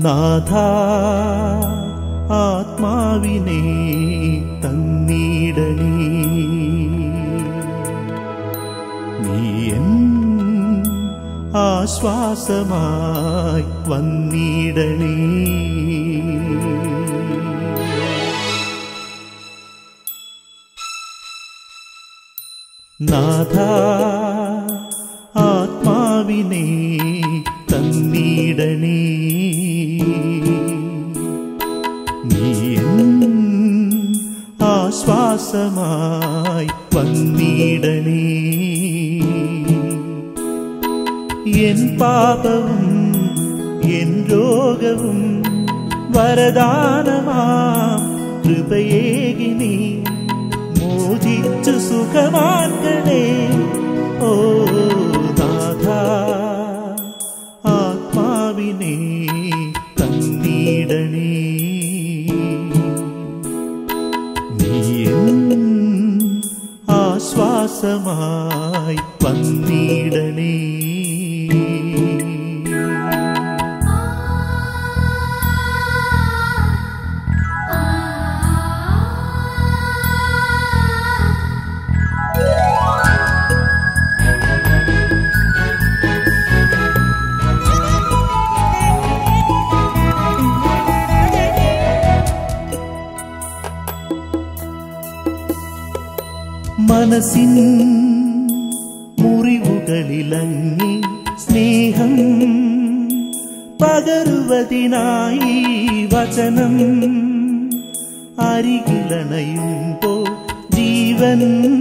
നാഥ ആത്മാവിനെ തന്നിടണേ നീയൻ ആശ്വാസമായി വന്നിടണേ നാഥ ആത്മാവിനെ തന്നിടണേ നീയൻ ആശ്വാസമായി വന്നിടണേ എൻ പാപവും എൻ രോഗവും വരദാനമാം കൃപയേകിനി മോചിച്ചു സുഖമാക്കണേ ഓ നാഥ ആത്മാവിനെ തന്നിടണേ നീയൻ ആശ്വാസമായി വന്നിടണേ മനസ്സിൻ മുറിവുകളിലങ്ങി സ്നേഹം പകരുവതിനായി വചനം അരികിലണയുമ്പോ ജീവൻ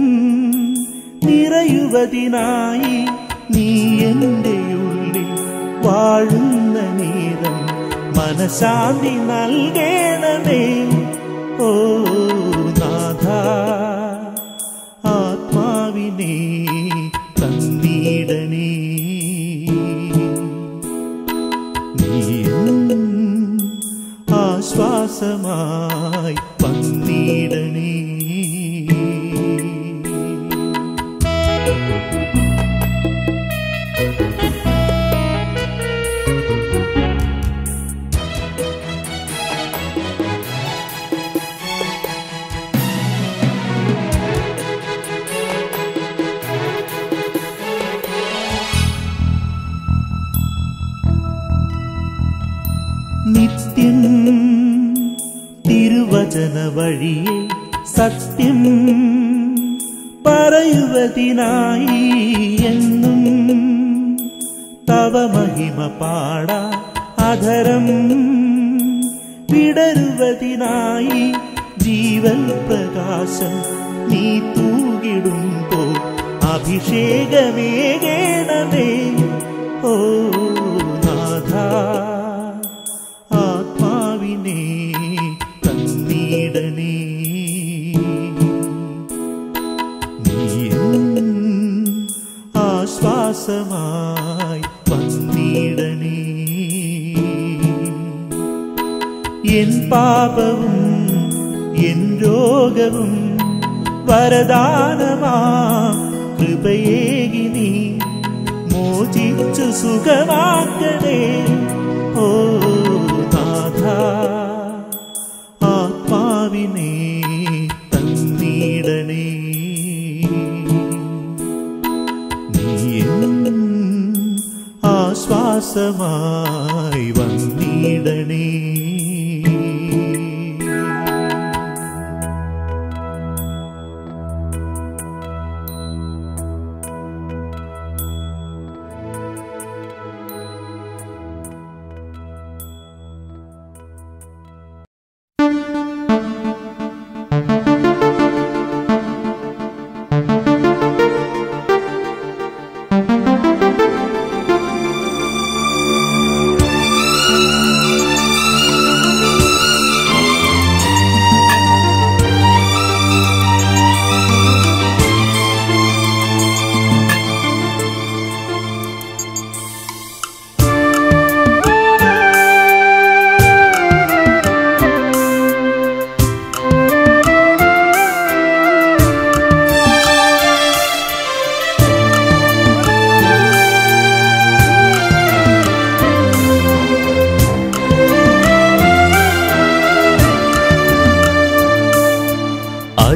നിറയുവതിനായി നീ എൻ്റെ ഉള്ളിൽ വാഴുന്ന നേരം മനശാന്തി നൽകണമേ ഓ നാഥ ആത്മാവിനെ തന്നിടണേ നീയും ആശ്വാസമായി വന്നിടണേ നിത്യം തിരുവചന വഴിയെ സത്യം പറയുവതിനായി എന്നും തവ മഹിമ പാടാ അധരം വിടരുവതിനായി ജീവൻ പ്രകാശം നീ തൂകിടുമ്പോ അഭിഷേകമേകേണമേ ഓ നാഥ ആത്മാവിനെ തന്നിടണേ നീയും ആശ്വാസമായി വന്നിടണേ എൻ പാപവും എൻ രോഗവും വരദാനമാ കൃപയേകിനി മോചിച്ചു സുഖമാക്കണേ ഓ നാഥ ആത്മാവിനെ തന്നിടണേ നീയും ആശ്വാസമായി വന്നിടണേ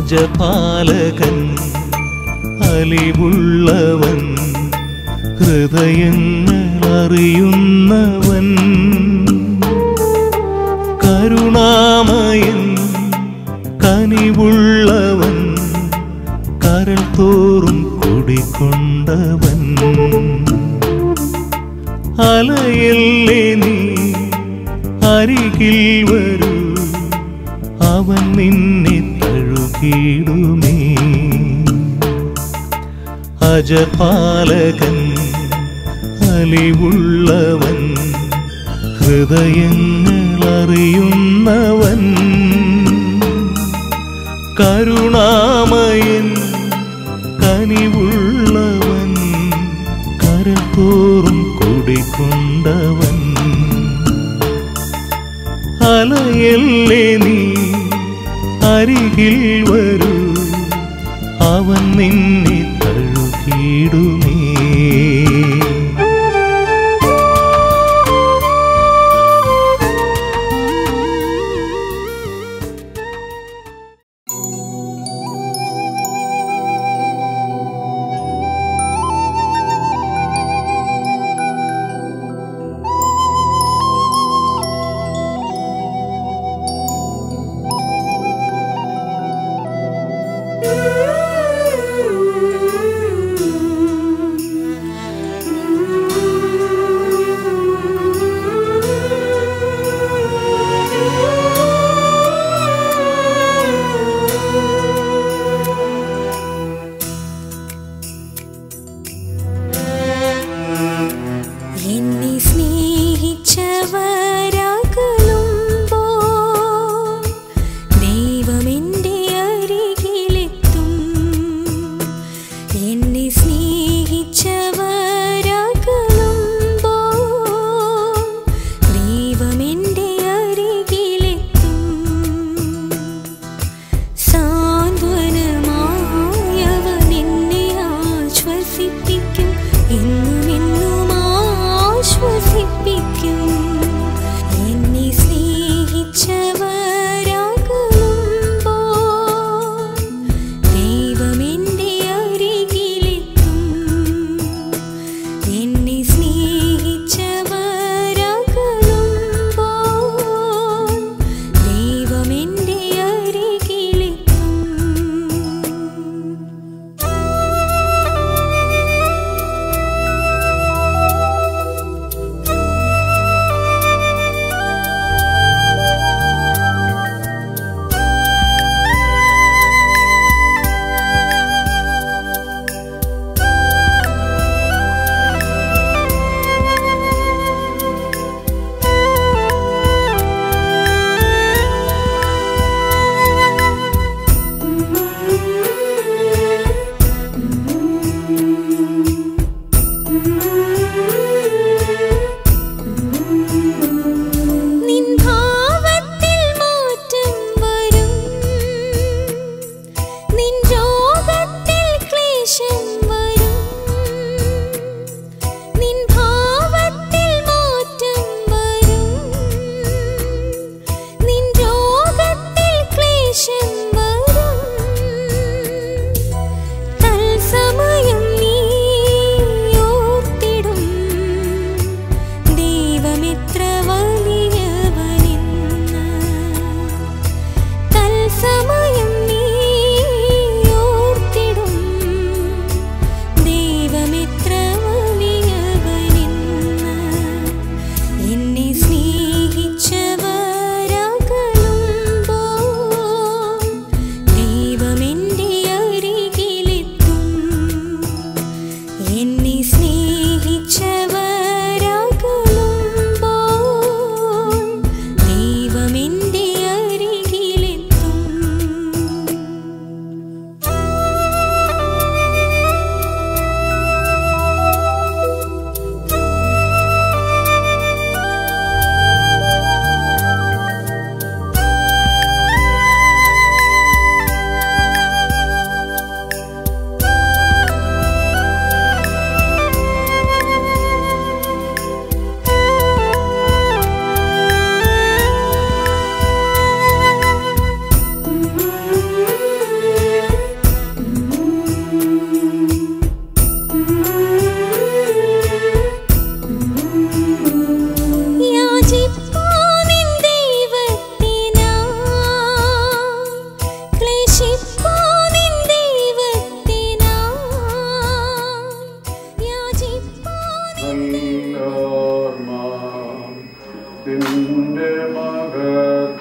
അജപാലകൻ അലിവുള്ളവൻ ഹൃദയങ്ങൾ അറിയുന്നവൻ കരുണാമയൻ കനിവുള്ളവൻ കരൾ തോറും കുടിക്കൊണ്ടവൻ അലയല്ലേ നീ അരികിൽ വരൂ അവൻ നിന്നെ തഴുകിടുമേ അജപാലകൻ അലിവുള്ളവൻ ഹൃദയങ്ങൾ അറിയുന്നവൻ കരുണാമയൻ കനിവുള്ളവൻ കരൾ തോറും കുടിക്കൊണ്ടവൻ അലയല്ലേ നീ അരികിൽ വരൂ അവൻ നിന്നെ തഴുകിടുമേ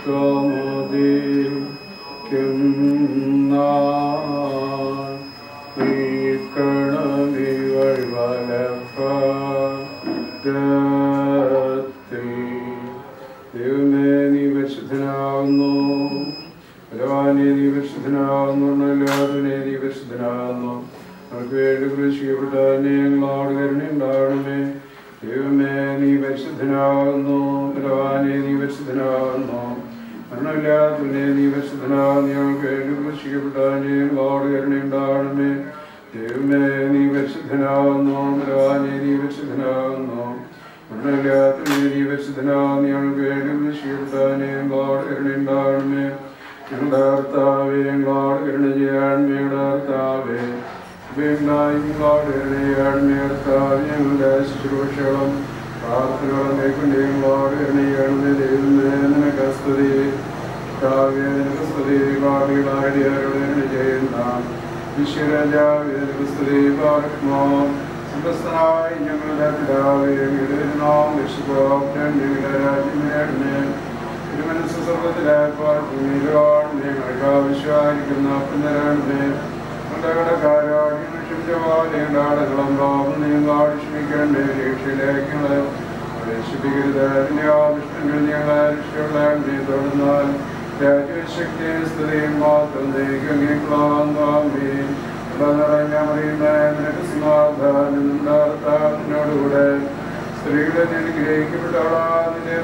ദൈവമേ നീ പരിശുദ്ധനാകുന്നു ഭഗവാനെ നീ പരിശുദ്ധനാകുന്നു എല്ലാവരുമേ നീ പരിശുദ്ധനാകുന്നു നമുക്ക് വേണ്ടി കൃഷിയപ്പെട്ട ഞങ്ങളോട് കരുണയുണ്ടാകണമേ ദൈവമേ നീ പരിശുദ്ധനാകുന്നു ഭഗവാനെ നീ പരിശുദ്ധനാകുന്നു മരണമില്ലാത്തവനെ നീ പരിശുദ്ധനാകുന്നു ഞങ്ങൾക്ക് വേണ്ടി കൃഷിയപ്പെട്ട ഞങ്ങളോട് കരുണയുണ്ടാകണമേ ദൈവമേ നീ പരിശുദ്ധനാകുന്നു ഭഗവാനെ നീ പരിശുദ്ധനാകുന്നു മരണമില്ലാത്തവനെ നീ പരിശുദ്ധനാകുന്നു ഞങ്ങൾക്ക് വേണ്ടി കൃഷിയപ്പെട്ട ഞങ്ങളോട് കരുണയുണ്ടാകണമേ ഞങ്ങളുടെ കർത്താവേ ഞങ്ങളോട് കരുണ ചെയ്യാൻ ഞങ്ങളുടെ കർത്താവേ വീണ്ടായി ഞങ്ങളോട് കരുണ ചെയ്യാൻ കർത്താവ് ഞങ്ങളുടെ ശുശ്രൂഷകളും പ്രാർത്ഥനകളും കൈക്കൊണ്ട് ഞങ്ങളോട് കരുണ ചെയ്യണമേ ദൈവമേ നിനക്ക് സ്തുതി കർത്താവേ നിനക്ക് സ്തുതി ഭാവികളായിട്ട് കരുണ ചെയ്യുന്ന വിശ്വരാജാവേ നിനക്ക് സ്തുതി പാർക്കുമോ സമസ്തനായി ഞങ്ങളുടെ പിതാവേ നാം വിശുദ്ധോപ്തൻ ഞങ്ങളുടെ രാജ്യം നേടണേ തിരുമനസ് സ്വർഗത്തിലായപ്പോൾ ഭൂമിയിലാണ് ഞങ്ങൾക്ക് ആവശ്യമായിരിക്കുന്ന പുനരണമേ കടക്കാരോട് ക്ഷമിച്ചപോലെ ആളുകളും പാപം നിങ്ങൾ ക്ഷമിക്കണ്ടേ രക്ഷയിലേക്കുള്ള പ്രവേശിപ്പിക്കരുത് അതിന്റെ ആവശ്യങ്ങൾ ഞങ്ങളെ രക്ഷകളെ തുടർന്നാൽ രാജ്യശക്തി സ്തുതിയും മാത്രം നീക്കങ്ങളാമേ നിറഞ്ഞ മറിയുന്ന നിനക്ക് സമാധാനം നിന്നോടുകൂടെ സ്ത്രീകളെ അനുഗ്രഹിക്കപ്പെട്ടവളാതിന്റെ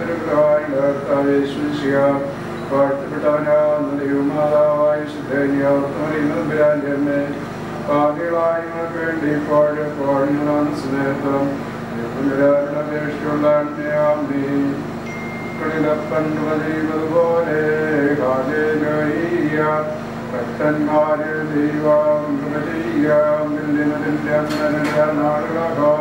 വാഴ്ത്തപ്പെട്ടവനാകുന്ന ദൈവമാതാവായ ശുദ്ധേനിയാർത്തമറിയുന്നതിരാജമ്മേ ഭാഗ്യങ്ങളായ നിങ്ങൾക്ക് വേണ്ടി ഇപ്പോഴെപ്പോഴും സ്നേഹം അപേക്ഷയുള്ള കളിലപ്പൻ ചെയ്യുന്നതുപോലെ ഭക്തന്മാര് ദൈവം ചെയ്യാം നാടുകളോ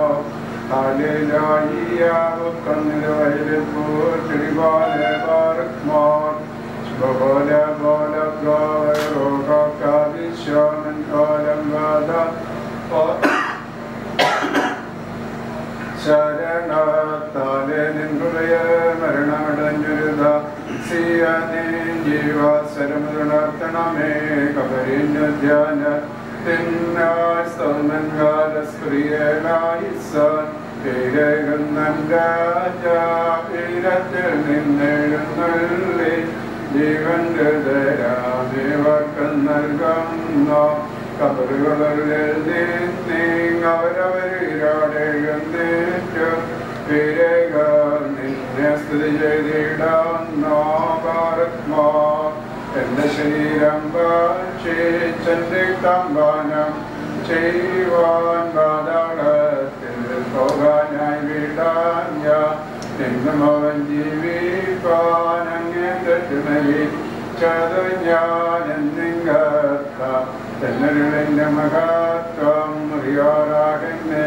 ശരണത്താലെ നിൻഹൃദയ മരണമടഞ്ഞൊരുത സിയനേ ജീവാസരമുണർത്തണമേ കബരിഞ്ഞ ധ്യാന തിന്നായി സ്തോമൻകാല സ്ത്രീയനായിസാൻ ീരത്തിൽ നിന്നെഴുന്നള്ളി ജീവന്റെ ധരാദേവർക്കം നൽകുന്ന കബറുകളിൽ നീങ്ങവരവരിരാടെഴുന്നേറ്റ് വിരക നിന്നെ സ്തുതി ചെയ്തിടാത്മാ എന്റെ ശരീരം ഭക്ഷിച്ചെന്റെ തമ്പാനം ചെയ്യുവാൻ പാതാളത്തിൽ പോകാനായി വിടാൻ ഞാൻ നിന്നും അവൻ ജീവിപ്പാൻ അങ്ങേ തെറ്റുമലി ചതു ഞാൻ എന്നിങ്ങത്ത എന്നരുളിന്റെ മഹത്വം അറിയാറാകുന്നേ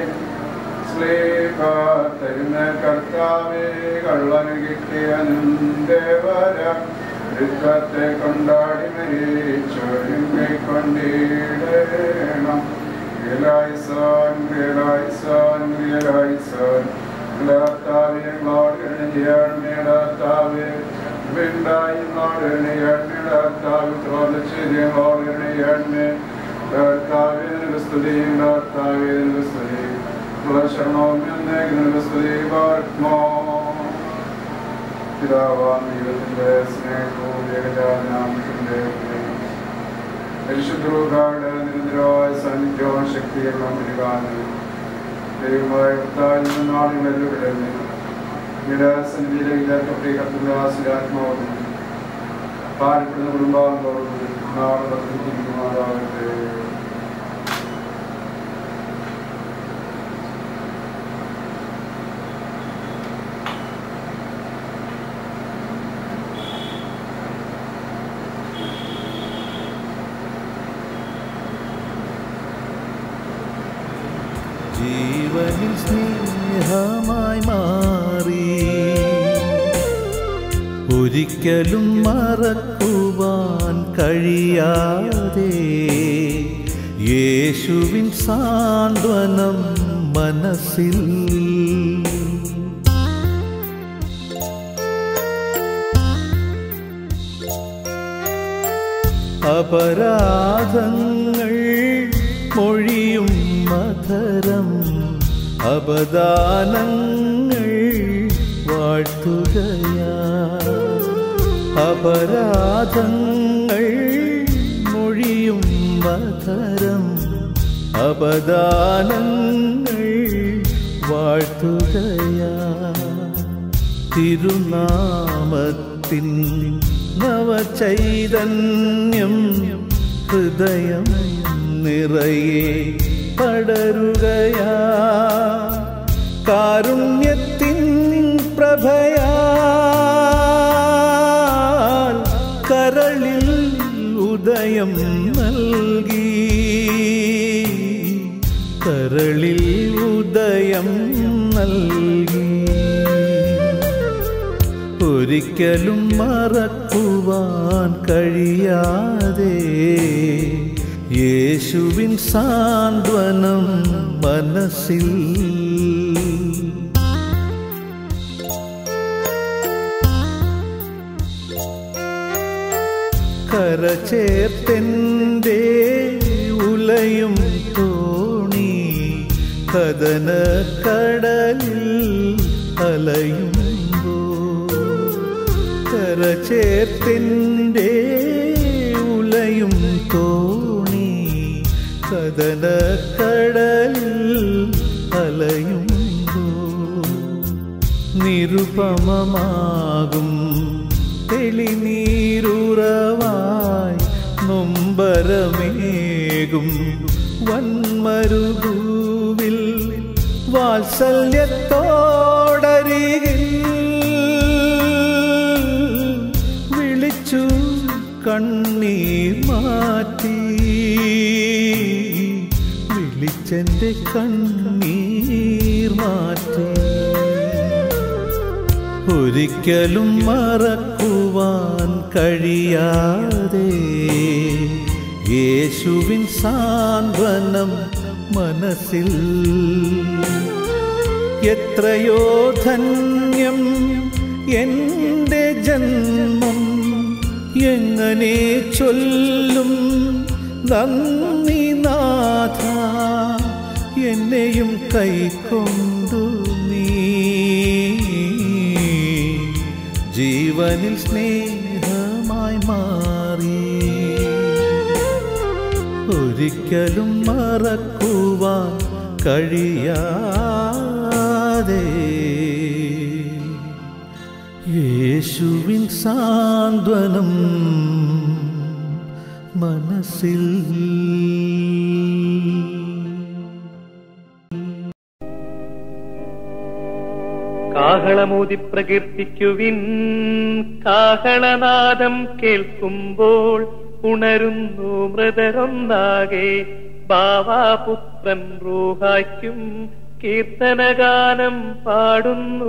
സ്ലീപത്തരുന്ന കർത്താവേ കള്ളന് കിട്ടിയ നിന്ദേവരം ഋത്വത്തെ കൊണ്ടാടി മരിച്ചൊരുങ്ങി കൊണ്ടിടണം റിയലൈസോൻ റിയലൈസോൻ റിയലൈസോൻ കർത്താവെ ഞങ്ങളോട് ചെയ്യാൻ കർത്താവെ വീണ്ടായി ഞങ്ങളോട് ചെയ്യാൻ കർത്താവ് തോന്നിച്ച് ഞങ്ങളോട് ചെയ്യാൻ കർത്താവെ നിനക്ക് സ്തുതി കർത്താവെ നിനക്ക് സ്തുതി ശരണവും നിനക്ക് സ്തുതി പാർക്കുമോ പിതാവാം ദൈവത്തിന്റെ സ്നേഹവും ഏകജാനാമത്തിന്റെ പരിശുദ്ധരുടെ നിരന്തരമായ സാന്നിധ്യവും ശക്തിയെല്ലാം നൽകാനും ദൈവമായ കർത്താവിൽ നാളുകളിൽ വിടരുന്നു ഇവിടെ സന്നിധിയിലേക്ക് ചേർക്കപ്പെട്ട കർത്തദാസിരാത്മാവും പാരപ്പെടുന്ന കുടുംബാംഗങ്ങളോടും നാളെ വർദ്ധിച്ചിരിക്കുമാറാകട്ടെ ജീവനിൽ സ്നേഹമായി മാറി ഒരിക്കലും മറക്കുവാൻ കഴിയാതെ യേശുവിൻ സാന്ത്വനം മനസ്സിൽ അപരാധങ്ങൾ മൊഴിയും മധരം അപദാനങ്ങൾ വാഴ്ത്തുകയാ അപരാധങ്ങൾ മൊഴിയും മധരം അപദാനങ്ങൾ വാഴ്ത്തുകയാ തിരുനാമത്തിൻ നവചൈതന്യം ഹൃദയം നിറയെ പടരുകയാ കാരുണ്യത്തിൻ പ്രഭയാൽ കരളിൽ ഉദയം നൽകി കരളിൽ ഉദയം നൽകി ഒരിക്കലും മറക്കുവാൻ കഴിയാതെ യേശുവിൻ സാന്ത്വനം മനസ്സിൽ കരചേർത്തെൻ്റെ ഉലയും തോണി കഥന കടലിൽ അലയുമ്പോ കരചേർത്തിൻ്റെ ഉലയും തോണി കഥന കടലിൽ അലയുമ്പോ നിരുപമമാകും തെളിനീരുറവായി നൊമ്പരമേകും വന്മരുഭൂവിൽ വാത്സല്യത്തോടരികിൽ വിളിച്ചു കണ്ണീർ മാറ്റി വിളിച്ചെന്റെ കണ്ണീർ മാറ്റി ഒരിക്കലും മറക്കുവാൻ കഴിയാതെ യേശുവിൻ സാന്ത്വനം മനസ്സിൽ എത്രയോ ധന്യം എൻ്റെ ജന്മം എങ്ങനെ ചൊല്ലും നന്ദി നാഥ എന്നെയും കൈക്കൊണ്ടു നീ ജീവനിൽ സ്നേഹമായി മാറി ഒരിക്കലും മറക്കുവാൻ കഴിയാതെ യേശുവിൻ സാന്ത്വനം മനസ്സിൽ കാഹളമൂതി പ്രകീർത്തിക്കുവിൻ കാഹളനാദം കേൾക്കുമ്പോൾ ഉണരുന്നു മൃതരൊന്നാകെ ബാവാപുത്രൻ റൂഹായ്ക്കും കീർത്തനഗാനം പാടുന്നു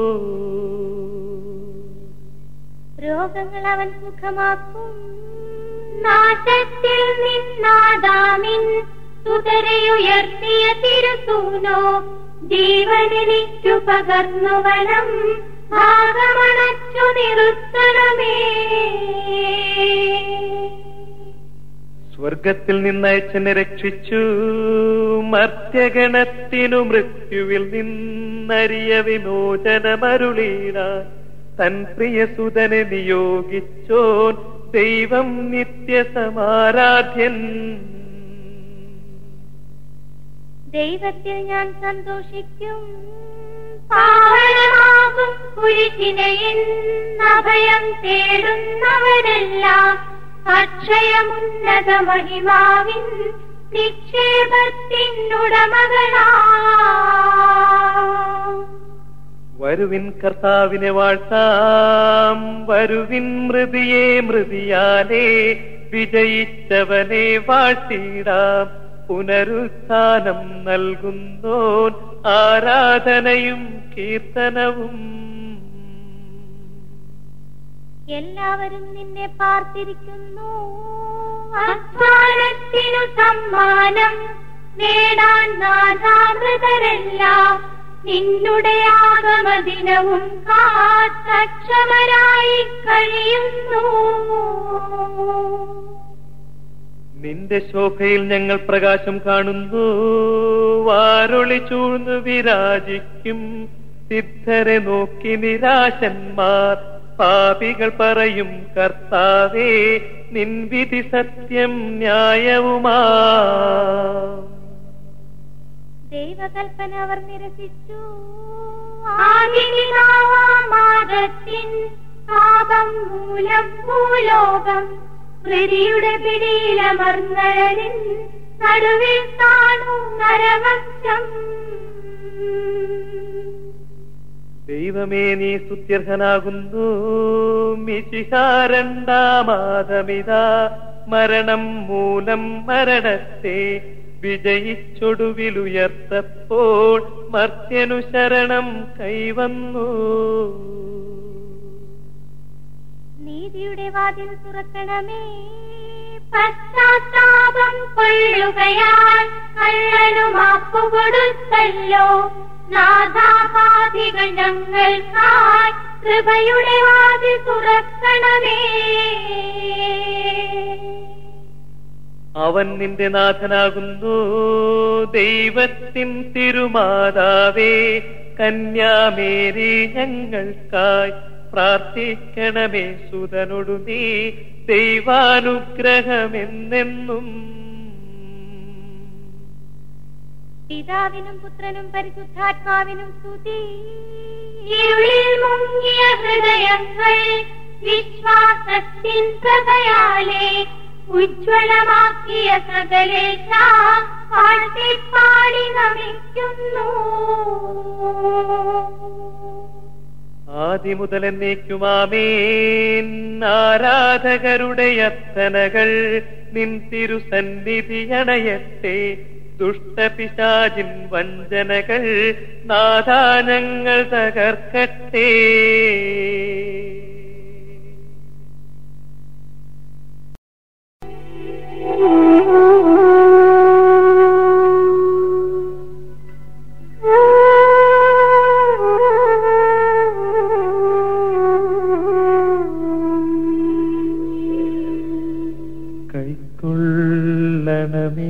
രോഗങ്ങൾ അവൻ സുഖമാക്കും നാശത്തിൽ നിന്നാദാമിൻ സുതരയുയർത്തിയ തിരുസൂനോ ജീവനെനിക്കു പകർന്നുവനം ഭാഗമണച്ചു നിർത്തണമേ സ്വർഗത്തിൽ നിന്നയച്ചനെ രക്ഷിച്ചു മർത്യഗണത്തിനു മൃത്യുവിൽ നിന്നറിയ വിമോചനമരുളീടാൻ തൻ പ്രിയസുതനെ നിയോഗിച്ചോൻ ദൈവം നിത്യസമാരാധ്യൻ ദൈവത്തിൽ ഞാൻ സന്തോഷിക്കും പാവനമാകും കുരിശിനയിൽ അഭയം തേടുന്നവരെല്ലാം അക്ഷയമുന്നത മഹിമാവിൻ നിക്ഷേപത്തിനുടമകളാ വരുവിൻ കർത്താവിനെ വാഴ്ത്താം വരുവിൻ മൃതിയെ മൃതിയാലേ വിജയിച്ചവനെ വാഴ്ത്തിടാം പുനരുത്ഥാനം നൽകുന്നോൻ ആരാധനയും കീർത്തനവും എല്ലാവരും നിന്നെ പാർത്തിരിക്കുന്നു അധ്വാനത്തിനു സമ്മാനം നേടാൻ നാഥാമൃതരെല്ലാം നിന്നുടെ ആഗമദിനവും കാത്തക്ഷമരായി കഴിയുന്നു നിന്റെ ശോഭയിൽ ഞങ്ങൾ പ്രകാശം കാണുന്നു വാരൊളി ചൂഴ്ന്നു വിരാജിക്കും സിദ്ധരെ നോക്കി നിരാശന്മാർ പാപികൾ പറയും കർത്താവേ നിൻവിധി സത്യം ന്യായവുമാ ദൈവകൽപ്പന അവർ നിരസിച്ചു ആദിപിതാവാമാദത്തിൻ പാപം മൂലം ഭൂലോകം പ്രതിയുടെ പിടിയിലമർന്നഴലിൻ നടുവിൽ കാണൂ നരവംശം ദൈവമേ നീ സ്തുത്യർഹനാകുന്നു മിശിഹാരണ്ടാമാതമിത മരണം മൂലം മരണത്തെ വിജയിച്ചൊടുവിലുയർത്തപ്പോൾ മർത്യനു ശരണം കൈവന്നു നീതിയുടെ വാതിൽ തുറക്കണമേ പശ്ചാത്താപം കൊള്ളുകയാൽ കള്ളനു മാപ്പു കൊടുത്തല്ലോ നാഥാപാതികൾ ഞങ്ങൾക്കായി കൃപയുടെ വാതിൽ തുറക്കണമേ അവൻ നിന്റെ നാഥനാകുന്നു ദൈവത്തിൻ തിരുമാതാവേ കന്യാമേരി ഞങ്ങൾക്കായി പ്രാർത്ഥിക്കണമേ സുതനൊടു നീ ദൈവാനുഗ്രഹമെന്നെന്നും പിതാവിനും പുത്രനും പരിശുദ്ധാത്മാവിനും സ്തുതി ഇരുളിൽ മുങ്ങിയ ഹൃദയങ്ങൾ വിശ്വാസത്തിൻ പ്രഭയാലെ ഉജ്ജ്വലമാക്കിയ സകലേശ പാടി നമിക്കുന്നു ആദിമുതൽ എന്നേക്കുമാമേൻ ആരാധകരുടെ അർത്ഥനകൾ നിൻ തിരുസന്നിധി അണയട്ടെ ദുഷ്ടപിശാചിൻ വഞ്ചനകൾ നാദാനങ്ങൾ തകർക്കട്ടെ കൈക്കൊള്ളണമേ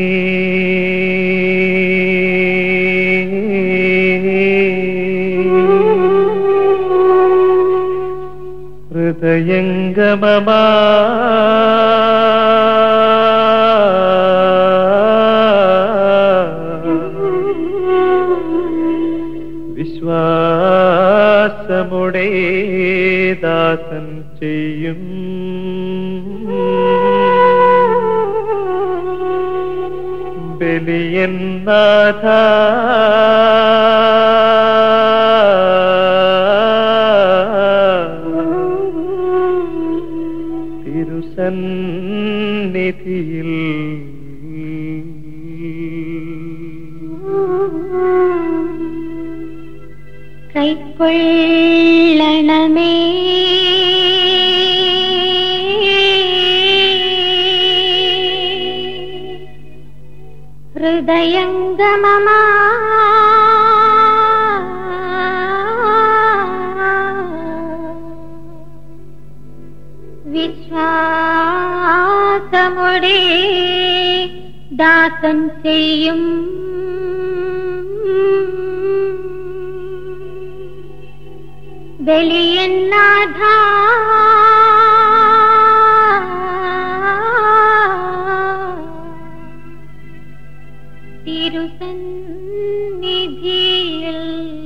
ഹൃദയംഗമമാ വിശ്വാസമുടേ ദാസൻ ചെയ്യും ബലിയൻ നാഥ തിരുസന്നിധിയിൽ കൈക്കൊള്ളണമേ ഹൃദയംഗമമാ വിശ്വാസമുടെ ദാസൻ ചെയ്യും ബലിയന്നാഥ തിരുസന്നിധിയിൽ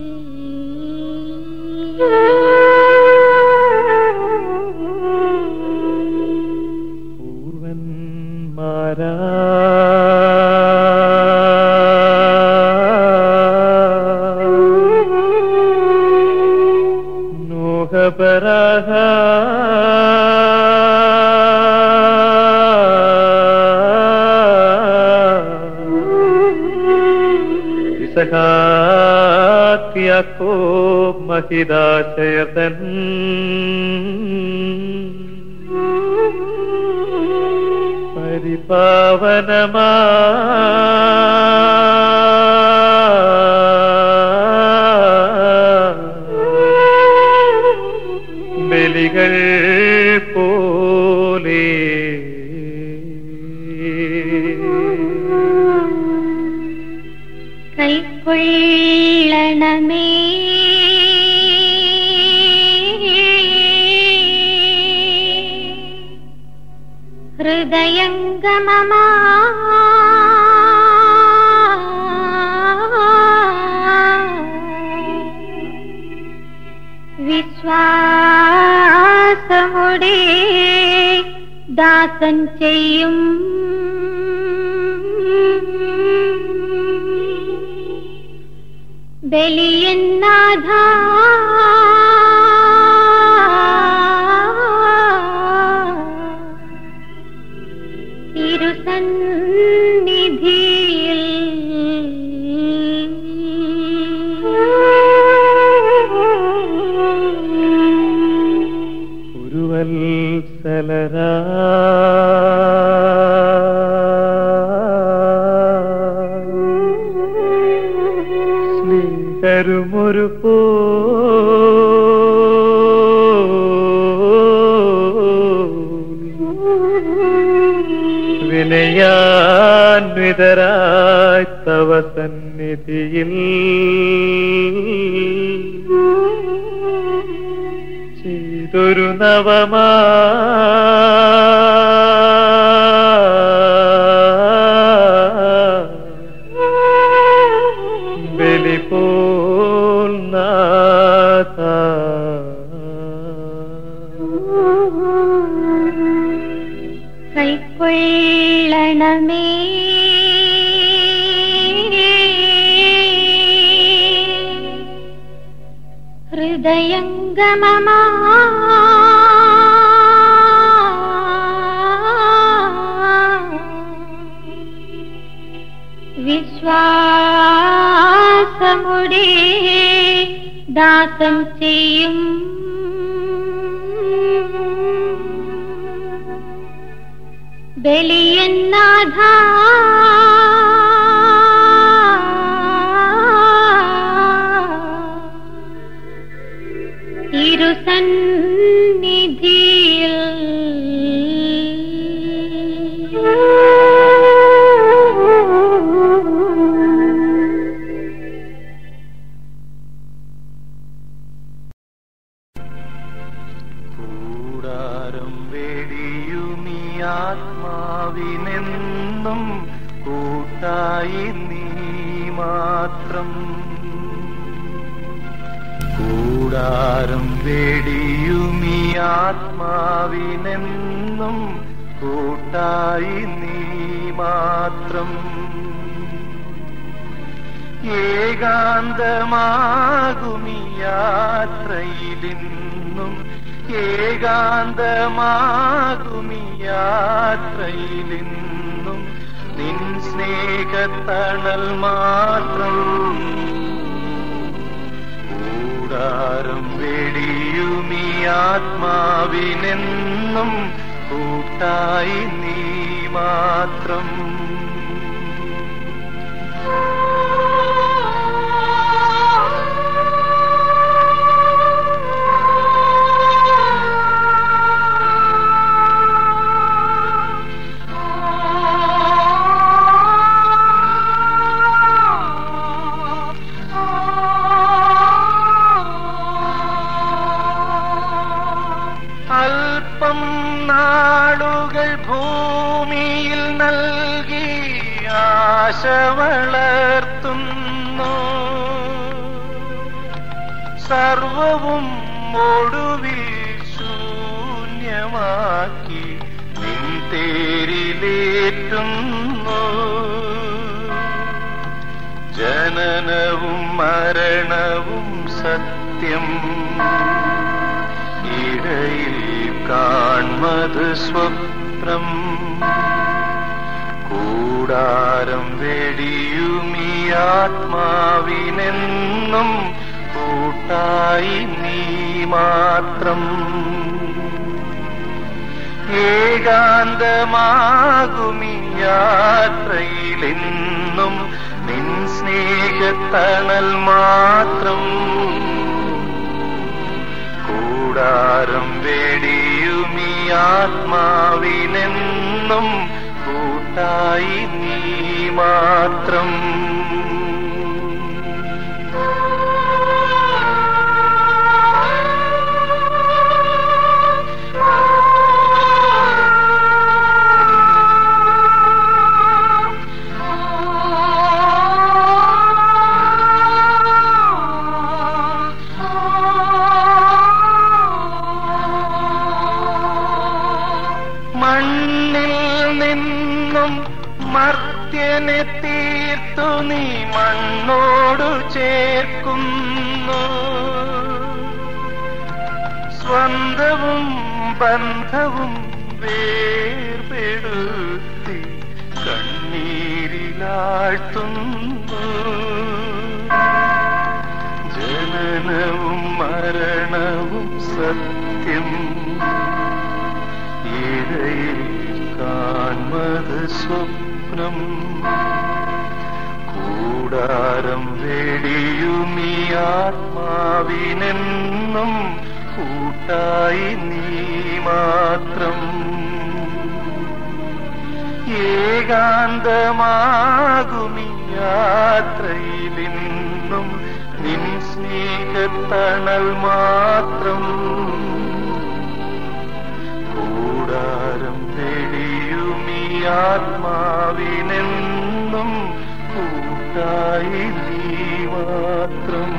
പൂർവന്മാരാ നോഹപരാഹ ഇസഹാക്കിയാക്കോ മഹിതാശയതൻ പരിപാവനമാ ബലികൾ പോലെ ഹൃദയംഗമമാ വിശ്വാസമുടെ ദാസൻ ചെയ്യും ബലിയന്നാഥ തിരുസന്നിധിയിൽ ഉരുവത്സലരാ സ്നേഹരുമൊരു പോ വിനയാന്വിതരായി തവ സന്നിധിയിൽ ചെയ്തൊരു നവമാ ബലി പോൽ നാഥ കൈക്കൊള്ളണമേ ഹൃദയംഗമമാ വിശ്വാസമുടെ ദാസം ചെയ്യും ബലിയന്നാഥ തിരുസന്നിധിയിൽ കൂടാരം വേടിയുമീ ആത്മാവിനെന്നും കൂട്ടായി നീ മാത്രം കൂടാരം വേടിയുമീ ആത്മാവിനെന്നും കൂട്ടായി നീ മാത്രം ഏകാന്തമാകുമീ യാത്രയിലിന്നും ഏകാന്തമാകുമീ യാത്രയിലിന്നും നിൻ സ്നേഹത്തണൽ മാത്രം കൂടാരം വെടിയുമീ ആത്മാവിനെന്നും കൂട്ടായി നീ മാത്രം അല്പം നാളുകൾ ഭൂമിയിൽ നൽകി ആശ വളർത്തുന്നു സർവവും ഒടുവിൽ ശൂന്യമാക്കി നിൻ തേരിലേറ്റുന്നു ജനനവും മരണവും സത്യം ഇടയിൽ കാൺമത് സ്വപ്നം കൂടാരം വെടിയുമീ ആത്മാവിനെന്നും കൂട്ടായി നീ മാത്രം ഏകാന്തമാകുമീ യാത്രയിലെന്നും നിൻ സ്നേഹത്തണൽ മാത്രം കൂടാരം വെടിയുമീ ആത്മാവിനെന്നും കൂട്ടായി നീ മാത്രം ആ മണ്ണിൽ നിന്നും മർത്യനെ തീർത്തു നീ മണ്ണോടു ചേർക്കുന്നു സ്വന്തവും ബന്ധവും വേർപെടുത്തി കണ്ണീരിലാഴ്ത്തുന്നു ജനനവും മരണവും സത്യം ഇടയിൽ കാൺമത് സ്വപ്നം കൂടാരം വെടിയുമീ ആത്മാവിനെന്നും കൂട്ടായി നീ മാത്രം ഏകാന്തമാകുമീ യാത്രയിലിന്നും നിൻ സ്നേഹത്തണൽ മാത്രം കൂടാരം തെളിയുമീ ആത്മാവിനെന്നും കൂട്ടായി നീ മാത്രം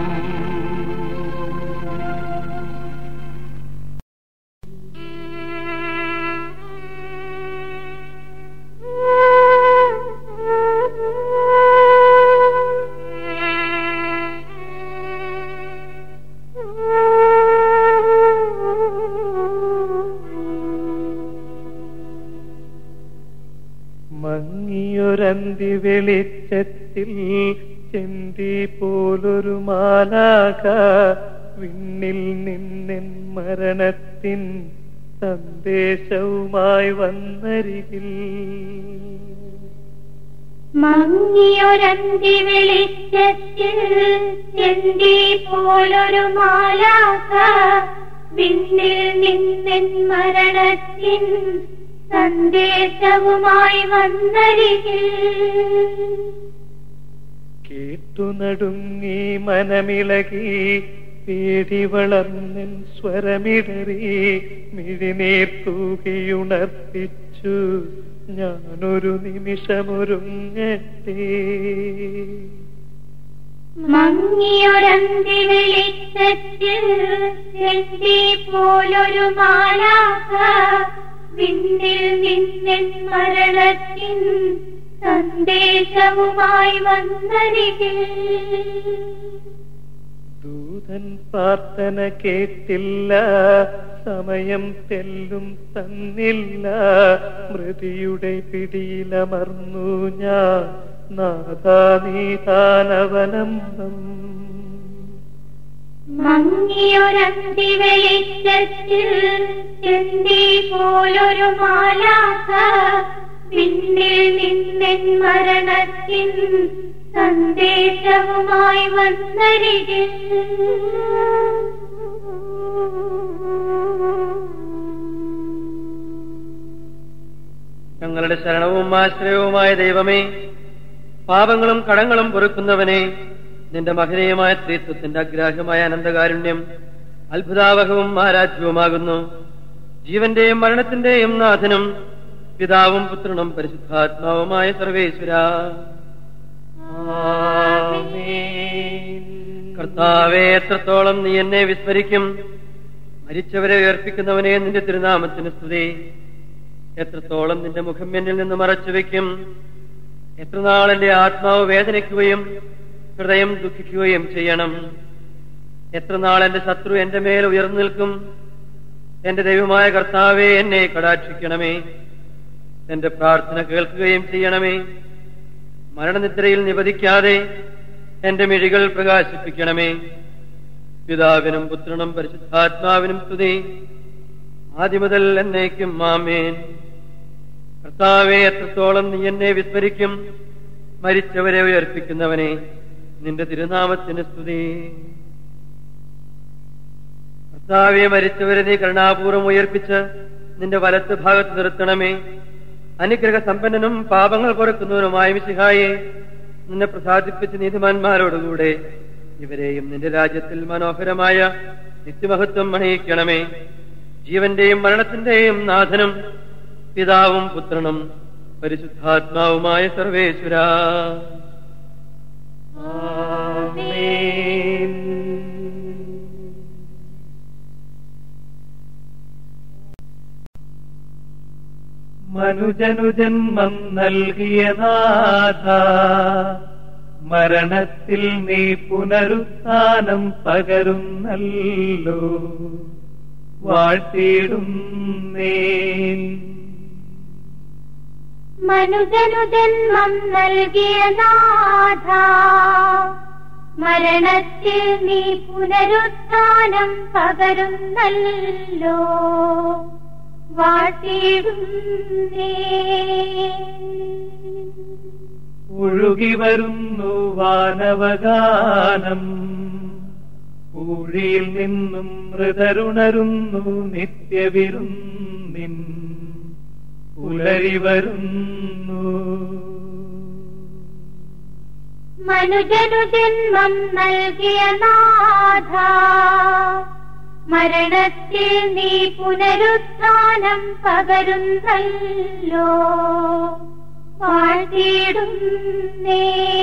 മങ്ങിയൊരന്തി വെളിച്ചത്തിൽ ചെന്തി പോലൊരു മാലാക വിണ്ണിൽ നിന്നെൻ മരണത്തിൻ സന്ദേശവുമായി വന്നരികിൽ മങ്ങിയൊരന്തി വെളിച്ചത്തിൽ ചെന്തി പോലൊരു മാലാക വിണ്ണിൽ നിന്നെൻ മരണത്തിൻ സന്ദേശവുമായി വന്നരികിൽ കേട്ടു നടുങ്ങി മനമിളകി പേടി വളർന്നൻ സ്വരമിടറി മിഴിനീർ തൂകിയുണർത്തിച്ചു ഞാനൊരു നിമിഷമൊരുങ്ങട്ടെ മങ്ങിയൊരന്തി വെളിച്ചത്തിൽ ചെന്തി പോലൊരു മാലാക വിണ്ണിൽ നിന്നെൻ മരണത്തിൻ സന്ദേശവുമായി വന്നരികിൽ ദൂതൻ പ്രാർത്ഥന കേട്ടില്ല സമയം തെല്ലും തന്നില്ല മൃതിയുടെ പിടിയിലമർന്നു ഞാൻ നാദാ നീതാനവലംബം മങ്ങിയൊരന്തി വെളിച്ചത്തിൽ ചെന്തി പോലൊരു മാലാക പിന്നിൽ നിന്നെൻ മരണത്തിൻ സന്ദേശവുമായി വന്നരികിൽ ഞങ്ങളുടെ ശരണവും ആശ്രയവുമായ ദൈവമേ പാപങ്ങളും കടങ്ങളും പൊറുക്കുന്നവനെ നിന്റെ മഹനീയമായ സ്ത്രീത്വത്തിന്റെ അഗ്രാഹ്യമായ അനന്തകാരുണ്യം അത്ഭുതാവഹവും ആരാധ്യവുമാകുന്നു ജീവന്റെയും മരണത്തിന്റെയും നാഥനും പിതാവും പുത്രനും പരിശുദ്ധാത്മാവുമായ സർവേശ്വര കർത്താവെ എത്രത്തോളം നീ എന്നെ വിസ്മരിക്കും മരിച്ചവരെ ഉയർപ്പിക്കുന്നവനെ നിന്റെ തിരുനാമത്തിന് സ്തുതി എത്രത്തോളം നിന്റെ മുഖം എന്നിൽ നിന്ന് മറച്ചു വെക്കും എത്ര നാൾ എന്റെ ആത്മാവ് വേദനിക്കുകയും ഹൃദയം ദുഃഖിക്കുകയും ചെയ്യണം എത്ര നാൾ എന്റെ ശത്രു എന്റെ മേൽ ഉയർന്നു നിൽക്കും എന്റെ ദൈവമായ കർത്താവെ എന്നെ കടാക്ഷിക്കണമേ എന്റെ പ്രാർത്ഥന കേൾക്കുകയും ചെയ്യണമേ മരണനിദ്രയിൽ നിവധിക്കാതെ എന്റെ മിഴികൾ പ്രകാശിപ്പിക്കണമേ പിതാവിനും പുത്രനും പരിശുദ്ധാത്മാവിനും സ്തുതി ആദ്യമുതൽ എന്നേക്കും മാമേൻ കർത്താവെ എത്രത്തോളം നീ എന്നെ വിസ്മരിക്കും മരിച്ചവരെ ഉയർപ്പിക്കുന്നവനെ നിന്റെ തിരുനാമത്തിന് സ്തുതി കർത്താവെ മരിച്ചവരെ നീ കരുണാപൂർവം ഉയർപ്പിച്ച് നിന്റെ വലത്ത് ഭാഗത്ത് നിർത്തണമേ അനുഗ്രഹ സമ്പന്നനും പാപങ്ങൾ പൊറുക്കുന്നവനുമായ മിശിഹായെ നിന്നെ പ്രസാദിപ്പിച്ച് നീതിമാന്മാരോടുകൂടെ ഇവരെയും നിന്റെ രാജ്യത്തിൽ മനോഹരമായ നിത്യമഹത്വം അണിയിക്കണമേ ജീവന്റെയും മരണത്തിന്റെയും നാഥനും പിതാവും പുത്രനും പരിശുദ്ധാത്മാവുമായ സർവേശ്വര മനുജനു ജന്മം നൽകിയ നാഥ മരണത്തിൽ നീ പുനരുത്ഥാനം പകരുന്നല്ലോ വാഴ്ത്തിയിടും നീ മനുജനു ജന്മം നൽകിയ നാഥ മരണത്തിൽ നീ പുനരുത്ഥാനം പകരുന്നല്ലോ വാഴ്ത്തിയിടുന്നേ ഒഴുകി വരുന്നു വാനവഗാനം ഊഴിയിൽ നിന്നും മൃതരുണരുന്നു നിത്യവിരുന്നിൻ പുലരി വരുന്നു മനുജനു ജന്മം നൽകിയ നാഥ മരണത്തിൽ നീ പുനരുത്ഥാനം പകരുന്നല്ലോ വാഴ്ത്തിയിടുന്നേ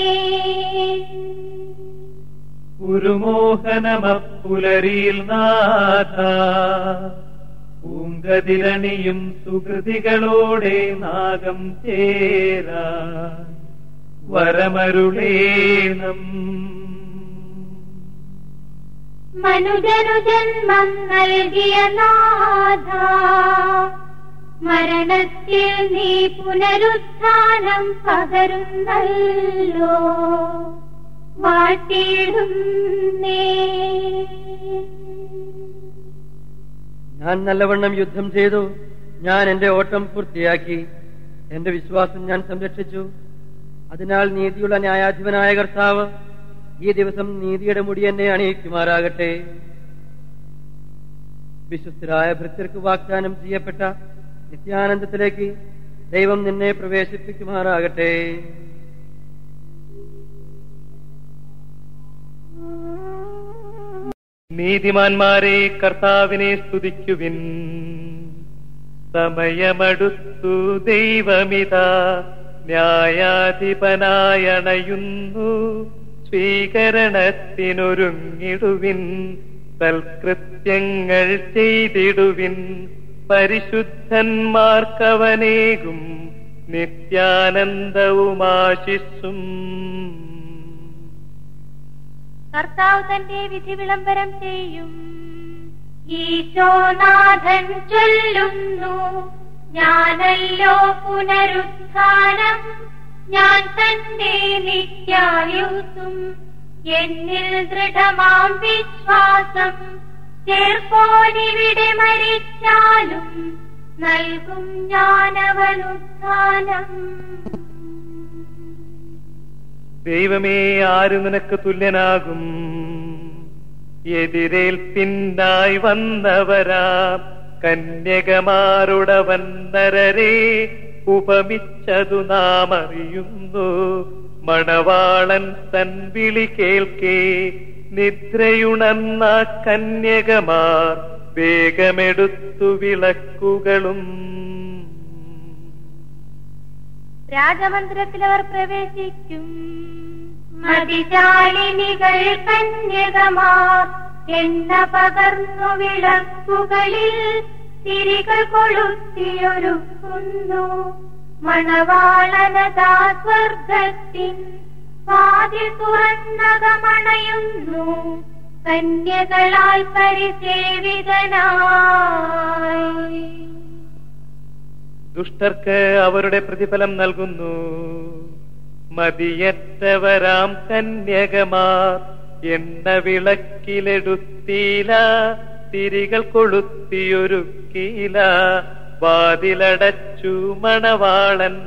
ഉരുമോഹനമപ്പുലരിയിൽ നാഥ പൂങ്കതിരണിയും സുഹൃതികളോടെ നാഗം ചേരാ വരമരുളേണം മനുജനു ജന്മം നൽകിയ നാഥ മരണത്തിൽ നീ പുനരുത്ഥാനം പകരുന്നല്ലോ വാട്ടിയിടുന്നേ ഞാൻ നല്ലവണ്ണം യുദ്ധം ചെയ്തു ഞാൻ എന്റെ ഓട്ടം പൂർത്തിയാക്കി എന്റെ വിശ്വാസം ഞാൻ സംരക്ഷിച്ചു അതിനാൽ നീതിയുള്ള ന്യായാധിപനായ കർത്താവ് ഈ ദിവസം നീതിയുടെ മുടി എന്നെ അണിയിക്കുമാറാകട്ടെ വിശ്വസ്തരായ ഭൃത്യർക്ക് വാഗ്ദാനം ചെയ്യപ്പെട്ട നിത്യാനന്ദത്തിലേക്ക് ദൈവം നിന്നെ പ്രവേശിപ്പിക്കുമാറാകട്ടെ നീതിമാന്മാരെ കർത്താവിനെ സ്തുതിക്കുവിൻ സമയമടുത്തു ദൈവമിതാ ന്യായാധിപനായണയുന്നു സ്വീകരണത്തിനൊരുങ്ങിടുവിൻ സൽകൃത്യങ്ങൾ ചെയ്തിടുവിൻ പരിശുദ്ധന്മാർക്കവനേകും നിത്യാനന്ദവുമാശിസ്സും കർത്താവ് തന്റെ വിധി വിളംബരം ചെയ്യും ഈശോനാഥൻ ചൊല്ലുന്നു ഞാനല്ലോ പുനരുത്ഥാനം ഞാൻ തന്നെ നിത്യായുസും എന്നിൽ ദൃഢമാം വിശ്വാസം ചേർപ്പോനിവിടെ മരിച്ചാലും നൽകും ഞാനവനുത്ഥാനം ദൈവമേ ആര് നിനക്ക് തുല്യനാകും എതിരേൽപ്പിന്നായി വന്നവരാം കന്യകമാരുടവൻ നരരെ ഉപമിച്ചതു നാം അറിയുന്നു മണവാളൻ തൻ വിളി കേൾക്കേ നിദ്രയുണർന്ന കന്യകമാർ വേഗമെടുത്തു വിളക്കുകളും രാജമന്ദിരത്തിൽ അവർ പ്രവേശിക്കും മതിശാലിനികൾ കന്യകമാർ എണ്ണ പകർന്നു വിളക്കുകളിൽ തിരികൾ കൊളുത്തിയൊരുക്കുന്നു മണവാളനതാ സ്വർഗത്തിൻ വാതിൽ തുറന്നകമണയുന്നു കന്യകളാൽ പരിസേവിതനായി ദുഷ്ടർക്ക് അവരുടെ പ്രതിഫലം നൽകുന്നു മതിയറ്റവരാം കന്യകമാർ എണ്ണ വിളക്കിലെടുത്തീല തിരികൾ കൊളുത്തിയൊരുക്കീല വാതിലടച്ചു മണവാളൻ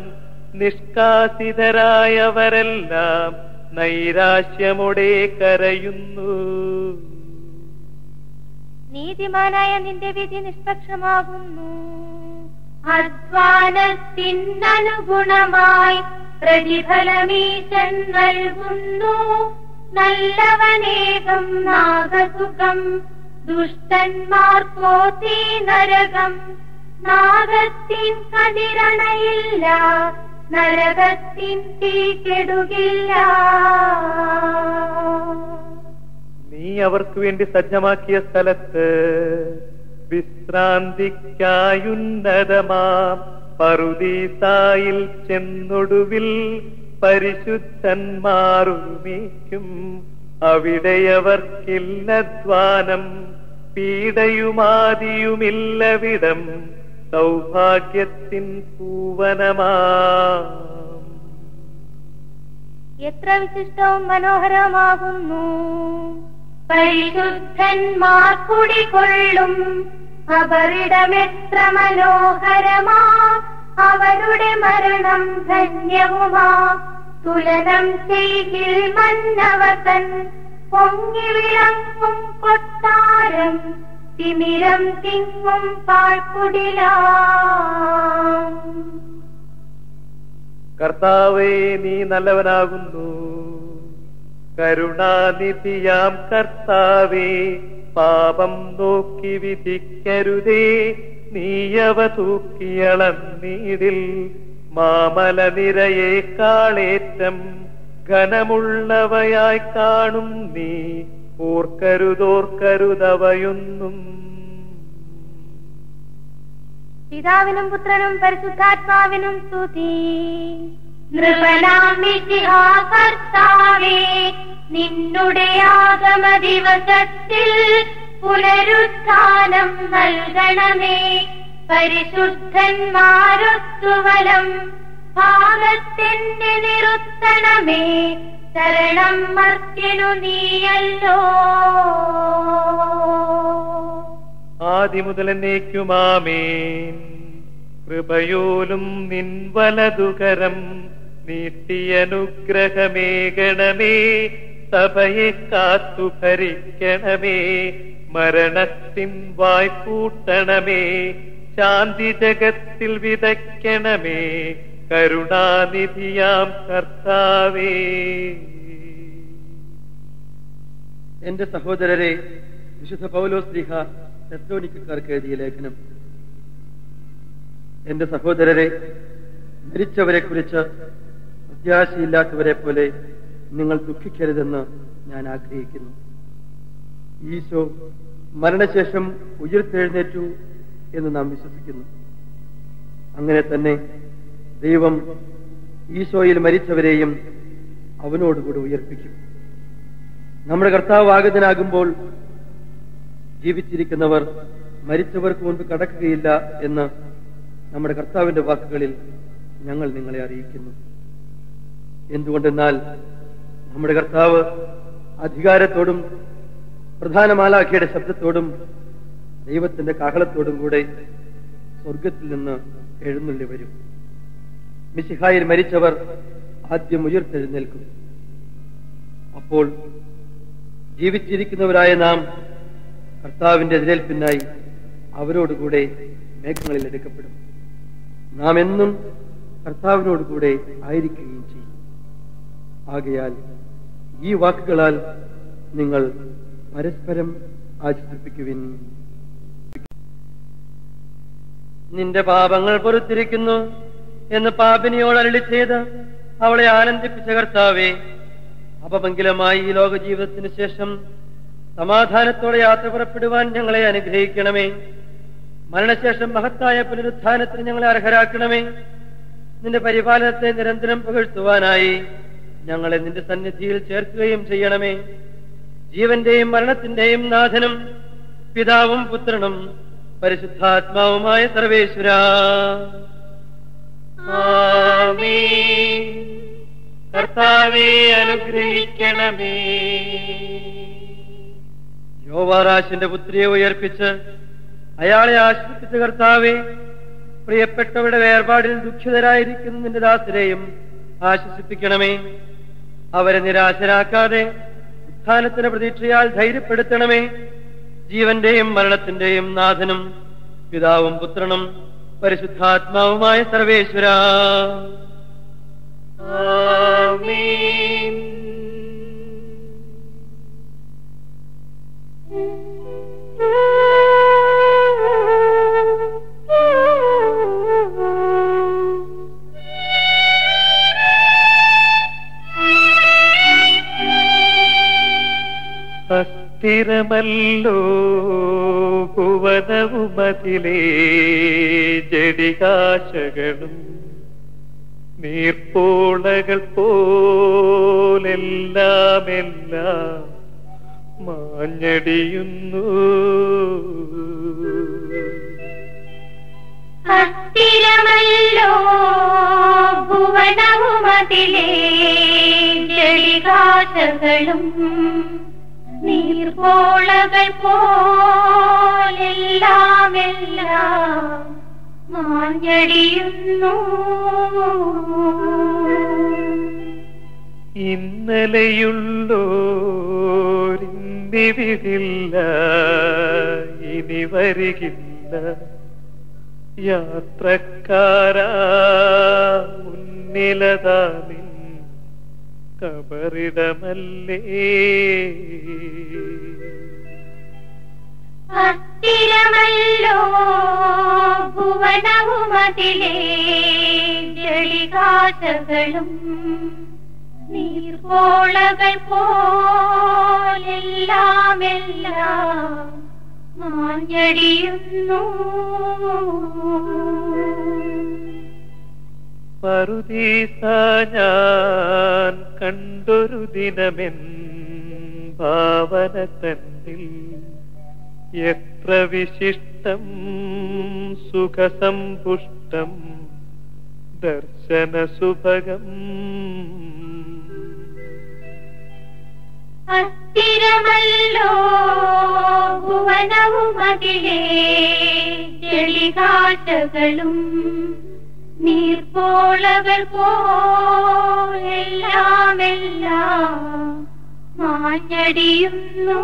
നിഷ്കാസിതരായവരെല്ലാം നൈരാശ്യമുടെ കരയുന്നു നീതിമാനായ നിന്റെ വിധി നിഷ്പക്ഷമാകുന്നു അധ്വാനത്തിനനുഗുണമായി പ്രതിഫലമീശൻ നൽകുന്നു നല്ലവനേകം നാഗസുഖം ദുഷ്ടന്മാർക്കോ തീ നരകം നാഗത്തിൻ കതിരണയില്ല നരകത്തിൻ തീ കെടുകില്ല നീ അവർക്ക് വേണ്ടി സജ്ജമാക്കിയ സ്ഥലത്ത് വിശ്രാന്തിക്കായുന്നതമാം പറുദീസായിൽ ചെന്നൊടുവിൽ പരിശുദ്ധന്മാരുമേക്കും അവിടെയവർക്കില്ലധ്വാനം പീഡയുമാതിയുമില്ലവിടം സൗഭാഗ്യത്തിൻ പൂവനമാ എത്ര വിശിഷ്ടവും മനോഹരമാകുന്നു പരിശുദ്ധന്മാർ കുടികൊള്ളും അവരിടമെത്ര മനോഹരമാ അവരുടെ മരണം ധന്യവുമാ തുലനം ചെയ്തിൽ മന്നവതൻ പൊങ്ങി വിളങ്ങും കൊട്ടാരം തിമിരം തിങ്ങും പാഴ്ക്കുടിലാം കർത്താവേ നീ നല്ലവനാകുന്നു കരുണാനിധിയാം കർത്താവേ പാപം നോക്കി വിധിക്കരുതേ നീയവ തൂക്കിയളന്നീടിൽ മാമല നിരയേക്കാളേറ്റം ഘനമുള്ളവയായി കാണും നീ ഓർക്കരുതോർക്കരുതവയൊന്നും പിതാവിനും പുത്രനും പരിശുദ്ധാത്മാവിനും സ്തുതി നൃപനാമിതിഹാ കർത്താവേ നിന്നുടെ ആഗമ ദിവസത്തിൽ പുനരുത്ഥാനം നൽകണമേ പരിശുദ്ധന്മാരൊത്തുവലം ഭാഗത്തിന്റെ നിറുത്തണമേ ശരണം മർത്യനു നീയല്ലോ ആദ്യ മുതൽ എന്നേക്കുമാമേൻ കൃപയോലും നിൻ വലതുകരം നീട്ടിയനുഗ്രഹമേകണമേ സഭയെ കാത്തു ഭരിക്കണമേ മരണത്തിൻ വായ്പൂട്ടണമേ ശാന്തി ജഗത്തിൽ വിതയ്ക്കണമേ കരുണാനിധിയാം കർത്താവേ എന്റെ സഹോദരരെ വിശുദ്ധ പൗലോസ്ലിഹ തെസ്ലോനിക്കാർക്ക് എഴുതിയ ലേഖനം എന്റെ സഹോദരരെ മരിച്ചവരെ കുറിച്ച് പ്രത്യാശയില്ലാത്തവരെ പോലെ നിങ്ങൾ ദുഃഖിക്കരുതെന്ന് ഞാൻ ആഗ്രഹിക്കുന്നു ഈശോ മരണശേഷം ഉയർത്തെഴുന്നേറ്റു എന്ന് നാം വിശ്വസിക്കുന്നു അങ്ങനെ തന്നെ ദൈവം ഈശോയിൽ മരിച്ചവരെയും അവനോടുകൂടി ഉയർപ്പിക്കും നമ്മുടെ കർത്താവ് ആഗതനാകുമ്പോൾ ജീവിച്ചിരിക്കുന്നവർ മരിച്ചവർക്ക് മുൻപ് കടക്കുകയില്ല എന്ന് നമ്മുടെ കർത്താവിന്റെ വാക്കുകളിൽ ഞങ്ങൾ നിങ്ങളെ അറിയിക്കുന്നു എന്തുകൊണ്ടെന്നാൽ നമ്മുടെ കർത്താവ് അധികാരത്തോടും പ്രധാനമാലാഖിയുടെ ശബ്ദത്തോടും ദൈവത്തിന്റെ കാഹളത്തോടും കൂടെ സ്വർഗത്തിൽ നിന്ന് എഴുന്നള്ളി വരും മിശിഹായിൽ മരിച്ചവർ ആദ്യം ഉയർത്തെഴുന്നേൽക്കും അപ്പോൾ ജീവിച്ചിരിക്കുന്നവരായ നാം കർത്താവിന്റെ എതിരേൽപ്പിനായി അവരോടുകൂടെ മേഘങ്ങളിൽ എടുക്കപ്പെടും നാം എന്നും കർത്താവിനോടുകൂടെ ആയിരിക്കുകയും ചെയ്യും ആകയാൽ ഈ വാക്കുകളാൽ നിങ്ങൾ പരസ്പരം ആശ്വസിപ്പിക്കുവിൻ നിന്റെ പാപങ്ങൾ പൊറത്തിരിക്കുന്നു എന്ന് പാപിനിയോട് അരളി ചെയ്ത് അവളെ ആനന്ദിപ്പിച്ച കർത്താവേ അപമംഗലമായി ഈ ലോക ജീവിതത്തിന് ശേഷം സമാധാനത്തോടെ യാത്ര പുറപ്പെടുവാൻ ഞങ്ങളെ അനുഗ്രഹിക്കണമേ മരണശേഷം മഹത്തായ പുനരുത്ഥാനത്തിന് ഞങ്ങളെ അർഹരാക്കണമേ നിന്റെ പരിപാലനത്തെ നിരന്തരം പുകഴ്ത്തുവാനായി ഞങ്ങളെ നിന്റെ സന്നിധിയിൽ ചേർക്കുകയും ചെയ്യണമേ ജീവന്റെയും മരണത്തിന്റെയും നാഥനും പിതാവും പുത്രനും പരിശുദ്ധാത്മാവുമായ സർവേശ്വര കർത്താവെ അനുഗ്രഹിക്കണമേ യോവാറാശിന്റെ പുത്രിയെ ഉയർപ്പിച്ച് അയാളെ ആശ്വസിപ്പിച്ച കർത്താവെ പ്രിയപ്പെട്ടവരുടെ വേർപാടിൽ ദുഃഖിതരായിരിക്കുന്ന നിന്റെ ദാസരെയും ആശ്വസിപ്പിക്കണമേ അവരെ നിരാശരാക്കാതെ ഉത്ഥാനത്തിന്റെ പ്രതീക്ഷയാൽ ധൈര്യപ്പെടുത്തണമേ ജീവന്റെയും മരണത്തിന്റെയും നാഥനും പിതാവും പുത്രനും പരിശുദ്ധാത്മാവുമായ സർവേശ്വര അസ്ഥിരമല്ലോ ഭുവനവുമതിലേ ജടികാശകളും നീർപ്പോളകൾ പോലെല്ലാമെല്ലാം മാഞ്ഞടിയുന്നു അസ്ഥിരമല്ലോ ഭുവനവുമതിലേ ജളികാശകളും നീർപോളകൾ പോലെല്ലാമെല്ലാം മാഞ്ഞടിയുന്നു ഇന്നലെയുള്ളോരിന്നിവിടില്ല ഇനി വരികില്ല യാത്രക്കാരാ മുന്നിലതാ നിൻ കബറിടമല്ലേ അസ്ഥിരമല്ലോ ഭുവനവുമതിലേ ജളികാശകളും നീർപോളകൾ പോലെല്ലാമെല്ലാം മാഞ്ഞടിയുന്നു പറുദീസ ഞാൻ കണ്ടൊരു ദിനമെൻ ഭാവന തന്നിൽ എത്ര വിശിഷ്ടം സുഖസമ്പുഷ്ടം ദർശന സുഭഗം അസ്ഥിരമല്ലോ ഭുവനവുമതിലേ ജളികാശകളും നീർപ്പോളകൾ പോലെല്ലാമെല്ലാം മാഞ്ഞടിയുന്നു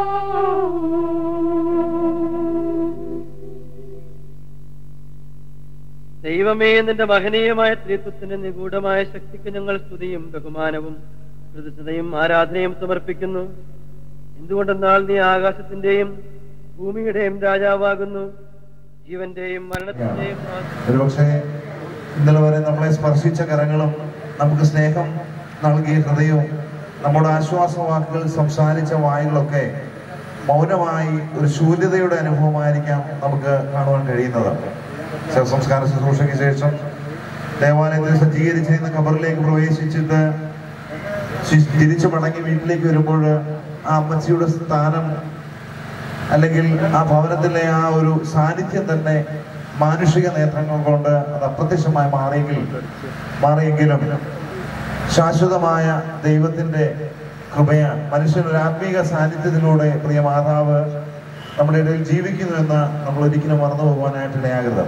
ദൈവമേ നിന്റെ മഹനീയമായ ത്രിത്വത്തിന്റെ നിഗൂഢമായ ശക്തിക്ക് ഞങ്ങൾ സ്തുതിയും ബഹുമാനവും കൃതജ്ഞതയും ആരാധനയും സമർപ്പിക്കുന്നു എന്തുകൊണ്ടെന്നാൽ നീ ആകാശത്തിന്റെയും ഭൂമിയുടെയും രാജാവാകുന്നു ജീവന്റെയും മരണത്തിന്റെയും നാഥൻ. ഒരുപക്ഷെ ഇന്നലെ വരെ നമ്മളെ സ്പർശിച്ച കരങ്ങളും നമുക്ക് സ്നേഹം നൽകിയ ഹൃദയവും നമ്മുടെ ആശ്വാസവാക്കുകൾ സംസാരിച്ച വായുകളൊക്കെ മൗനമായി ഒരു ശൂന്യതയുടെ അനുഭവമായിരിക്കാം നമുക്ക് കാണുവാൻ കഴിയുന്നത് ശവസംസ്കാര ശുശ്രൂഷയ്ക്ക് ശേഷം ദേവാലയത്തിൽ സജ്ജീകരിച്ചിരുന്ന ഖബറിലേക്ക് പ്രവേശിച്ചിട്ട് ശി- തിരിച്ചു മടങ്ങി വീട്ടിലേക്ക് വരുമ്പോൾ ആ അമ്മച്ചിയുടെ സ്ഥാനം അല്ലെങ്കിൽ ആ ഭവനത്തിലെ ആ ഒരു സാന്നിധ്യം തന്നെ മാനുഷിക നേത്രങ്ങൾ കൊണ്ട് അത് അപ്രത്യക്ഷമായി മാറിയെങ്കിൽ മാറിയെങ്കിലും ശാശ്വതമായ ദൈവത്തിന്റെ കൃപയാണ് മനുഷ്യൻ ഒരു ആത്മീക സാന്നിധ്യത്തിലൂടെ പ്രിയ മാതാവ് നമ്മുടെ ഇടയിൽ ജീവിക്കുന്നു എന്ന് നമ്മൾ ഒരിക്കലും മറന്നു പോകുവാനായിട്ട് ഇടയാകരുത്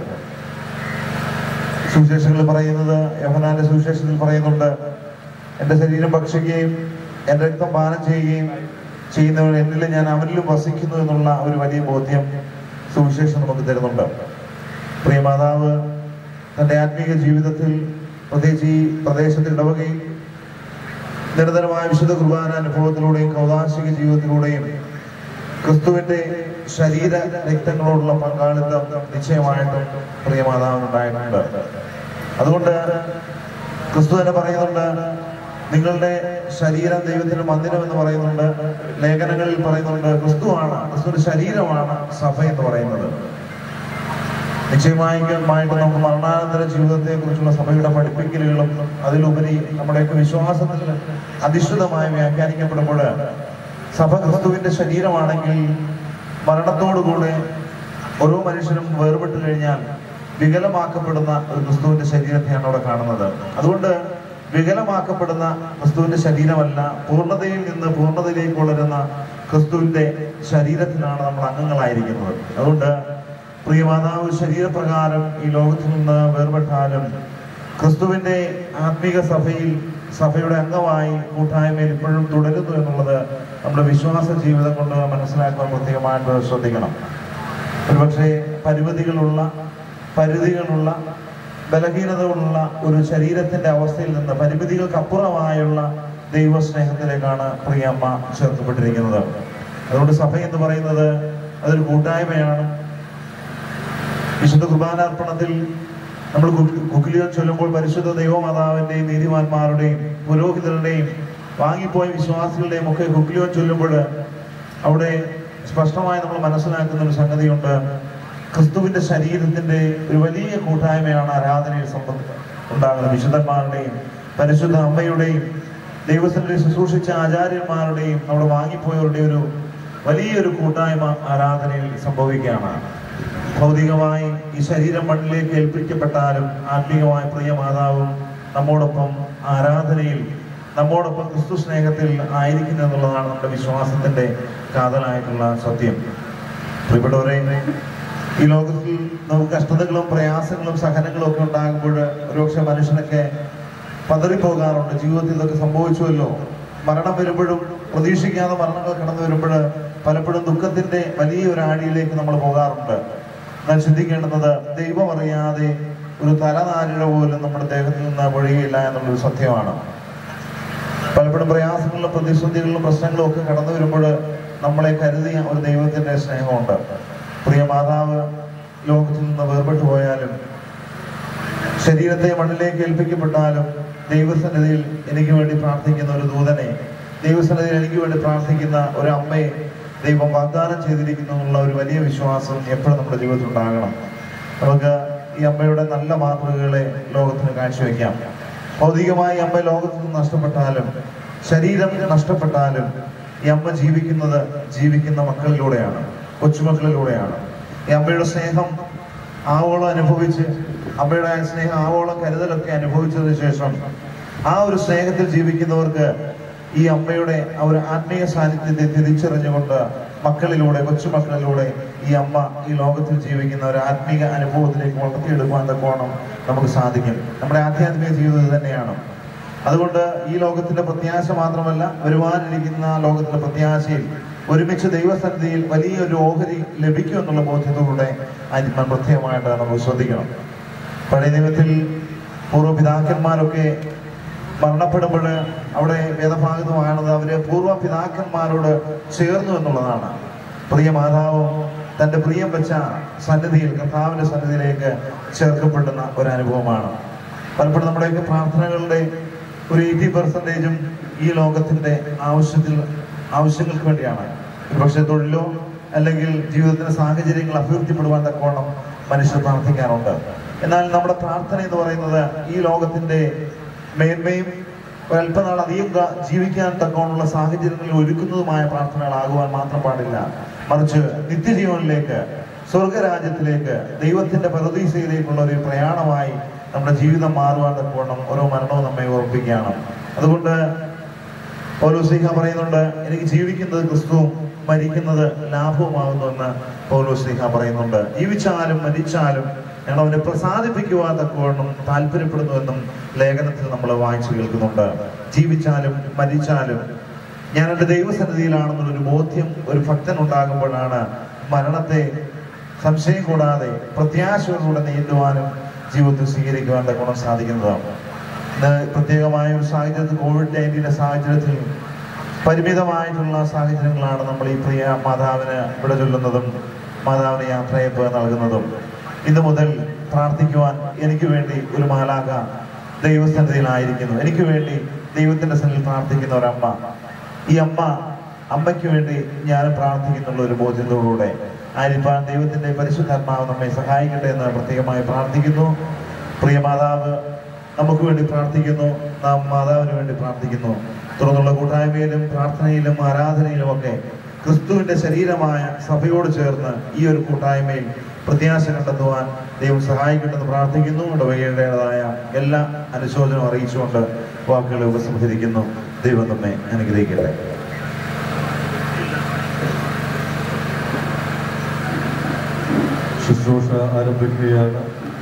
സുവിശേഷങ്ങളിൽ പറയുന്നത് യഹനാന്റെ സുവിശേഷത്തിൽ പറയുന്നുണ്ട് എന്റെ ശരീരം ഭക്ഷിക്കുകയും എന്റെ രക്തം പാനം ചെയ്യുകയും ചെയ്യുന്നവൻ എന്നിൽ ഞാൻ അവനിലും വസിക്കുന്നു എന്നുള്ള ഒരു വലിയ ബോധ്യം സുവിശേഷം നമുക്ക് തരുന്നുണ്ട് പ്രിയ മാതാവ് തന്റെ ആത്മീക ജീവിതത്തിൽ പ്രത്യേകിച്ച് ഈ പ്രദേശത്ത് ഇടവകയിൽ നിരന്തരമായ വിശുദ്ധ കുർബാന അനുഭവത്തിലൂടെയും കൗതാശിക ജീവിതത്തിലൂടെയും ക്രിസ്തുവിന്റെ ശരീര രക്തങ്ങളോടുള്ള പങ്കാളിത്തം നിശ്ചയമായിട്ടും പ്രിയ മാതാവിനുണ്ടായിട്ടുണ്ട് അതുകൊണ്ട് ക്രിസ്തു തന്നെ പറയുന്നുണ്ട് നിങ്ങളുടെ ശരീരം ദൈവത്തിന്റെ മന്ദിരം എന്ന് പറയുന്നുണ്ട് ലേഖനങ്ങളിൽ പറയുന്നുണ്ട് ക്രിസ്തുവാണ് ക്രിസ്തുവിന്റെ ശരീരമാണ് സഭ എന്ന് പറയുന്നത് നിശ്ചയമായിട്ടും നമുക്ക് മരണാനന്തര ജീവിതത്തെ കുറിച്ചുള്ള സഭയുടെ പഠിപ്പിക്കലുകളും അതിലുപരി നമ്മുടെയൊക്കെ വിശ്വാസത്തിൽ അധിഷ്ഠിതമായി വ്യാഖ്യാനിക്കപ്പെടുമ്പോൾ സഭ ക്രിസ്തുവിന്റെ ശരീരമാണെങ്കിൽ മരണത്തോടുകൂടെ ഓരോ മനുഷ്യനും വേർപെട്ട് കഴിഞ്ഞാൽ വികലമാക്കപ്പെടുന്ന ഒരു ക്രിസ്തുവിന്റെ ശരീരത്തെയാണ് അവിടെ കാണുന്നത് അതുകൊണ്ട് വികലമാക്കപ്പെടുന്ന ക്രിസ്തുവിന്റെ ശരീരമല്ല പൂർണ്ണതയിൽ നിന്ന് പൂർണ്ണതയിലേക്ക് വളരുന്ന ക്രിസ്തുവിന്റെ ശരീരത്തിനാണ് നമ്മൾ അംഗങ്ങളായിരിക്കുന്നത് അതുകൊണ്ട് പ്രിയമാതാവ് ശരീരപ്രകാരം ഈ ലോകത്തിൽ നിന്ന് വേർപെട്ടാലും ക്രിസ്തുവിന്റെ ആത്മീക സഭയിൽ സഭയുടെ അംഗമായി കൂട്ടായ്മയിൽ ഇപ്പോഴും തുടരുന്നു എന്നുള്ളത് നമ്മുടെ വിശ്വാസ ജീവിതം കൊണ്ട് മനസ്സിലാക്കാൻ പ്രത്യേകമായിട്ട് ശ്രദ്ധിക്കണം ഒരുപക്ഷെ പരിമിതികളുള്ള പരിധികളുള്ള ബലഹീനതകളുള്ള ഒരു ശരീരത്തിന്റെ അവസ്ഥയിൽ നിന്ന് പരിമിതികൾക്കപ്പുറമായുള്ള ദൈവസ്നേഹത്തിലേക്കാണ് പ്രിയമ്മ ചേർക്കപ്പെട്ടിരിക്കുന്നത് അതുകൊണ്ട് സഭ എന്ന് പറയുന്നത് അതൊരു കൂട്ടായ്മയാണ് വിശുദ്ധ കുർബാനാർപ്പണത്തിൽ നമ്മൾ കുക്കിലിയോ ചൊല്ലുമ്പോൾ പരിശുദ്ധ ദൈവമാതാവിന്റെയും നീതിമാന്മാരുടെയും പുരോഹിതരുടെയും വാങ്ങിപ്പോയ വിശ്വാസികളുടെയും ഒക്കെ കുക്കിലിയോ ചൊല്ലുമ്പോൾ അവിടെ സ്പഷ്ടമായി നമ്മൾ മനസ്സിലാക്കുന്ന ഒരു സംഗതിയുണ്ട് ക്രിസ്തുവിന്റെ ശരീരത്തിന്റെ ഒരു വലിയ കൂട്ടായ്മയാണ് ആരാധനയിൽ സംബന്ധ ഉണ്ടാകുന്നത് വിശുദ്ധന്മാരുടെയും പരിശുദ്ധ അമ്മയുടെയും ദൈവസ്ഥലിൽ ശുശ്രൂഷിച്ച ആചാര്യന്മാരുടെയും നമ്മുടെ വാങ്ങിപ്പോയവരുടെ ഒരു വലിയൊരു കൂട്ടായ്മ ആരാധനയിൽ സംഭവിക്കുകയാണ് ഭൗതികമായി ഈ ശരീരം മണ്ണിലേക്ക് ഏൽപ്പിക്കപ്പെട്ടാലും ആത്മീയമായ പ്രിയ മാതാവും നമ്മോടൊപ്പം ആരാധനയിൽ നമ്മോടൊപ്പം ക്രിസ്തു സ്നേഹത്തിൽ ആയിരിക്കുന്നു എന്നുള്ളതാണ് നമ്മുടെ വിശ്വാസത്തിന്റെ കാതലായിട്ടുള്ള സത്യം പ്രിയപ്പെട്ടവരെ ഈ ലോകത്തിൽ നമുക്ക് കഷ്ടതകളും പ്രയാസങ്ങളും സഹനങ്ങളും ഒക്കെ ഉണ്ടാകുമ്പോൾ ഒരുപക്ഷെ മനുഷ്യനൊക്കെ പതറിപ്പോകാറുണ്ട് ജീവിതത്തിൽ ഇതൊക്കെ സംഭവിച്ചുവല്ലോ മരണം വരുമ്പോഴും പ്രതീക്ഷിക്കാതെ മരണങ്ങൾ കടന്നു വരുമ്പോൾ പലപ്പോഴും ദുഃഖത്തിന്റെ വലിയ ഒരു ആഴിയിലേക്ക് നമ്മൾ പോകാറുണ്ട് എന്നാൽ ചിന്തിക്കേണ്ടുന്നത് ദൈവം അറിയാതെ ഒരു തലനാരിഴ പോലും നമ്മുടെ ദേഹത്തിൽ നിന്ന് പൊഴിയില്ല എന്നുള്ളൊരു സത്യമാണ് പലപ്പോഴും പ്രയാസങ്ങളിലും പ്രതിസന്ധികളിലും പ്രശ്നങ്ങളും ഒക്കെ കടന്നു വരുമ്പോൾ നമ്മളെ കരുതിയ ഒരു ദൈവത്തിന്റെ സ്നേഹമുണ്ട് പ്രിയ മാതാവ് ലോകത്തിൽ നിന്ന് വേർപെട്ടു പോയാലും ശരീരത്തെ മണ്ണിലേക്ക് ഏൽപ്പിക്കപ്പെട്ടാലും ദൈവസന്നിധിയിൽ എനിക്ക് വേണ്ടി പ്രാർത്ഥിക്കുന്ന ഒരു ദൂതനെ ദൈവസന്നിധിയിൽ എനിക്ക് വേണ്ടി പ്രാർത്ഥിക്കുന്ന ഒരു അമ്മയെ ദൈവം വാഗ്ദാനം ചെയ്തിരിക്കുന്നു എന്നുള്ള ഒരു വലിയ വിശ്വാസം എപ്പോഴും നമ്മുടെ ജീവിതത്തിൽ ഉണ്ടാകണം നമുക്ക് ഈ അമ്മയുടെ നല്ല മാതൃകകളെ ലോകത്തിന് കാഴ്ചവെക്കാം ഭൗതികമായി അമ്മ ലോകത്തിൽ നിന്ന് നഷ്ടപ്പെട്ടാലും ശരീരം നഷ്ടപ്പെട്ടാലും ഈ അമ്മ ജീവിക്കുന്നത് ജീവിക്കുന്ന മക്കളിലൂടെയാണ് കൊച്ചുമക്കളിലൂടെയാണ് ഈ അമ്മയുടെ സ്നേഹം ആവോളം അനുഭവിച്ച് അമ്മയുടെ ആ സ്നേഹം ആവോളം കരുതലൊക്കെ അനുഭവിച്ചതിന് ശേഷം ആ ഒരു സ്നേഹത്തിൽ ജീവിക്കുന്നവർക്ക് ഈ അമ്മയുടെ ആ ഒരു ആത്മീയ സാന്നിധ്യത്തെ തിരിച്ചറിഞ്ഞുകൊണ്ട് മക്കളിലൂടെ കൊച്ചുമക്കളിലൂടെ ഈ അമ്മ ഈ ലോകത്തിൽ ജീവിക്കുന്ന ഒരു ആത്മീക അനുഭവത്തിലേക്ക് വളർത്തിയെടുക്കുവാൻ തക്കോണം നമുക്ക് സാധിക്കും നമ്മുടെ ആധ്യാത്മിക ജീവിതം ഇത് തന്നെയാണ് അതുകൊണ്ട് ഈ ലോകത്തിന്റെ പ്രത്യാശ മാത്രമല്ല വരുവാനിരിക്കുന്ന ലോകത്തിന്റെ പ്രത്യാശയിൽ ഒരുമിച്ച് ദൈവസന്നിധിയിൽ വലിയൊരു ഓഹരി ലഭിക്കും എന്നുള്ള ബോധ്യത്തോടെ അതിന് പ്രത്യേകമായിട്ട് നമുക്ക് ശ്രദ്ധിക്കണം പഴയ നിയമത്തിൽ പൂർവ്വപിതാക്കന്മാരൊക്കെ മരണപ്പെടുമ്പോൾ അവിടെ വേദഭാഗത്ത് കാണുന്നത് അവര് പൂർവ്വ പിതാക്കന്മാരോട് ചേർന്നു എന്നുള്ളതാണ് പ്രിയ മാതാവും തന്റെ പ്രിയം വെച്ച സന്നിധിയിൽ കർത്താവിന്റെ സന്നിധിയിലേക്ക് ചേർക്കപ്പെടുന്ന ഒരു അനുഭവമാണ് പലപ്പോഴും നമ്മുടെയൊക്കെ പ്രാർത്ഥനകളുടെ ഒരു എയ്റ്റി പെർസെൻറ്റേജും ഈ ലോകത്തിന്റെ ആവശ്യത്തിൽ ആവശ്യങ്ങൾക്ക് വേണ്ടിയാണ് പക്ഷെ തൊഴിലോ അല്ലെങ്കിൽ ജീവിതത്തിന്റെ സാഹചര്യങ്ങൾ അഭിവൃദ്ധിപ്പെടുവാൻ തക്കോണം മനുഷ്യർ പ്രാർത്ഥിക്കാറുണ്ട് എന്നാൽ നമ്മുടെ പ്രാർത്ഥന എന്ന് പറയുന്നത് ഈ ലോകത്തിന്റെ മേന്മയും ഒരല്പനാൾ അധികം കാ- ജീവിക്കാൻ തക്കോണമുള്ള സാഹചര്യങ്ങളിൽ ഒരുക്കുന്നതുമായ പ്രാർത്ഥനകളാകുവാൻ മാത്രം പാടില്ല മറിച്ച് നിത്യജീവനിലേക്ക് സ്വർഗരാജ്യത്തിലേക്ക് ദൈവത്തിന്റെ പരദീസയിലേക്കുള്ള ഒരു പ്രയാണമായി നമ്മുടെ ജീവിതം മാറുവാൻ തക്കോണം ഓരോ മരണവും നമ്മെ ഓർപ്പിക്കുകയാണ് അതുകൊണ്ട് പൗലോസ്ലിഹ പറയുന്നുണ്ട് എനിക്ക് ജീവിക്കുന്നത് ക്രിസ്തുവും മരിക്കുന്നത് ലാഭവുമാകുന്നുവെന്ന് പൗലോസ്ലിഹ പറയുന്നുണ്ട് ജീവിച്ചാലും മരിച്ചാലും ഞങ്ങൾ അവനെ പ്രസാദിപ്പിക്കുവാൻ തക്കവണ്ണം താല്പര്യപ്പെടുന്നുവെന്നും ലേഖനത്തിൽ നമ്മൾ വായിച്ചു കേൾക്കുന്നുണ്ട് ജീവിച്ചാലും മരിച്ചാലും ഞാൻ എൻ്റെ ദൈവസന്നിധിയിലാണെന്നുള്ളൊരു ബോധ്യം ഒരു ഭക്തൻ ഉണ്ടാകുമ്പോഴാണ് മരണത്തെ സംശയം കൂടാതെ പ്രത്യാശയോടുകൂടെ നേരിടുവാനും ജീവിതത്തിൽ സ്വീകരിക്കുവാൻ ഗുണം സാധിക്കുന്നതാണ് ഇന്ന് പ്രത്യേകമായ ഒരു സാഹചര്യത്തിൽ കോവിഡ് നയൻറ്റീൻ്റെ സാഹചര്യത്തിൽ പരിമിതമായിട്ടുള്ള സാഹചര്യങ്ങളാണ് നമ്മൾ ഈ പ്രിയ മാതാവിന് ഇവിടെ ചൊല്ലുന്നതും മാതാവിന് യാത്രയപ്പ് നൽകുന്നതും ഇന്ന് മുതൽ പ്രാർത്ഥിക്കുവാൻ എനിക്ക് വേണ്ടി ഒരു മാലാക ദൈവസന്നിധിയിലായിരിക്കുന്നു എനിക്ക് വേണ്ടി ദൈവത്തിന്റെ സന്നിധിയിൽ പ്രാർത്ഥിക്കുന്ന ഒരമ്മ ഈ അമ്മ അമ്മയ്ക്ക് വേണ്ടി ഞാൻ പ്രാർത്ഥിക്കുന്നുള്ള ഒരു ബോധ്യത്തോടുകൂടെ ആയിരിക്കാൻ ദൈവത്തിന്റെ പരിശുദ്ധാത്മാവ് നമ്മെ സഹായിക്കട്ടെ എന്ന് പ്രത്യേകമായി പ്രാർത്ഥിക്കുന്നു പ്രിയ മാതാവ് നമുക്ക് വേണ്ടി പ്രാർത്ഥിക്കുന്നു നാം മാതാവിന് വേണ്ടി പ്രാർത്ഥിക്കുന്നു തുടർന്നുള്ള കൂട്ടായ്മയിലും പ്രാർത്ഥനയിലും ആരാധനയിലും ഒക്കെ ക്രിസ്തുവിന്റെ ശരീരമായ സഭയോട് ചേർന്ന് ഈ ഒരു കൂട്ടായ്മയിൽ പ്രത്യാശ കണ്ടെത്തുവാൻ ദൈവം സഹായിക്കട്ടെന്ന് പ്രാർത്ഥിക്കുന്നു ഇടവകയുടേതായ എല്ലാ അനുശോചനവും അറിയിച്ചുകൊണ്ട് വാക്കുകളെ ഉപസംഹരിക്കുന്നു ദൈവം നമ്മെ അനുഗ്രഹിക്കട്ടെ ശുശ്രൂഷ ആരംഭിക്കുകയാണ്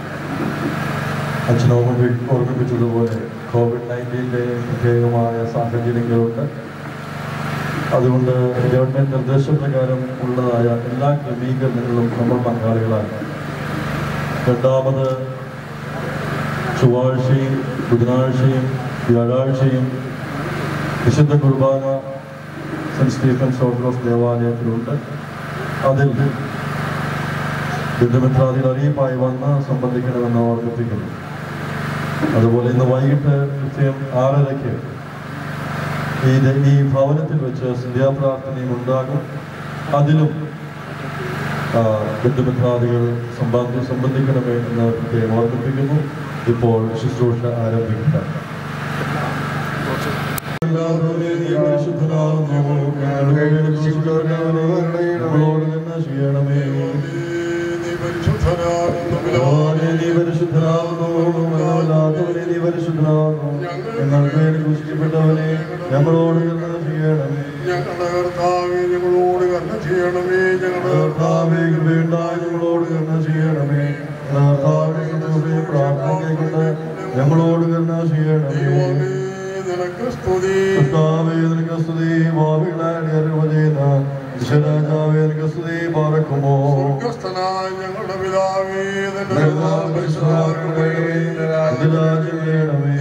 അച്ഛൻ ഓർമ്മി ഓർമ്മിപ്പിച്ചതുപോലെ കോവിഡ് നയൻറ്റീൻ്റെ പ്രത്യേകമായ സാഹചര്യങ്ങളുണ്ട് അതുകൊണ്ട് ഗവൺമെൻറ് നിർദ്ദേശപ്രകാരം ഉള്ളതായ എല്ലാ ക്രമീകരണങ്ങളിലും നമ്മൾ പങ്കാളികളാണ് രണ്ടാമത് ചൊവ്വാഴ്ചയും ബുധനാഴ്ചയും വ്യാഴാഴ്ചയും വിശുദ്ധ കുർബാന സെൻറ്റ് സ്റ്റീഫൻസ് ഓർത്തഡോക്സ് ദേവാലയത്തിലുണ്ട് അതിൽ ബന്ധുമിത്രാദികൾ അറിയിപ്പായി വന്ന് സംബന്ധിക്കണമെന്ന് ഓർമ്മിപ്പിക്കുന്നു അതുപോലെ ഇന്ന് വൈകിട്ട് കൃത്യം ആറരയ്ക്ക് ഈ ദ- ഈ ഭവനത്തിൽ വെച്ച് സന്ധ്യാപ്രാർത്ഥനയും ഉണ്ടാകും അതിലും ആ, ബന്ധുമിത്രാദികൾ സമ്പാദ്യം സംബന്ധിക്കണമേ എന്ന് പ്രത്യേകം ഓർമ്മിപ്പിക്കുന്നു ഇപ്പോൾ ശുശ്രൂഷ ആരംഭിക്കുക നമ്മളോട് തന്നെ ചെയ്യണമേ ഭഗവാനെ നീ പരിശുദ്ധനാകുന്നു ഞങ്ങളല്ലാത്തവനെ നീ പരിശുദ്ധനാകുന്നു ഞങ്ങൾക്ക് വേണ്ടി ക്രൂശിക്കപ്പെട്ടവനെ ഞങ്ങളോട് തന്നെ ചെയ്യണമേ ഞങ്ങളുടെ കർത്താവെ ഞങ്ങളോട് കർണ ചെയ്യണമേ ഞങ്ങളുടെ കർത്താവേ കൃപയുണ്ടായി ഞങ്ങളോട് കരുണ ചെയ്യണമേ കർത്താവിനെ സന്തോഷത്തെ പ്രാർത്ഥന കൊണ്ട് ഞങ്ങളോട് കരുണ ചെയ്യണമേ ദൈവമേ, നിനക്ക് സ്തുതി കർത്താവേ നിനക്ക് സ്തുതി ഭാവികളായ അറിവ് ചെയ്യുന്ന ഈശ്വരാജാവേ നിനക്ക് സ്തുതി പാർക്കുമോ സ്വർഗസ്ഥനായ ഞങ്ങളുടെ പിതാവേ നിന്റെ നാമം പരിശുദ്ധമാക്കണമേ. രാജ്യം വേണമേ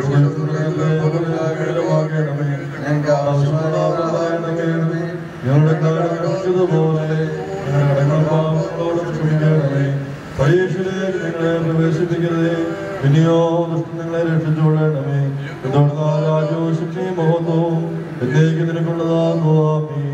ഞങ്ങൾക്ക് ആവശ്യമായണമേ ഞങ്ങളുടെ കാലഘട്ടതുപോലെ ഞങ്ങളുടെ പാപങ്ങളോട് ക്ഷമിക്കണമേ പരീക്ഷയിലേക്ക് നിങ്ങളെ പ്രവേശിപ്പിക്കരുതേ ഇനിയോ ദുഷ്ടം നിങ്ങളെ രക്ഷിച്ചുകൊള്ളണമേ തുടർന്ന് രാജവും ശിക്ഷയും മഹത്വവും എന്നേക്ക് നിനക്കുള്ളതാകുന്നു ആമീൻ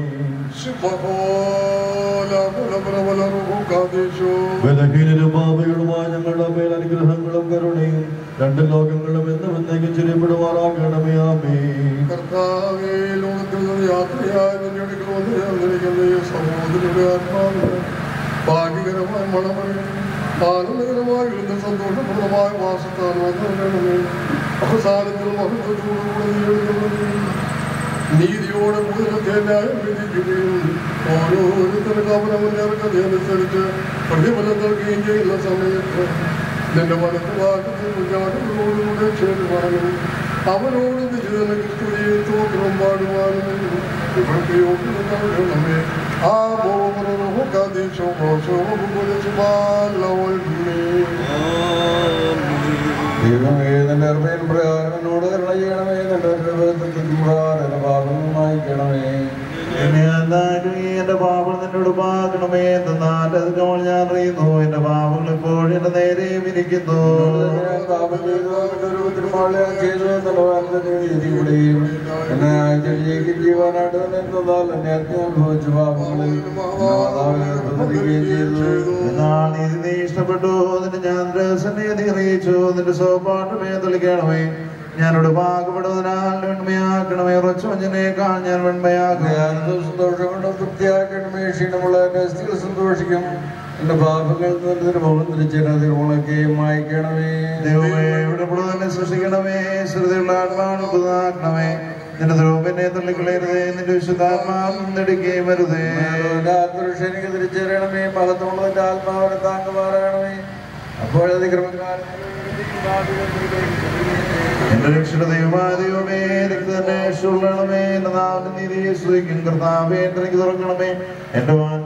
ശുഭകോല ബലപ്രബല റുഹുകാദേശോ. ബലഹീനരും പാപികളുമായ ഞങ്ങളുടെ മേൽ അനുഗ്രഹങ്ങളും കരുണയും രണ്ട് ലോകങ്ങളും എന്നും എന്നേക്കും ചെറിയപ്പെടുമാറാകണമേ ആമീൻ കർത്താവേ, ലോകത്തിൽ നിന്ന് യാത്രയായി നിന്റെ അടുക്കൽ വന്ന് ചേർന്നിരിക്കുന്ന ഈ സഹോദരിയുടെ ആത്മാവിന് ഭാഗ്യകരമായ മണമേ ആനന്ദകരമായ ഇരുന്ന സന്തോഷപ്രദമായ വാസത്താൽ വന്നിരണമേ അവസാനത്തിൽ മഹത്വത്തോടുകൂടെ നീ എഴുന്നള്ളണമേ. നീതിയോടെ കൂടുതലത്തെ ന്യായം വിധിക്കുകയും ഓരോരുത്തർക്ക് അവനവന്റെ അർഹതയനുസരിച്ച് പ്രതിഫലം നൽകുകയും ചെയ്യുന്ന സമയത്ത് നിന്റെ വലത്ത് ഭാഗത്ത് കുഞ്ഞാടുകളോടുകൂടെ ചേരുവാനും അവനോട് നിശ്ചിതന ക്രിസ്തുതിയെ തോത്രം പാടുവാനും ഇവർക്ക് യോഗ്യതമേ ആ ബോധനോ ദൈവമേ നിന്റെ അർമ്മയിൽ പ്രകാരം എന്നോട് കരുണ ചെയ്യണമേ നിന്റെ പ്രകാരം പാപം മായിക്കണമേ എന്നെ എന്നാലും ഈ എന്റെ പാപങ്ങൾ നിന്നോട് പാകണമേ എന്നാൽ അത് കവൾ ഞാൻ അറിയുന്നു എന്റെ പാപങ്ങൾ ഇപ്പോഴും എന്റെ നേരെ ഇരിക്കുന്നു ഞാൻ പാപം ചെയ്തു അവന്റെ രൂപത്തിൽ മാളിയാൻ ചെയ്തു എന്നുള്ള വാഗ്ദത്തം നീതിയുടെയും എന്നെ ആചരിക്കുകയും ചെയ്യുവാനായിട്ട് തന്നെ എന്നാൽ എന്നെ അനുഭവിച്ച പാപങ്ങളിൽ എന്റെ മാതാവിനെ പ്രതികരിക്കുകയും ചെയ്തു എന്നാൽ നീതി നീ ഇഷ്ടപ്പെട്ടു നിന്റെ ഞാൻ രഹസ്യനീതി അറിയിച്ചു നിന്റെ സോപ്പാട്ടുമേ തെളിക്കണമേ ഞാനോട് പാകപ്പെടുന്നതിനാൽ വെണ്മയാക്കണമേ ഉറച്ചു വഞ്ചനേക്കാൾ ഞാൻ വെണ്മയാക്കും ധ്യാനത്തിൽ സന്തോഷം കൊണ്ട് തൃപ്തിയാക്കണമേ ക്ഷീണമുള്ള എന്റെ സ്ത്രീ സന്തോഷിക്കും എന്റെ പാപങ്ങൾ നിന്റെ മുഖം തിരിച്ചിരുന്ന തിരുമുളക്കെയും മായ്ക്കണമേ ദൈവമേ ഇവിടെ തന്നെ സൃഷ്ടിക്കണമേ ശ്രുതിയുള്ള ആത്മാവ് പുതുതാക്കണമേ നിന്റെ ദ്രോപിനെ തള്ളിക്കളയരുതേ നിന്റെ വിശുദ്ധാത്മാവ് നെടുക്കുകയും വരുതേ എനിക്ക് തിരിച്ചറിയണമേ മഹത്വമുള്ളതിന്റെ ആത്മാവിനെ താങ്ങുമാറാകണമേ അപ്പോഴത് എന്റെ രക്ഷയുടെ ദൈവമായ ദൈവമേ എനിക്ക് തന്നെ രക്ഷയുള്ളണമേ എന്റെ നാവിന്റെ നീതിയെ സ്തുതിക്കും കർത്താവേ എന്റെ എനിക്ക് തുറക്കണമേ എന്റെ വാൻ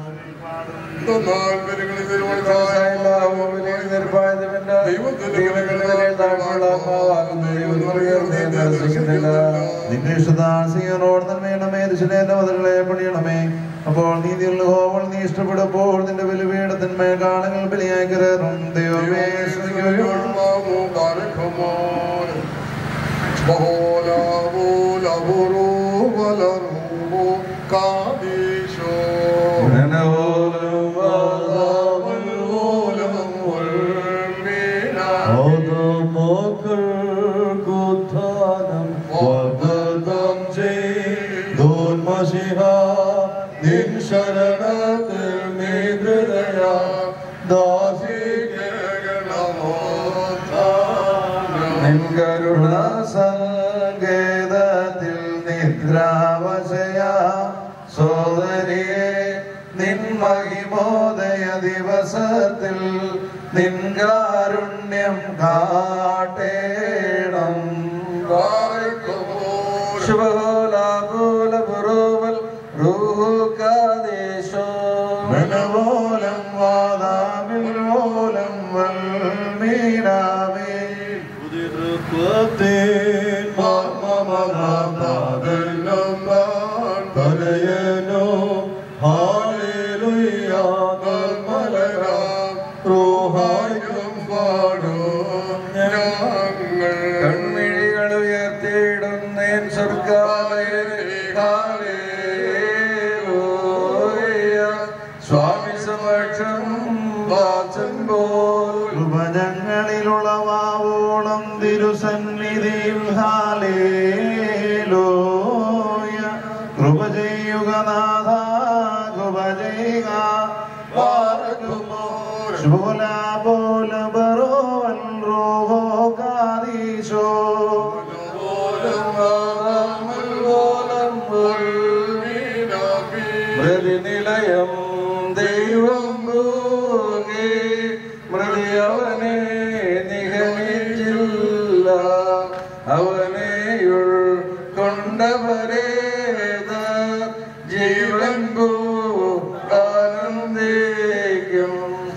നിന്റെ ഇഷ്ടദാസിയോട് നന്മയണമേ ദുശനേന്റെ മതിലുകളെ പണിയണമേ അപ്പോൾ നീതിയുള്ള ഹോവൾ നീ ഇഷ്ടപ്പെടുമ്പോൾ നിന്റെ ബലിപീഠത്തിന്മേ കാണങ്ങൾ ബലിയായി കയറും ദൈവമേ സ്തുതിക്കുകയും ശരണത്തിൽ നേതൃതയ നിൻകരുണ സങ്കേതത്തിൽ നിദ്രാവശയ സോദരിയെ നിൻ മഹിമോദയ ദിവസത്തിൽ നിൻകാരുണ്യം കാട്ടേണം ശുഭോലാപൂലപുരോവൽ റൂഹുകാദേശോ മനവോലം വാദാമിൽ ഓലം വൽമീനാമേ കൺമിഴികൾ ഉയർത്തിയിടുന്നേൻ സ്വർഗാലയ സ്വാമി സമക്ഷ ഉണർവിലുളവാവോളം തിരുസന്നിധിയിൽ ഹാലേലൂയ കൃപ ചെയ്യുക നാഥ കൃപ ചെയ്യുക ശുഭല പോല ബറോവൻ റോഹോ കാദീശോ മൃതിനിലയം ദൈവം ഭൂകി മൃതി അവനെ നിഗമിച്ചില്ല അവനെയുൾ കൊണ്ടവരേത ജീവൻ ആനന്ദിക്കും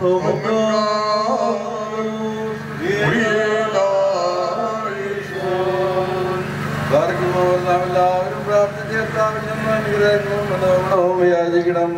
നാം എല്ലാവരും പ്രാർത്ഥിച്ച് കർത്താവിന്റെ അനുഗ്രഹങ്ങളും മനോഗുണവും യാചിക്കണം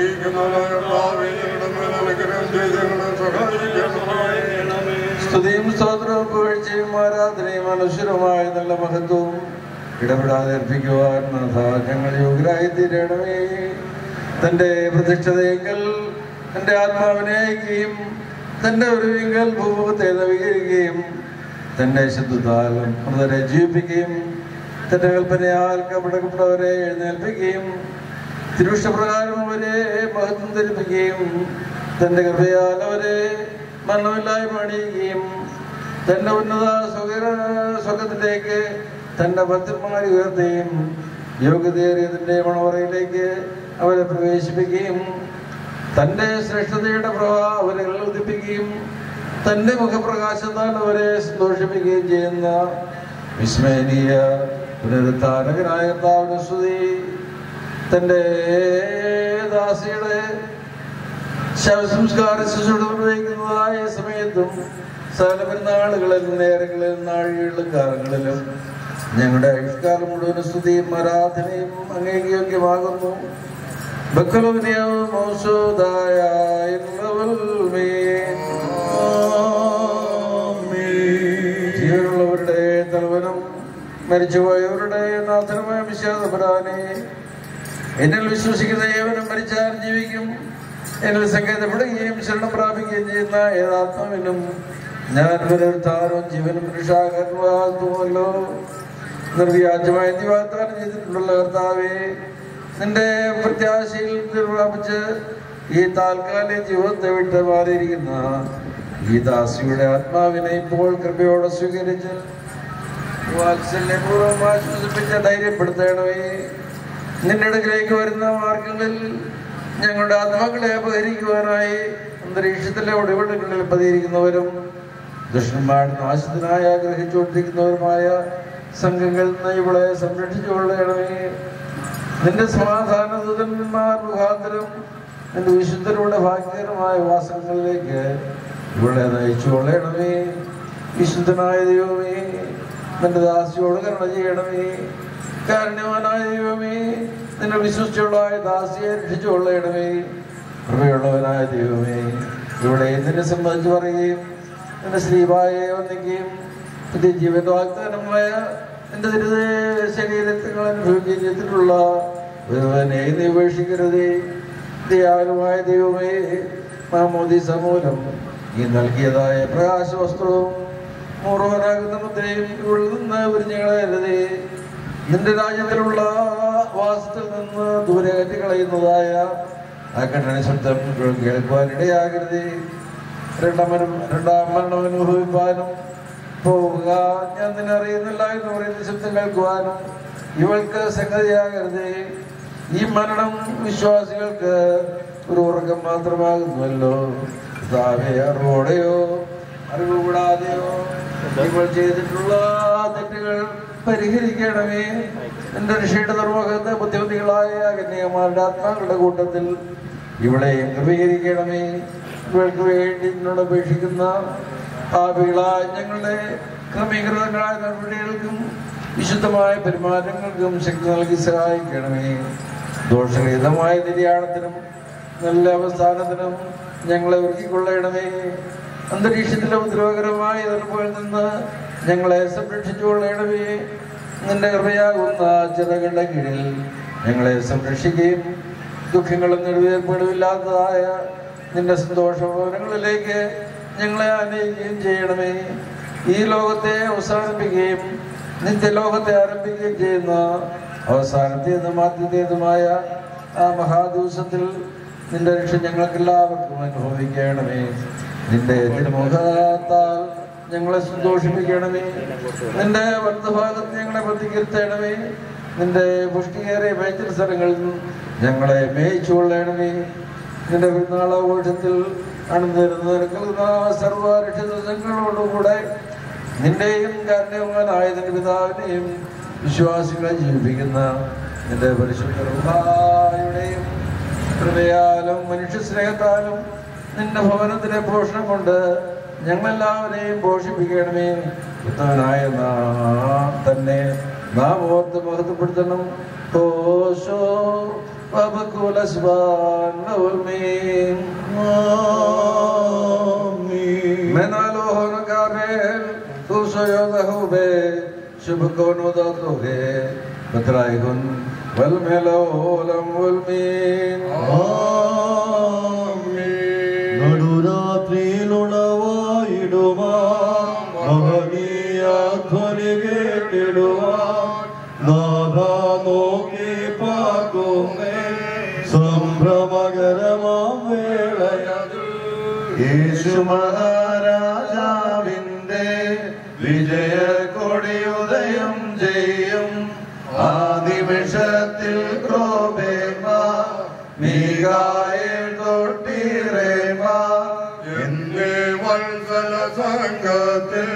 സ്തുതിയും സ്തോത്രവും പുകഴ്ചയും ആരാധനയും അനശ്വരമായ നല്ല മഹത്വവും ഇടപെടാതെ അർപ്പിക്കുവാൻ നാഥ ഞങ്ങൾ യോഗ്യരായി തീരണമേ തന്റെ പ്രതിഷ്ഠതയെങ്കിൽ തന്റെ ആത്മാവിനെ അയക്കുകയും തന്റെ ഒരുവിങ്കൽ ഭൂമുഖത്തെ നവീകരിക്കുകയും തന്റെ ശുദ്ധത്താൽ മൃതരെ ജീവിപ്പിക്കുകയും തന്റെ കൽപ്പനയാൽ കപടപ്പെട്ടവരെ എഴുന്നേൽപ്പിക്കുകയും തിരുഷ്ടപ്രകാരം അവരെ മഹത്വം ധരിപ്പിക്കുകയും തന്റെ കൃപയാൽ അവരെ മരണമില്ലായ്മ അണിയുകയും തന്റെ ഉന്നത സുഖ സുഖത്തിലേക്ക് തന്റെ ഭക്തന്മാരെ ഉയർത്തുകയും യോഗ്യതയേറിയതിന്റെ മണവറയിലേക്ക് അവരെ പ്രവേശിപ്പിക്കുകയും തന്റെ ശ്രേഷ്ഠതയുടെ പ്രഭ അവരെ ഉദ്ദിപ്പിക്കുകയും തന്റെ മുഖപ്രകാശത്താൽ അവരെ സന്തോഷിപ്പിക്കുകയും ചെയ്യുന്ന വിസ്മയനീയ പുനരുത്ഥാനകനായ കർത്താവിന് സ്തുതി തന്റെ ദാസിയുടെ ശവസംസ്കാര ശുശ്രൂഷ നിർവഹിക്കുന്നതായ സമയത്തും സകല പെരുന്നാളുകളിലും നേരങ്ങളിലും നാഴികളിലും കാലങ്ങളിലും ഞങ്ങളുടെ ആയുഷ്കാലം മുഴുവൻ സ്തുതിയും ആരാധനയും അങ്ങേക്ക് യോഗ്യമാകുന്നു ബക്കലുവിനെയോ മോശോദായ ജീവനുള്ളവരുടെ തലവനും മരിച്ചുപോയവരുടെ നാഥനുമായ വിശ്വാസപരാനെ എന്നിൽ വിശ്വസിക്കുന്ന ഏവനും മരിച്ചാൽ ജീവിക്കും എന്നിൽ സങ്കേതപ്പെടുകയും ശരണം പ്രാപിക്കുകയും ചെയ്യുന്ന ഏതാത്മാവിനും ഞാൻ പുനരുദ്ധാരവും ജീവനും രക്ഷാകരണമാകുമല്ലോ നിർവ്യാജമായ നീ വാഗ്ദാനം ചെയ്തിട്ടുള്ള കർത്താവേ നിന്റെ പ്രത്യാശയിൽ നിർവ്യാപിച്ച് ഈ താൽക്കാലിക ജീവിതത്തെ വിട്ട് മാറിയിരിക്കുന്ന ഈ ദാസിയുടെ ആത്മാവിനെ ഇപ്പോൾ കൃപയോടെ സ്വീകരിച്ച് വാത്സല്യപൂർവ്വം ആശ്വസിപ്പിച്ച് ധൈര്യപ്പെടുത്തണമേ നിന്റെ അടുക്കിലേക്ക് വരുന്ന മാർഗങ്ങളിൽ ഞങ്ങളുടെ ആത്മാക്കളെ അപഹരിക്കുവാനായി അന്തരീക്ഷത്തിലെ ഒടിവെടുകളിൽ പതിയിരിക്കുന്നവരും ദുഷ്ടന്മാരുടെ നാശത്തിനായി ആഗ്രഹിച്ചുകൊണ്ടിരിക്കുന്നവരുമായ സംഘങ്ങളിൽ നിന്ന് ഇവളെ സംരക്ഷിച്ചുകൊള്ളണമേ നിന്റെ സമാധാന ദൂതന്മാർ മുഖാന്തരം നിന്റെ വിശുദ്ധരുടെ ഭാഗ്യകരമായ വാസങ്ങളിലേക്ക് ഇവളെ നയിച്ചുകൊള്ളണമേ വിശുദ്ധനായ ദൈവമേ നിന്റെ ദാസിയോട് കരുണ ചെയ്യണമേ കാരുണ്യവാനായ ദൈവമേ നിന്നെ വിശ്വസിച്ചുള്ളതായ ദാസിയെ രക്ഷിച്ചുകൊള്ളണമേ കൃപയുള്ളവനായ ദൈവമേ ഇവിടെ നിന്നെ സംബന്ധിച്ച് പറയുകയും നിന്റെ ശ്രീഭായെ വന്നിക്കുകയും പുതിയ ജീവന്റെ വാഗ്ദാനമായ നിന്റെ ദുരിത ശരീരത്തിൽ അനുഭവിക്കുകയും ചെയ്തിട്ടുള്ള ഒരുവനെ നീ ഉപേക്ഷിക്കരുതേ ദയാലുമായ ദൈവമേ മാമോദി സമൂലം ഈ നൽകിയതായ പ്രകാശ വസ്ത്രവും മൂർവനാകുന്ന മുദ്രയും ഇവിടെ നിന്ന് വിരിഞ്ഞുകളയരുതേ നിന്റെ രാജ്യത്തിലുള്ള വാസത്തിൽ നിന്ന് ദൂരെ കറ്റി കളയുന്നതായ ആ കണ്ണന ശബ്ദം കേൾക്കുവാൻ ഇടയാകരുതേ രണ്ടാം മരണം രണ്ടാം മരണം അനുഭവിപ്പാനും പോവുക ഞാൻ നിന്നെ അറിയുന്നില്ല എന്ന് പറയുന്ന ശബ്ദം കേൾക്കുവാനും ഇവൾക്ക് സംഗതിയാകരുതേ ഈ മരണം വിശ്വാസികൾക്ക് ഒരു ഉറക്കം മാത്രമാകുന്നുവല്ലോ കർത്താവേ, അറിവോടെയോ അറിവ് കൂടാതെയോ ഇവൾ ചെയ്തിട്ടുള്ള തെറ്റുകൾ പരിഹരിക്കണമേ എന്റെ രക്ഷയുടെ നിർവഹത്തെ ബുദ്ധിമതികളായ കന്യകമാരുടെ ആത്മാക്കളുടെ കൂട്ടത്തിൽ ഇവളെയും ക്രമീകരിക്കണമേ ഇവൾക്ക് വേണ്ടി എന്നോട് അപേക്ഷിക്കുന്ന പാപികളായ ഞങ്ങളുടെ ക്രമീകൃതങ്ങളായ നടപടികൾക്കും വിശുദ്ധമായ പെരുമാറ്റങ്ങൾക്കും ശക്തി നൽകി സഹായിക്കണമേ ദോഷരഹിതമായ നിര്യാണത്തിനും നല്ല അവസ്ഥാനത്തിനും ഞങ്ങളെ ഒരുക്കിക്കൊള്ളണമേ അന്തരീക്ഷത്തിലെ ഉപദ്രവകരമായ എതിർപ്പുകളിൽ നിന്ന് ഞങ്ങളെ സംരക്ഷിച്ചുകൊള്ളണമേ നിന്റെ കൃപയാകുന്ന ചിറകളുടെ കീഴിൽ ഞങ്ങളെ സംരക്ഷിക്കുകയും ദുഃഖങ്ങളും നെടുവേർപ്പെടുമില്ലാത്തതായ നിന്റെ സന്തോഷഭവനങ്ങളിലേക്ക് ഞങ്ങളെ അനുഗ്രഹിക്കുകയും ചെയ്യണമേ ഈ ലോകത്തെ അവസാനിപ്പിക്കുകയും നിത്യലോകത്തെ ആരംഭിക്കുകയും ചെയ്യുന്ന അവസാനത്തേതും ആദ്യത്തേതുമായ ആ മഹാദിവസത്തിൽ നിന്റെ രക്ഷ ഞങ്ങൾക്ക് എല്ലാവർക്കും അനുഭവിക്കണമേ നിന്റെ തിരുമുഖത്താൽ ഞങ്ങളെ സന്തോഷിപ്പിക്കണമേ നിന്റെ വലതുഭാഗത്ത് ഞങ്ങളെ പ്രതികരിച്ചണമേ നിന്റെ പുഷ്ടിയേറിയ മേച്ചിൽ സ്ഥലങ്ങളിൽ നിന്നും ഞങ്ങളെ മേയിച്ചുകൊള്ളണമേ നിന്റെ പെരുന്നാളാഘോഷത്തിൽ അണിനിരുന്ന് നിൽക്കുന്ന സർവരക്ഷിതങ്ങളോടുകൂടെ നിന്റെയും കാരണവുമാനായ നിന്റെ പിതാവിനെയും വിശ്വാസികളെ ജീവിപ്പിക്കുന്ന നിന്റെ പരിശുദ്ധരുടെയും കൃപയാലും മനുഷ്യ സ്നേഹത്താലും നിന്റെ ഭവനത്തിലെ പോഷണം കൊണ്ട് ഞങ്ങളെല്ലാവരെയും പോഷിപ്പിക്കണമേ പുത്രനായ നാം തന്നെ നാം ഓർത്ത് മഹത്വപ്പെടുത്തണം ഓശോ വബക്കുലസ്ബാൻ വൽമീൻ. منالو هنکابل تو سیاده به شب کنو دادو گه بترای کن والملو لم والمین നടുരാത്രിയിലുളവായിടുവാ മഹനീയ ധ്വനി കേട്ടിടുവാ നാഥ നോക്കി പാക്കുന്നേ സംഭ്രമകരമാം വേളയത് യേശു മഹാരാജാവിന്റെ വിജയ കൊടിയുദയം ചെയ്യും ആ നിമിഷത്തിൽ ക്രോബേമ മീകായെ തൊട്ടിറേമ എന്റെ വത്സല സംഘത്തിൽ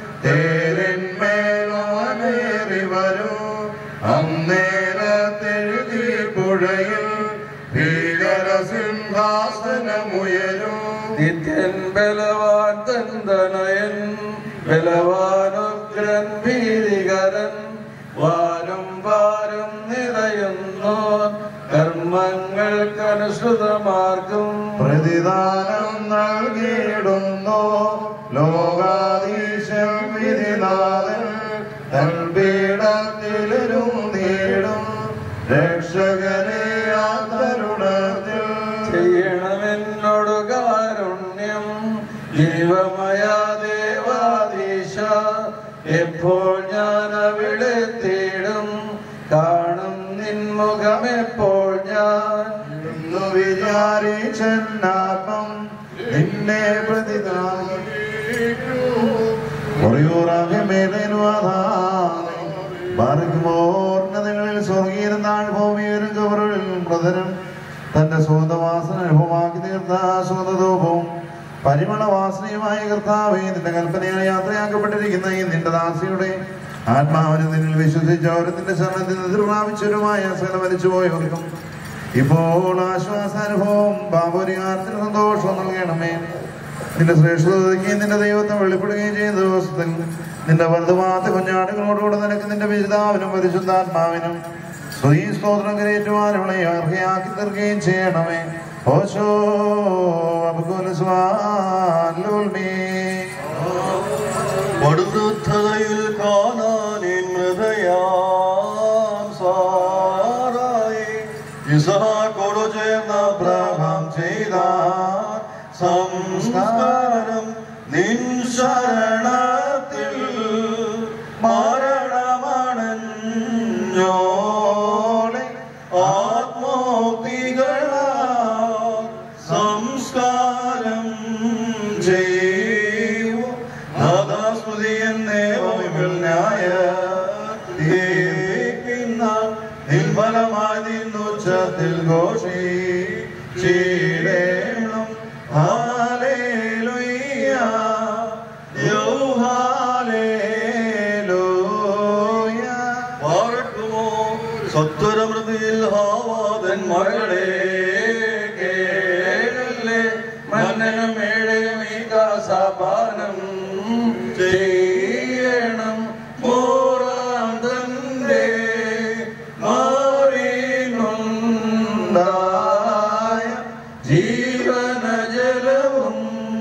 തേരിന്മേലോനേറി വരൂ അന്നേരത്തെഴുതി പുഴയിൽ ഭീകര സിംഹാസനമുയരൂ നിത്യൻ ബലവാൻ തന്തനയൻ ബലവാനുഗ്രൻ ഭീതികരൻ വാരും വാരും നിറയുന്നു കർമ്മങ്ങൾക്കനുസൃതമാർഗം പ്രതിദാനം നൽകിയിടുന്നു ലോകാധീശം വിധിനാഥൻ തൽപീഠത്തിലും നേടും രക്ഷകനെ ആ തരുണത്തിൽ ചെയ്യണമെന്നോട് കാരുണ്യം ജീവമയ ദേവാദീശ എപ്പോൾ ഞാൻ അവിടെ തേടും കാണും നിൻമുഖം എപ്പോൾ ഞാൻ ഇന്നു വിചാരിച്ചെന്നാത്മം നിന്നെ പ്രതിദാനം ോർണതകളിൽ സ്വർഗീയനും താഴ്ഭൂമിയിലും കവറുകളിൽ പ്രധനും തന്റെ സ്വന്തവാസന അനുഭവമാക്കി തീർത്ത സ്വന്തതൂപവും പരിമളവാസനയുമായ കർത്താവേ നിന്റെ കൽപ്പനയാൽ യാത്രയാക്കപ്പെട്ടിരിക്കുന്ന ഈ നിന്റെ ദാസിയുടെ ആത്മാവിനെ നിന്നിൽ വിശ്വസിച്ചവരും നിന്റെ ശരണത്തിൽ എതിർപ്രാപിച്ചവരുമായ സകല മരിച്ചുപോയവർക്കും ഇപ്പോൾ ആശ്വാസാനുഭവം ബാബുരികാരത്തിന് സന്തോഷം നൽകണമേ നിന്റെ ശ്രേഷ്ഠതയ്ക്ക് നിന്റെ ദൈവത്തെ വെളിപ്പെടുകയും ചെയ്യുന്ന ദിവസത്തിൽ നിന്റെ വലുതുമാത്ത കുഞ്ഞാടുകളോടുകൂടെ നിനക്ക് നിന്റെ വിശുദ്ധാവിനും പരിശുദ്ധാത്മാവിനും സ്തുതി സ്തോത്രം കരയേറ്റുവാനുള്ള അർഹയാക്കി തീർക്കുകയും ചെയ്യണമേ ഓശോ അബ്ദുൽസ്വാലുൽമീ പടുവൃദ്ധതയിൽ കാണാനിൻ ഹൃദയാം സാറായി ഇസഹാക്കോടു ചേർന്ന അബ്രഹാം ചെയ്ത സംസ്കാരം നിൻ ശരണത്തിൽ മരണമണഞ്ഞോളെ ആത്മോക്തികളാ സംസ്കാരം ചെയ്യൂ നാദാസ്തുതി എന്നേവമിൽ ന്യായ നിൽഫലമായി നിന്നുച്ചത്തിൽ ഘോഷി ചീടേണം ഹാലേലുയ്യ യൗഹാലേലൂയ പാർക്കുമോ സത്വരമൃതിയിൽ ഹാവാദൻ മകളെ കേളല്ലേ മന്നനും ഏഴയും ഈ കാസാപാനം ചെയ്യണം മോറാന്തന്റെ മാറിനുണ്ടായ ജീവനജലവും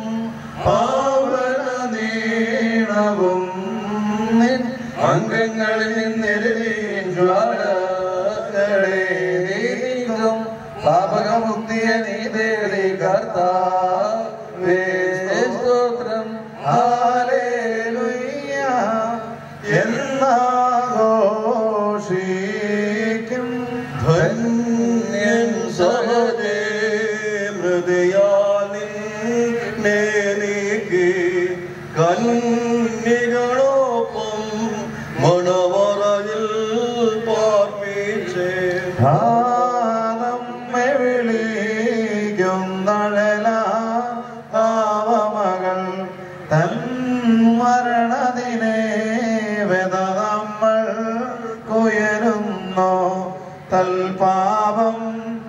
പാവന നീണവും നിൻ അംഗങ്ങളിൽ നിന്നെഴുതിയും ജ്വാലകളെ നീക്കും പാപകമുക്തിയെ നീ തേടി കർത്താവേ സ്തോത്രം കന്നികളോപ്പം മണവറയിൽ പാർപ്പിച്ചേ ആ നമ്മെ വിളിക്കുന്നഴല പാവമകൾ തൻ മരണദിനെ വെത നമ്മൾ കുയരുന്നു തൽപാപം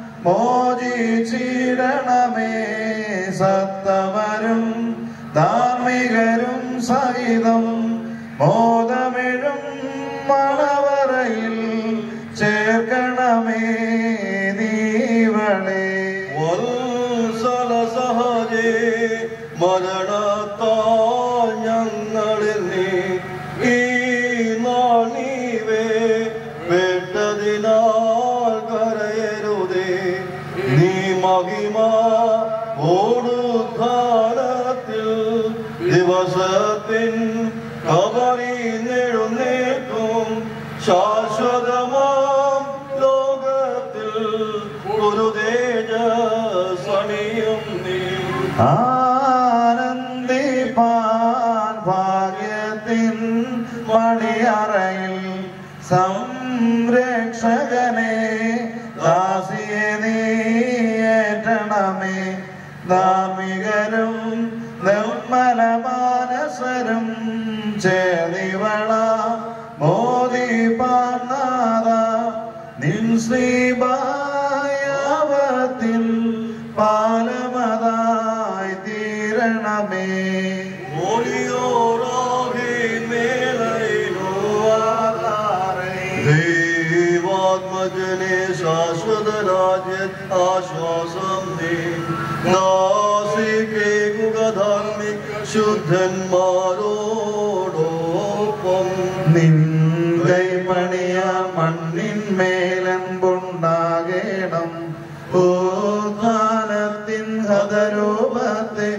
മോചിച്ചിടണമേ സത്തവരും ധാർമ്മികരും സഹിതം മോദമിഴും മണവറയിൽ ചേർക്കണമേ നീവളെ വത്സല സഹജേ മരണത്താൽ ഞങ്ങളിൽ നീ ഈ നാൾ നീവേ പെട്ടതിനാൽ കരയരുതേ നീ മഹിമ ഓടുദ്ധാനത്തിൽ ദിവസത്തിൻ കബറി നെഴുന്നേക്കും ശാശ്വതമാം ലോകത്തിൽ ഒരു തേജസ്വണിയും നീ ആനന്ദിപ്പാൻ ഭാഗ്യത്തിൻ മണിയറയിൽ സംരക്ഷകനെ ദാസിയെ നീയേറ്റണമേ ധാർമ്മികരും നിർമ്മല മാനസരും ചേതിവള മോദിപ്പാനാഥ നിൻ ശ്രീഭായാവത്തിൽ പാലമതായി തീരണമേ മോളിയോറാകെ മേലയിലോ ആധാരേ. ദൈവാത്മജനെ ശാശ്വത രാജ്യ ആശ്വാസം നീ നാസികേകുകധാർമ്മി ശുദ്ധന്മാരോടൊപ്പം നിൻ കൈമണിയ മണ്ണിന്മേലമ്പുണ്ടാകേണം ഉദ്ധാനത്തിൻ ഹതരൂപത്തെ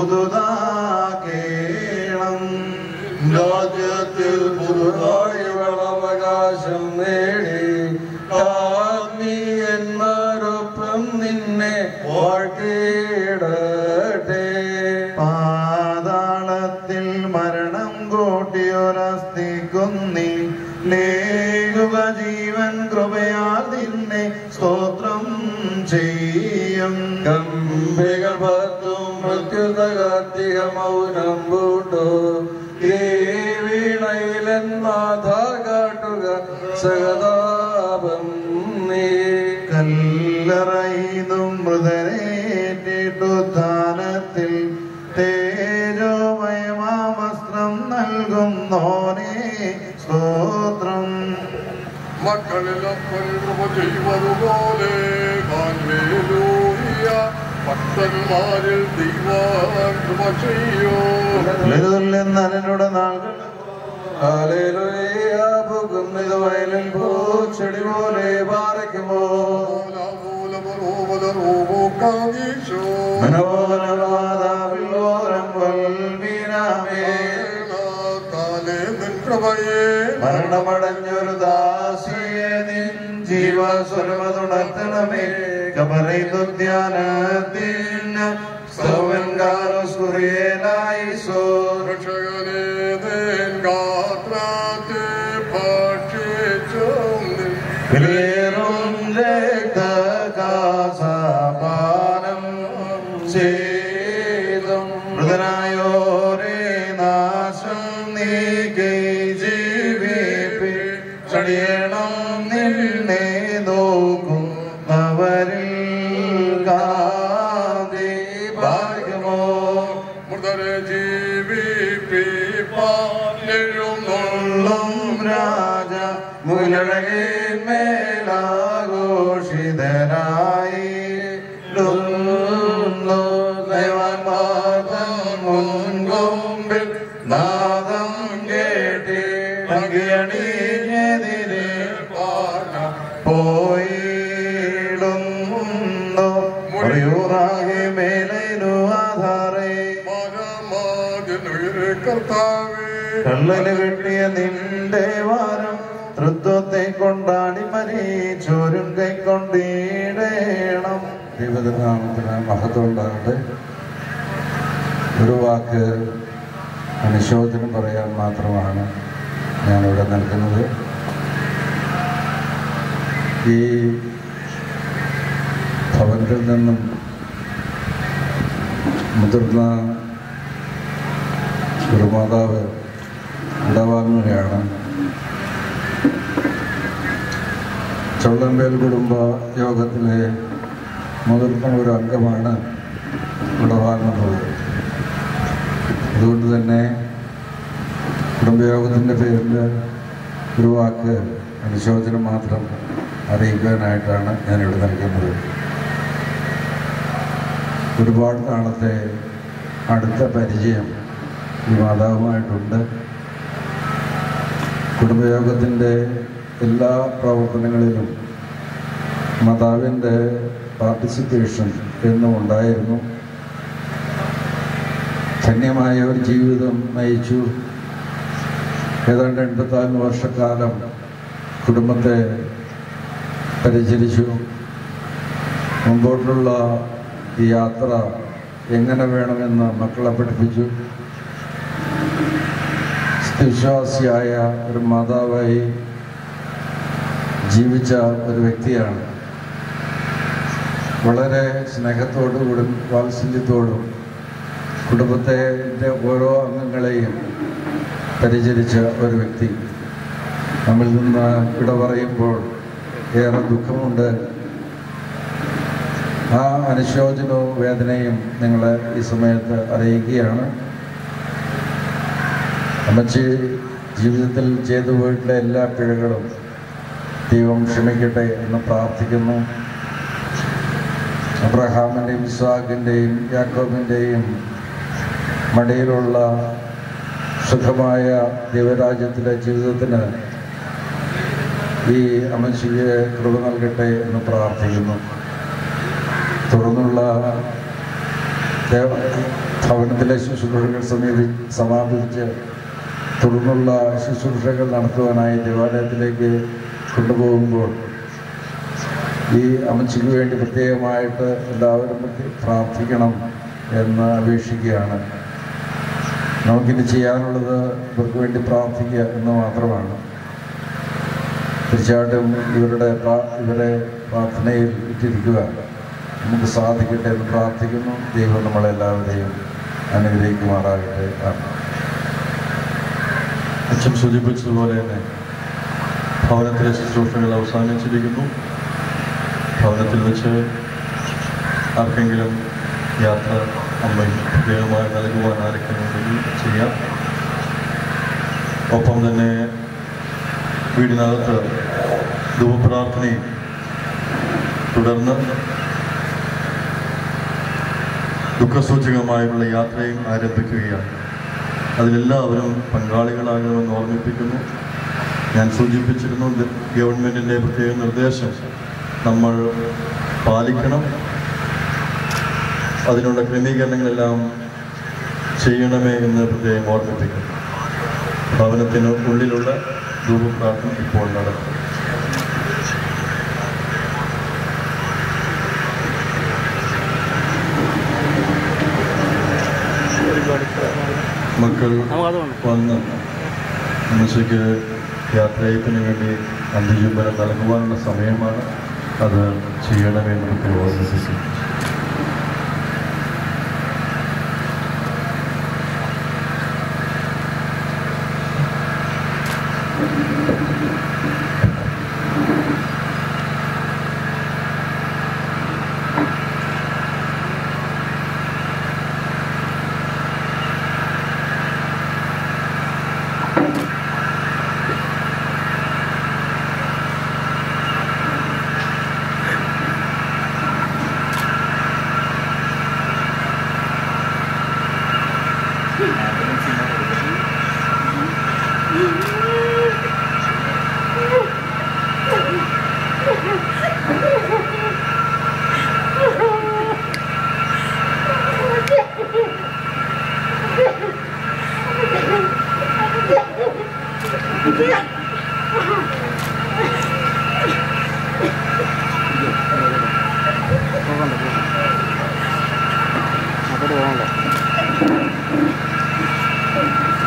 പുതുതാകേണം രാജ്യത്തിൽ പുതുതായി വളവകാശം നേടി ആത്മീയന്മാരൊപ്പം നിന്നെ വാഴ്ത്തിയിടട്ടെ പാതാളത്തിൽ മരണം കൂട്ടിയൊരസ്ഥി കുന്നി ലേകുക ജീവൻ കൃപയാൽ നിന്നെ സ്തോത്രം ചെയ്യും കമ്പികൾ പത്തും മൃത്യുതകാർത്തിക മൗനം പൂട്ടു വീണയിലെന്നാഥ കാട്ടുക സഹതാപം നീ കല്ലറയിതും മൃതരേറ്റിട്ടു ദാനത്തിൽ തേജോമയമാവസ്ത്രം നൽകുന്നോനെ സ്തോത്രം മക്കളിലപ്പൻ കൃപ ചെയ്യുവതുപോലെ ഹല്ലേലൂയ. ഭക്തന്മാരിൽ ദൈവം കൃപ ചെയ്യൂ നരനുടെ നാളുകൾ ഹല്ലേലൂയ പുകുന്നത് വയലിൽ പൂച്ചെടി പോലെ പാറയ്ക്കുമോ മനോഹരവാദാവിലോരം വൽമീനാമേ മരണമടഞ്ഞൊരു ദാസിയെ നിൻ ജീവസ്വരമതുണർത്തണമേ കബറൈതുദ്യാനത്തിന് സൗവൻ കാലോസ് കുറിയേലായി സോ വിലയേറും രക്തകാസപാനം ചെയ്തും മൃതനായോരേ നാശം നീക്കി ജീവിപ്പി ചടിയണം നിന്നെ നോക്കും അവരിൽ കാന്തി ഭാഗ്യമോ മൃതരെ ജീവിപ്പിപ്പാനെഴുന്നുള്ളും ഉള്ളും രാജ മുലഴകേന്മേലാഘോഷിതനായി മുൻകൊമ്പിൽ നാദം കേട്ടി അങ്കിയണിഞ്ഞെതിരെ പോയിടുന്നു മറിയൂറാകെ മേലു ആധാരേ കർത്താവേ കള്ളന് വെട്ടിയ നിന്റെ വാരം തൃത്വത്തെ കൊണ്ടാടി മരീച്ചോരും കൈക്കൊണ്ടിടേണം ദൈവനാമത്തിന് മഹത്വം ഉണ്ടാകട്ടെ ഒരു വാക്ക് അനുശോചനം പറയാൻ മാത്രമാണ് ഞാനിവിടെ നിൽക്കുന്നത് ഈ ഭവനത്തിൽ നിന്നും മുതിർന്ന ഗുരുമാതാവ് ഇടവാങ്ങുകയാണ് ചൊള്ളമ്പേൽ കുടുംബ യോഗത്തിലെ മുതിർന്ന ഒരു അംഗമാണ് ഇടവാങ്ങുന്നത് അതുകൊണ്ട് തന്നെ കുടുംബയോഗത്തിൻ്റെ പേരിൽ ഒരു വാക്ക് അനുശോചനം മാത്രം അറിയിക്കാനായിട്ടാണ് ഞാനിവിടെ നൽകുന്നത് ഒരുപാട് നാളത്തെ അടുത്ത പരിചയം ഈ മാതാവുമായിട്ടുണ്ട് കുടുംബയോഗത്തിൻ്റെ എല്ലാ പ്രവർത്തനങ്ങളിലും മാതാവിൻ്റെ പാർട്ടിസിപ്പേഷൻ എന്നും ഉണ്ടായിരുന്നു ധന്യമായ ഒരു ജീവിതം നയിച്ചു ഏതാണ്ട് എൺപത്തിനാല് വർഷക്കാലം കുടുംബത്തെ പരിചരിച്ചു മുമ്പോട്ടുള്ള ഈ യാത്ര എങ്ങനെ വേണമെന്ന് മക്കളെ പഠിപ്പിച്ചു വിശ്വാസിയായ ഒരു മാതാവായി ജീവിച്ച ഒരു വ്യക്തിയാണ് വളരെ സ്നേഹത്തോടുകൂടും വാത്സല്യത്തോടും കുടുംബത്തെ ഓരോ അംഗങ്ങളെയും പരിചരിച്ച ഒരു വ്യക്തി നമ്മിൽ നിന്ന് വിട പറയുമ്പോൾ ഏറെ ദുഃഖമുണ്ട് ആ അനുശോചനവും വേദനയും നിങ്ങളെ ഈ സമയത്ത് അറിയിക്കുകയാണ് അമ്മച്ചി ജീവിതത്തിൽ ചെയ്തു പോയിട്ടുള്ള എല്ലാ പിഴകളും ദൈവം ക്ഷമിക്കട്ടെ എന്ന് പ്രാർത്ഥിക്കുന്നു അബ്രഹാമിൻ്റെയും ഇസ്വാഖിൻ്റെയും യാക്കോബിൻ്റെയും മടിയിലുള്ള സുഖമായ ദൈവരാജ്യത്തിലെ ജീവിതത്തിന് ഈ അമ്മച്ചിക്ക് കൃപ നൽകട്ടെ എന്ന് പ്രാർത്ഥിക്കുന്നു തുടർന്നുള്ള ദേവ ഭവനത്തിലെ ശുശ്രൂഷകൾ സമീപി സമാപിച്ച് തുടർന്നുള്ള ശുശ്രൂഷകൾ നടത്തുവാനായി ദേവാലയത്തിലേക്ക് കൊണ്ടുപോകുമ്പോൾ ഈ അമ്മച്ചിക്ക് വേണ്ടി പ്രത്യേകമായിട്ട് എല്ലാവരും പ്രാർത്ഥിക്കണം എന്ന് അപേക്ഷിക്കുകയാണ് നമുക്കിനി ചെയ്യാനുള്ളത് ഇവർക്ക് വേണ്ടി പ്രാർത്ഥിക്കുക എന്ന് മാത്രമാണ് തീർച്ചയായിട്ടും ഇവരുടെ പ്രാ- ഇവരെ പ്രാർത്ഥനയിൽ ഇട്ടിരിക്കുക നമുക്ക് സാധിക്കട്ടെ എന്ന് പ്രാർത്ഥിക്കുന്നു ദൈവം നമ്മളെല്ലാവരെയും അനുഗ്രഹിക്കുമാറാകട്ടെ ആമേൻ. അച്ഛൻ സൂചിപ്പിച്ചതുപോലെ തന്നെ ഭവനത്തിലെ ശുശ്രൂഷകൾ അവസാനിച്ചിരിക്കുന്നു ഭവനത്തിൽ വെച്ച് ആർക്കെങ്കിലും യാത്ര അമ്മയും പ്രത്യേകമായി നൽകുവാൻ ആരൊക്കെയുണ്ടെങ്കിൽ ചെയ്യാം ഒപ്പം തന്നെ വീടിനകത്ത് ധൂപപ്രാർത്ഥനയും തുടർന്ന് ദുഃഖസൂചകമായുള്ള യാത്രയും ആരംഭിക്കുകയാണ് അതിലെല്ലാവരും പങ്കാളികളാകണമെന്ന് ഓർമ്മിപ്പിക്കുന്നു ഞാൻ സൂചിപ്പിച്ചിരുന്നു ഇത് ഗവൺമെൻറ്റിൻ്റെ പ്രത്യേക നിർദ്ദേശം നമ്മൾ പാലിക്കണം അതിനുള്ള ക്രമീകരണങ്ങളെല്ലാം ചെയ്യണമേ എന്ന് പ്രത്യേകം ഓർമ്മിപ്പിക്കുന്നു ഭവനത്തിന് ഉള്ളിലുള്ള ധൂപപ്രാർത്ഥന ഇപ്പോൾ നടക്കും മക്കൾ വന്ന് ഉമ്മച്ചയ്ക്ക് യാത്രയപ്പിന് വേണ്ടി അന്ത്യചുംബനം നൽകുവാനുള്ള സമയമാണ് അത് ചെയ്യണമെന്ന് നമുക്ക് ഓർമ്മിപ്പിക്കും അങ്ങോട്ട് പോകണല്ലോ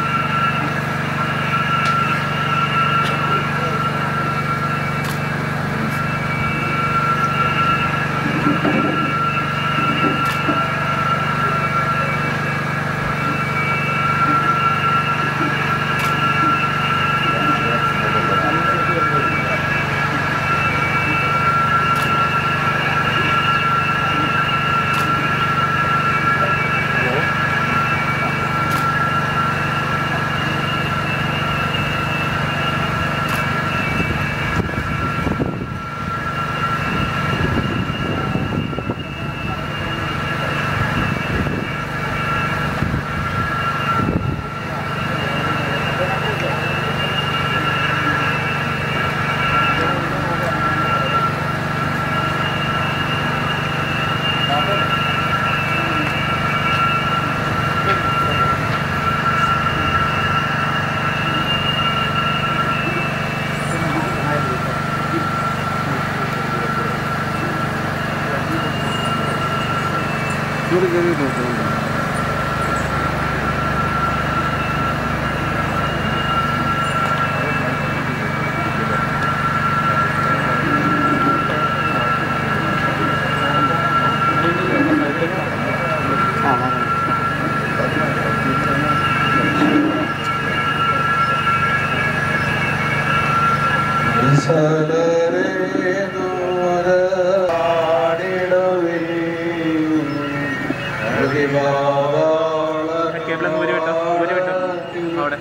കേബിളങ്ങ് ഊരി വിട്ടോ ഊരി വിട്ടോ അവിടെ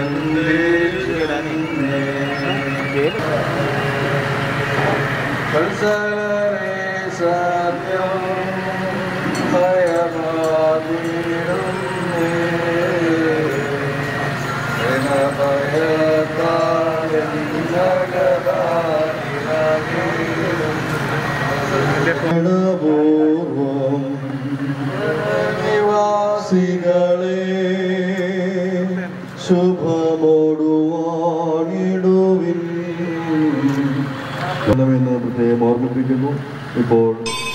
പൂർവം നിവാസികളെ ശുഭമോടുവാണിടുവിൻ എന്ന് പ്രത്യേകം ഓർമ്മിപ്പിക്കുന്നു ഇപ്പോൾ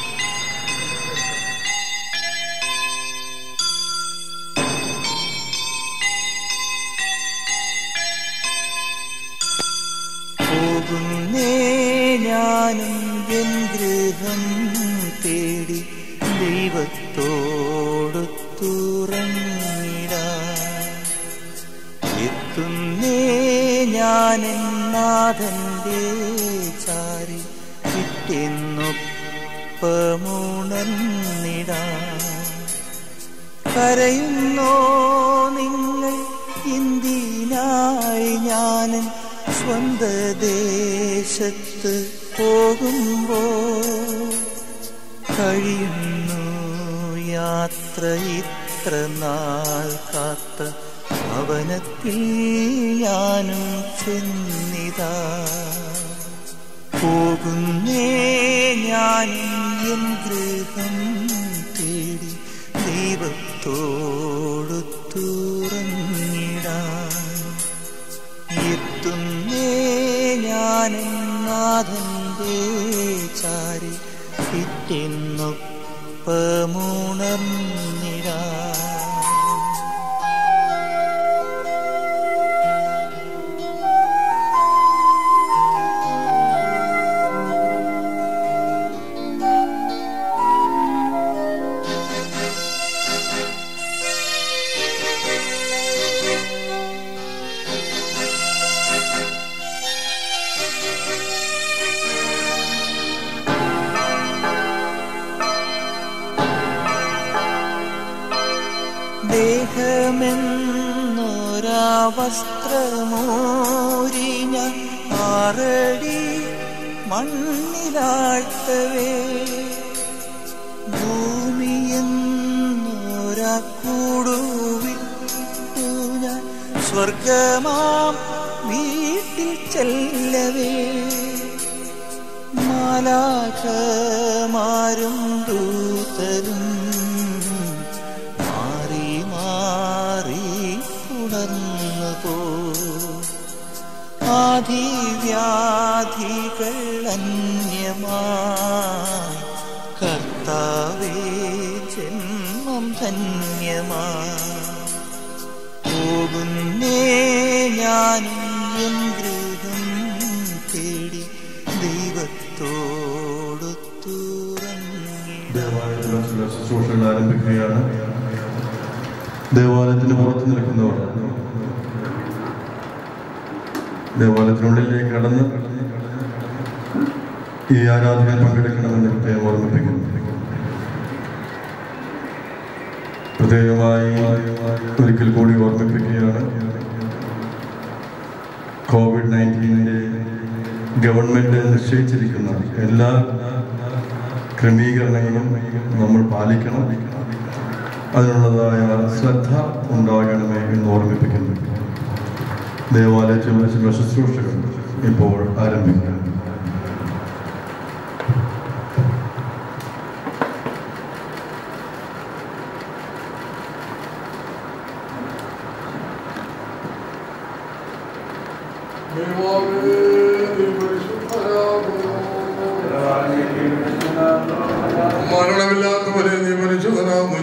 പോകുന്നേ ഞാനും എൻ ഗൃഹം തേടി ദൈവത്തോടു തുറന്നിടാൻ എത്തുന്നേ ഞാൻ നാഥന്റെ ചാരി കിട്ടിയെന്നൊപ്പമുണർന്നിടാൻ കരയുന്നോ നിങ്ങൾ എന്തിനായി ഞാനും സ്വന്ത ദേശത്ത് പോകുമ്പോ കഴിയുന്നു യാത്ര ഇത്ര നാൾ കാത്ത ഭവനത്തിൽ ഞാനും ചെന്നിതാ പോകുന്നേ ഞാനും എൻ ഗൃഹം തേടി ദൈവത്തോടു തുറന്നിടാൻ എത്തുന്നേ ഞാനും നാഥന്റെ ചാരി പിറ്റെന്നൊപ്പമുണർന്നിടാൻ ദേഹമെന്നൊരാ വസ്ത്രമോരി ഞാൻ ആറടി മണ്ണിലാഴ്ത്തവേ ഭൂമിയെന്നൊരാ കൂടുവിട്ടു ഞാൻ സ്വർഗമാം വീട്ടിൽ ചെല്ലവേ മാലാഖമാരും ദൂതരും മാറി മാറി ഉണർന്നു പോ ആദിവ്യാധികൾ അന്യമായി കർത്താവേ ജന്മം ധന്യമായി പോകുന്നേ ഞാനും എൻ ഗൃഹം തേടി ദൈവത്തോടു തുറങ്ങി ദേവാലയത്തിലെ ചില ശുശ്രൂഷകൾ ആരംഭിക്കുകയാണ് ദേവാലയത്തിന് പുറത്ത് നിൽക്കുന്നവർ ദേവാലയത്തിനുള്ളിലേക്ക് കടന്ന് ഈ ആരാധനയിൽ പങ്കെടുക്കണമെന്ന് പ്രത്യേകം ഓർമ്മിപ്പിക്കുന്നു പ്രത്യേകമായി ഒരിക്കൽ കൂടി ഓർമ്മിപ്പിക്കുകയാണ് കോവിഡ് നയൻറ്റീനിൻ്റെ ഗവൺമെൻറ് നിശ്ചയിച്ചിരിക്കുന്ന എല്ലാ ക്രമീകരണങ്ങളും നമ്മൾ പാലിക്കണം അതിനുള്ളതായ ശ്രദ്ധ ഉണ്ടാകണമേ എന്ന് ഓർമ്മിപ്പിക്കുന്നു ദേവാലയത്തിൽ വെച്ചുള്ള ശുശ്രൂഷകൾ ഇപ്പോൾ ആരംഭിക്കണം മരണമില്ലാത്തവരെ നീ പരിശുദ്ധനാകുന്നു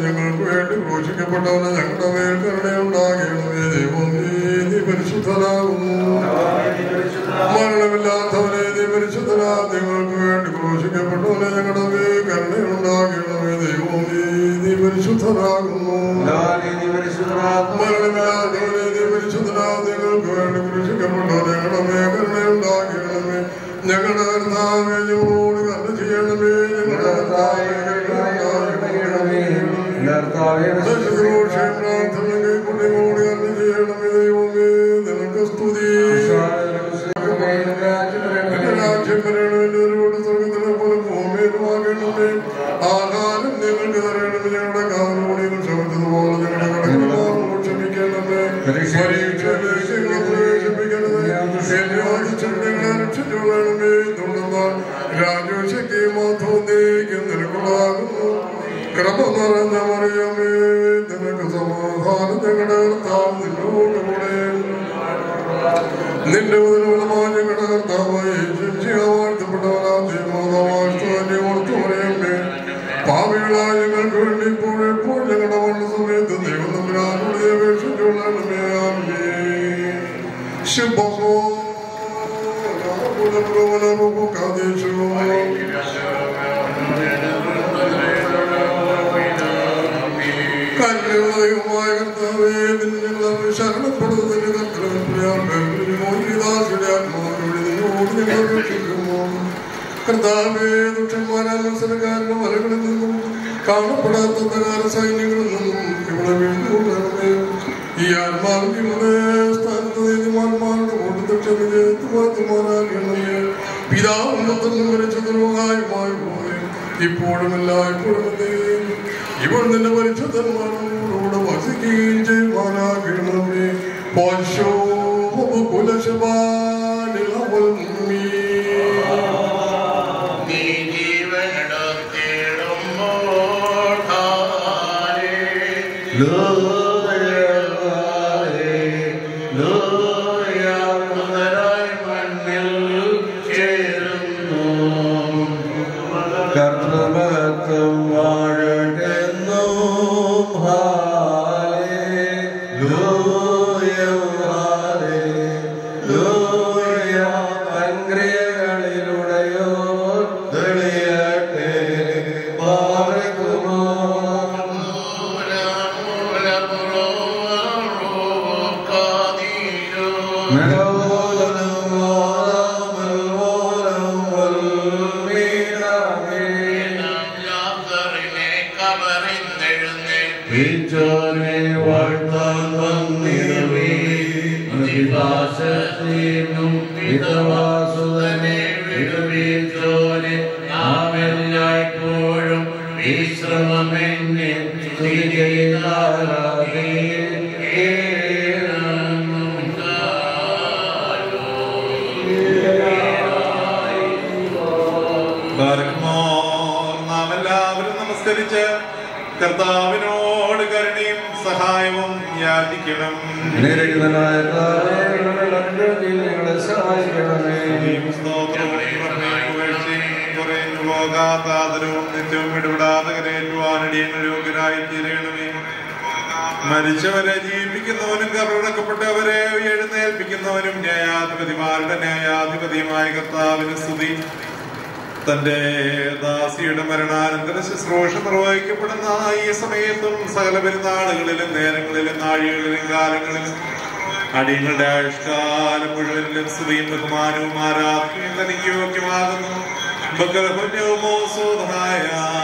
ക്രൂശിക്കപ്പെട്ടവനെ ഞങ്ങളുടെ മേൽ കരുണയുണ്ടാകണമേ ദൈവമേ നീ പരിശുദ്ധനാകുന്നു മരണമില്ലാത്തവനെ നീ പരിശുദ്ധനാ നിങ്ങൾക്ക് വേണ്ടി ക്രൂശിക്കപ്പെട്ടവനെ ഞങ്ങളുടെ മേൽ കരുണയുണ്ടാകണമേ ദൈവമേ നീ പരിശുദ്ധനാകുന്നു മരണമില്ലാത്തവനെ നീ പരിശുദ്ധനാ നിങ്ങൾക്ക് വേണ്ടി ക്രൂശിക്കപ്പെട്ടവനെ ഞങ്ങളുടെ മേൽ കരുണയുണ്ടാകണമേ ഞങ്ങളുടെ കർത്താവേ ഞങ്ങളോട് കരുണ ചെയ്യണമേ ഞങ്ങളുടെ കർത്താവേ കരുണയുണ്ടാകണമേ ദശുക്രോഷേ പ്രാർത്ഥന കേൾക്കൊണ്ട് ഞങ്ങളോട് കരുണ ചെയ്യണമേ ദൈവമേ നിനക്ക് സ്തുതി രാജ്യം വരണമെന്നവരോട് സ്വർഗത്തിലെ പോലെ ഭൂമിയിലുമാകണമേ ആഹാരം ഞങ്ങൾക്ക് തരണമേ ഞങ്ങളുടെ കാലോടിയും ക്ഷമിച്ചതുപോലെ ഞങ്ങളുടെ കടകളോട് ക്ഷമിക്കണമേ പരീക്ഷയിലേക്ക് ഞങ്ങളെ പ്രവേശിപ്പിക്കണമേ എന്നെ വാദിച്ചിട്ട് ഞങ്ങളെ രക്ഷിച്ചുകൊള്ളണമേ തുടർന്നാൽ രാജശക്തിയും മാത്രം നീക്കും നിനക്കുള്ളതാകുന്നു ക്രമ നിറഞ്ഞ മറിയമേ നിനക്ക് സമാധാനം ഞങ്ങളുടെ കർത്താവ് നിന്നോട് കൂടെ നിന്റെ ഉദരഫലമായ ഞങ്ങളുടെ കർത്താവായ പാപികളായ ഞങ്ങൾക്ക് വേണ്ടി ഇപ്പോൾ ഇപ്പോൾ ഞങ്ങളുടെ മരണ സമയത്ത് ദൈവം തമ്മിലാരോട് അപേക്ഷിച്ചുകൊള്ളണമേ ആമേ ശുഭമോ കല്ലുമായ കർത്താവേ നിന്നെ ശരണപ്പെടുന്നതിന് കർത്താവേ ദുഷ്ടന്മാരായ മത്സരക്കാരുടെ മലകളിൽ നിന്നും കാണപ്പെടാത്ത തകാര സൈന്യങ്ങളിൽ നിന്നും ഇവിടെ വീണ്ടുകൊള്ളണമേ ഈ ആത്മാവിന്റെ ഇവിടെ സ്ഥാനത്ത് നീതിമാന്മാരുടെ കൂട്ടത്തിൽ ക്ഷമിച്ചുമാറാകണമേ പിതാവും പുത്രനും പരിശുദ്ധനുമായുമായി പോയി ഇപ്പോഴും എല്ലായ്പ്പോഴും ഇവൾ നിന്റെ പരിശുദ്ധന്മാരോടുകൂടെ വസിക്കുകയും ചെയ്യുവാനാകണമേ പോശോ കുലശബാനിളവൽ നീ ജീവനെടുത്തിടുമ്പോൾ ഹാലേ പുനരായി മണ്ണിൽ ചേരുന്നു കർത്തൃമഹത്വം വാഴട്ടെന്നും ഹാലേ ലൂയം ഹാലേ ലൂയ തൻക്രിയകളിലുടയോ തെളിയട്ടെ പാർക്കുമോ മെലോലനം വാദാമൽ വോലം വൽമീനാമേ വിച്ചോനെ വാഴ്ത്താൻ വന്നിരുവേ അതിഭാസീനും പിതവാസുതനെ വിടുവീച്ചോനെ നാമെല്ലായ്പ്പോഴും വിശ്രമമെന്നെ ബാരക്മോർ നാം എല്ലാവരും നമസ്കരിച്ച് കർത്താവിനോട് കരുണയും സഹായവും യാചിക്കണം നിരയുധനായ ഞങ്ങളെ സഹായിക്കണമേ കുറഞ്ഞു പോകാത്ത ആദരവും നിത്യവും ഇടപെടാതെ കരയേറ്റുവാനടിയങ്ങൾ യോഗ്യരായി തീരണമേ മരിച്ചവരെ ജീവിപ്പിക്കുന്നവനും കറുടക്കപ്പെട്ടവരെ എഴുന്നേൽപ്പിക്കുന്നവനും ന്യായാധിപതിമാരുടെ ന്യായാധിപതിയുമായ കർത്താവിന് സ്തുതി തന്റെ ദാസിയുടെ മരണാനന്തര ശുശ്രൂഷ നിർവഹിക്കപ്പെടുന്ന ഈ സമയത്തും സകല പെരുന്നാളുകളിലും നേരങ്ങളിലും നാഴികളിലും കാലങ്ങളിലും അടിയങ്ങളുടെ ആയുഷ്കാലം മുഴുവനിലും സ്തുതിയും ബഹുമാനവും ആരാധനയും തനിക്ക് യോഗ്യമാകുന്നു ബക്കലഹുന്യവുമോ സോധായ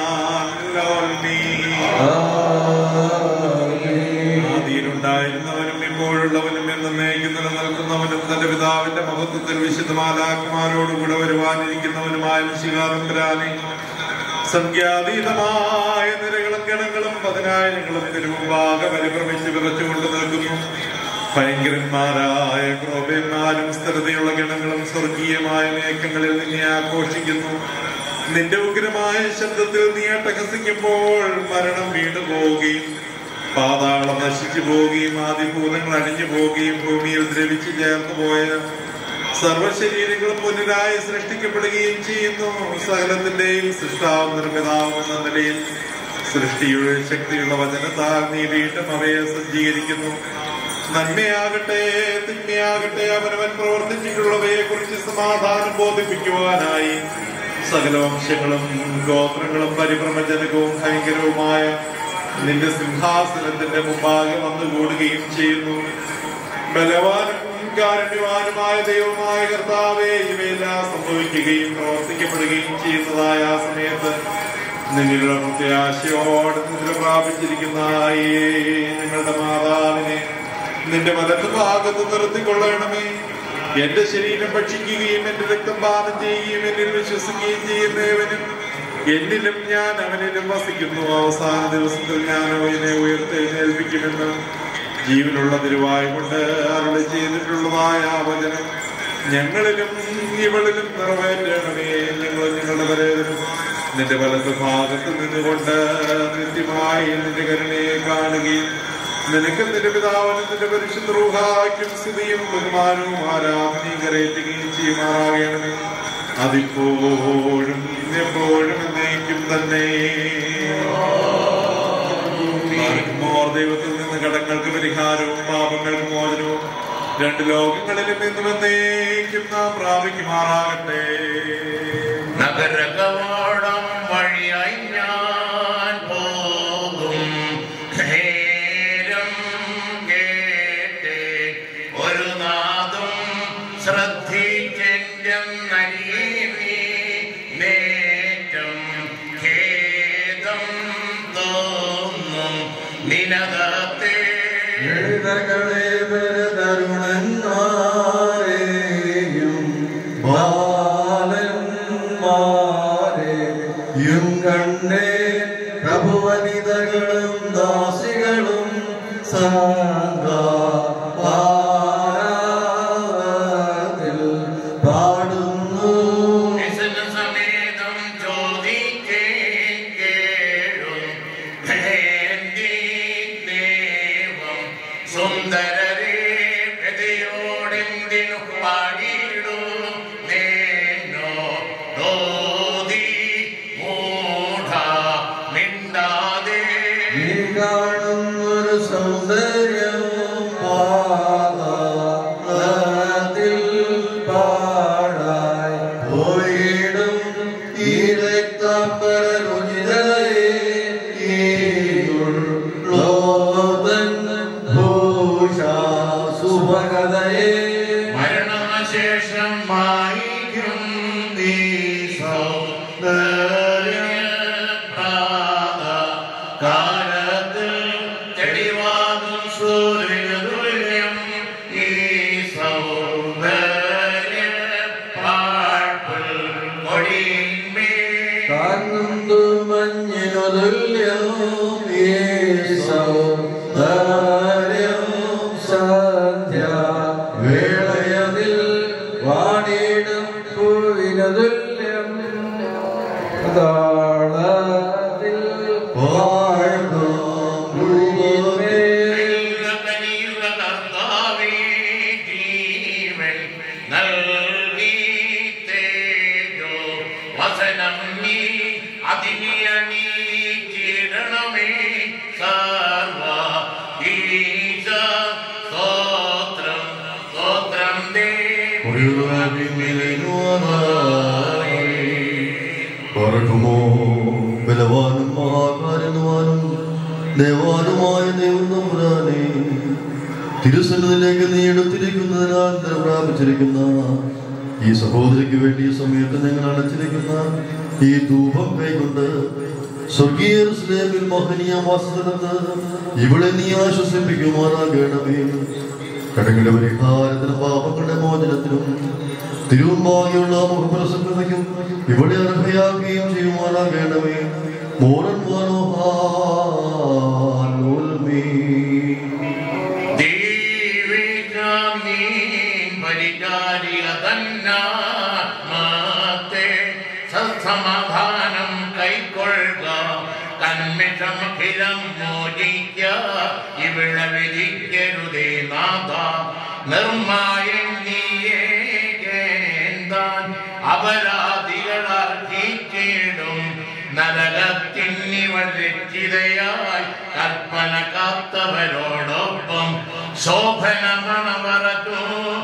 ആദിയിലുണ്ടായിരുന്നവനും ഇപ്പോഴുള്ളവനും എന്നേക്കും നിലനിൽക്കുന്നവനും തന്റെ പിതാവിന്റെ മഹത്വത്തിൽ വിശുദ്ധമാലാക്കുമാരോടുകൂടെ വരുവാനിരിക്കുന്നവനുമായ നിശികാറമ്പരാനെ സംഖ്യാതീതമായ നിരകളും ഗണങ്ങളും പതിനായിരങ്ങളും തിരുമുമ്പാകെ പരിഭ്രമിച്ച് വിറച്ചുകൊണ്ട് നിൽക്കുന്നു ഭയങ്കരന്മാരായ ക്രോപന്മാരും സ്ഥിരതയുള്ള ഗണങ്ങളും സ്വർഗീയമായ മേഘങ്ങളിൽ നിന്നെ ആഘോഷിക്കുന്നു നിന്റെ ഉഗ്രമായ ശബ്ദത്തിൽ നീ അട്ടഹസിക്കുമ്പോൾ മരണം വീണു പോവുകയും പാതാളം നശിച്ചു പോവുകയും ആദിഭൂതങ്ങൾ അണിഞ്ഞു പോവുകയും ഭൂമിയിൽ ദ്രവിച്ചു ചേർന്നു പോയ സർവശരീരങ്ങളും പുനരായി സൃഷ്ടിക്കപ്പെടുകയും ചെയ്യുന്നു സകലത്തിന്റെയും സൃഷ്ടാവും നിർമ്മിതാവും എന്ന നിലയിൽ സൃഷ്ടിയുടെ ശക്തിയുള്ള വചനത്താൽ നീ വീണ്ടും അവയെ സജ്ജീകരിക്കുന്നു നന്മയാകട്ടെ തിന്മയാകട്ടെ അവനവൻ പ്രവർത്തിച്ചിട്ടുള്ളവയെ കുറിച്ച് സമാധാനം ബോധിപ്പിക്കുവാനായി സകല വംശങ്ങളും ഗോത്രങ്ങളും പരിഭ്രമജനകവും ഭയങ്കരവുമായ നിന്റെ സിംഹാസനത്തിന്റെ മുമ്പാകെ വന്നുകൂടുകയും ചെയ്യുന്നു ബലവാനും കാരുണ്യവാനുമായ ദൈവമായ കർത്താവേ ഇവയെല്ലാം സംഭവിക്കുകയും പ്രവർത്തിക്കപ്പെടുകയും ചെയ്യുന്നതായ ആ സമയത്ത് നിങ്ങളുടെ പ്രത്യാശയോടെ നിദ്ര പ്രാപിച്ചിരിക്കുന്ന ഈ നിങ്ങളുടെ മാതാവിനെ നിന്റെ വലത്ത് ഭാഗത്ത് നിർത്തിക്കൊള്ളണമേ എന്റെ ശരീരം ഭക്ഷിക്കുകയും എന്റെ രക്തം പാനം ചെയ്യുകയും എന്നിൽ വിശ്വസിക്കുകയും ചെയ്യുന്നവനും എന്നിലും ഞാൻ അവനിലും വസിക്കുന്നു അവസാന ദിവസത്തിൽ ഞാൻ അവനെ ഉയർത്തെഴുന്നേൽപ്പിക്കുമെന്ന് ജീവനുള്ള തിരുവായ കൊണ്ട് അരുളി ചെയ്തിട്ടുള്ളതായ ആ വചനം ഞങ്ങളിലും ഇവളിലും നിറവേറ്റണമേ ഞങ്ങൾ ഞങ്ങളുടെ പരേതനും നിന്റെ വലത്ത് ഭാഗത്ത് നിന്നുകൊണ്ട് നിത്യമായി നിന്റെ കരുണയെ കാണുകയും നിനക്ക് നിന്റെ പിതാവിനും നിന്റെ പരിശുദ്ധ റൂഹായ്ക്കും സ്തുതിയും ബഹുമാനവും ആരാധനയും കരയറ്റുകയും ചെയ്യുമാറാകണമേ അതിപ്പോഴും എപ്പോഴും എന്നേക്കും തന്നെ മോർ ദൈവത്തിൽ നിന്ന് കടങ്ങൾക്ക് പരിഹാരവും പാപങ്ങൾക്ക് മോചനവും രണ്ട് ലോകങ്ങളിലും നിന്നും എന്നേക്കും നാം പ്രാപിക്കുമാറാകട്ടെ നഗരകവാടം വഴിയായി ഞാൻ പോകും നേരം കേട്ട് ഒരു നാദം ശ്രദ്ധിച്ചെന്നരീ നേറ്റം ഖേദം തോന്നും നിനകത്തെ എഴുതകളെ തരുണന്മാരെയും ബാലന്മാരെയും കണ്ടേ പ്രഭുവനിതകളും ദാസികളും സംഘാത്തിൽ പാടുന്നു സമേതം ചോദിക്കേ കേഴും ഭേന്തി ദേവം സുന്ദരരേ ഹൃദയോടെന്തിനു പാടിയിടും നേന്നോ ദോതി മൂഢ മിണ്ടാതെ നീ കാണുന്നൊരു സൗന്ദര്യവും പാതാളത്തിൽ പാടായി പോയിടും ഈ രക്താംബര രുചിതയെ ഈ ഉള്ളോതൻ ഭൂഷ സുഭഗതയെ മരണശേഷം മായിക്കും നീ സൗന്ദര്യപ്രാത കാലത്തിൽ തെളിവാകും സൂര്യതുല്യം ഈ സൗന്ദര്യ പാട്ടിൽ മൊഴിന്മേൽ കാണുന്നു മഞ്ഞിനു തുല്യവും ഈ സൗന്ദര്യവും സന്ധ്യ വേളയതിൽ വാണിടും പൂവിനു തുല്യം താളത്തിൽ വാഴ്ന്നു വസനം നീ അതിനിയണീ സർവ ഈശ സ്തോത്രം സ്തോത്രം ദേ പറക്കുമോ ബലവാനും മഹാകാരനുവാനും ദേവാനുമായ ദൈവം നമ്പുരാനെ തിരുസന്നിധിയിലേക്ക് നീ എടുത്തിരിക്കുന്നതിനാൽ നിദ്ര പ്രാപിച്ചിരിക്കുന്ന ഈ സഹോദരിക്ക് വേണ്ടി ഈ സമയത്ത് ഞങ്ങൾ അടച്ചിരിക്കുന്ന ഈ ധൂപം കൈകൊണ്ട് സ്വർഗീയ യെരൂശലേമിൽ മോഹനീയ വാസത്തിലെന്ന് ഇവിടെ നീ ആശ്വസിപ്പിക്കുമാറാകണമേ കടങ്ങളുടെ പരിഹാരത്തിനും പാപങ്ങളുടെ മോചനത്തിനും തിരുവമ്പാകിയുള്ള മുഖപ്രസന്നതയ്ക്കും ഇവിടെ അർഹയാക്കുകയും ചെയ്യുമാറാകണമേ മോറൻ മനോഹാലോൽമേ പരിചാരിയതന്നാത്മാത്തെ സത്സമാധാനം കൈക്കൊള്ളുക കന്മിഷമഖിലം മോചിക്ക ഇവിടെ വിധിക്കരുതേ നാഥ നിർമായൻ നീയേ കേന്താൻ അപരാധികളാക്കിയിടും നരകത്തിന്നി രക്ഷിതയായി കൽപ്പന കാത്തവരോടൊപ്പം ശോഭന മണവറത്തു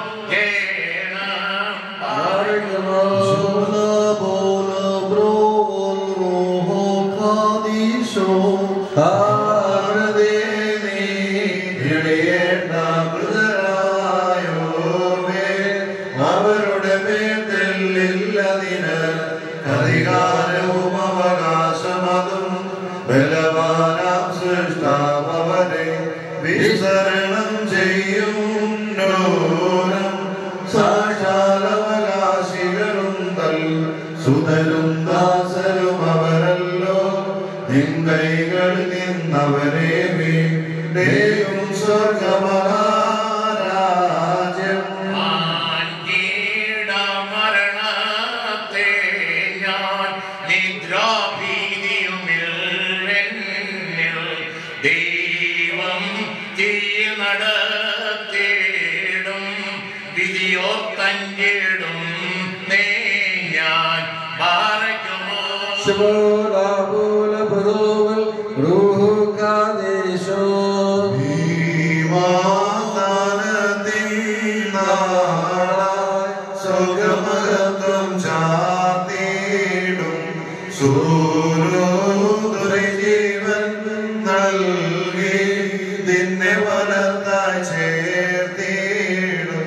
അവരുടെ മേത്തല്ലില്ലതിന് അധികാരവും അവകാശമതും ബലവാനാം സൃഷ്ടാവരെ വിസരണം ചെയ്യും നൂനം സാക്ഷാലവകാശികളും തൽ സുതരും ദാസരും അവരല്ലോ നിങ്കൈകൾ നിന്നവരെ വീണ്ടേയും സ്വർഗമഹാരാജ്യം മരണത്തെ ഞാൻ നിദ്രാഭീതിയുമില്ലെന്നിൽ ദൈവം തീയ നടത്തിയിടും വിധിയോ തഞ്ചിടും നേ ഞാൻ ഭാരക്കുമോ സുഖമകത്വം ചാത്തിടും സൂര്യോദയ ജീവൻ നൽകി നിന്നെ വലത്തായി ചേർത്തിടും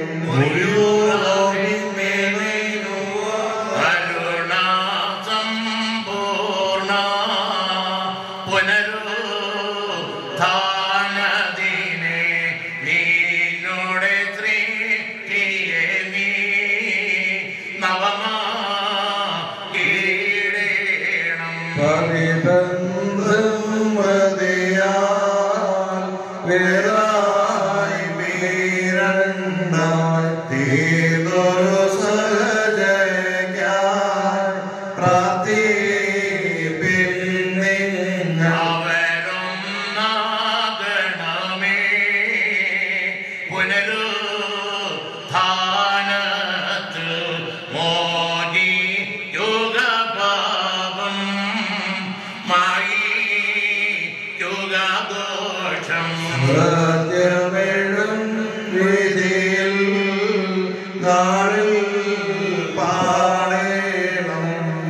കരുണാസമ്പൂർണ പുനരുദ്ധാനദിനെ നിന്നോടെ സൃഷ്ടിയെ നീ നവമാ കീടേണം വേറായി വീരണ്ടായി തീർന്നൊരു സഹജയ്ക്കായി പ്രാർത്ഥിപ്പിന്നിങ്ങ അവരൊന്നാകണമേ പുനരുദ്ധാനത്ത് മോദി യുഗപാപം മായി യുഗദോഷം സത്യമെഴും വിധിയിൽ നാളിൽ പാടേണം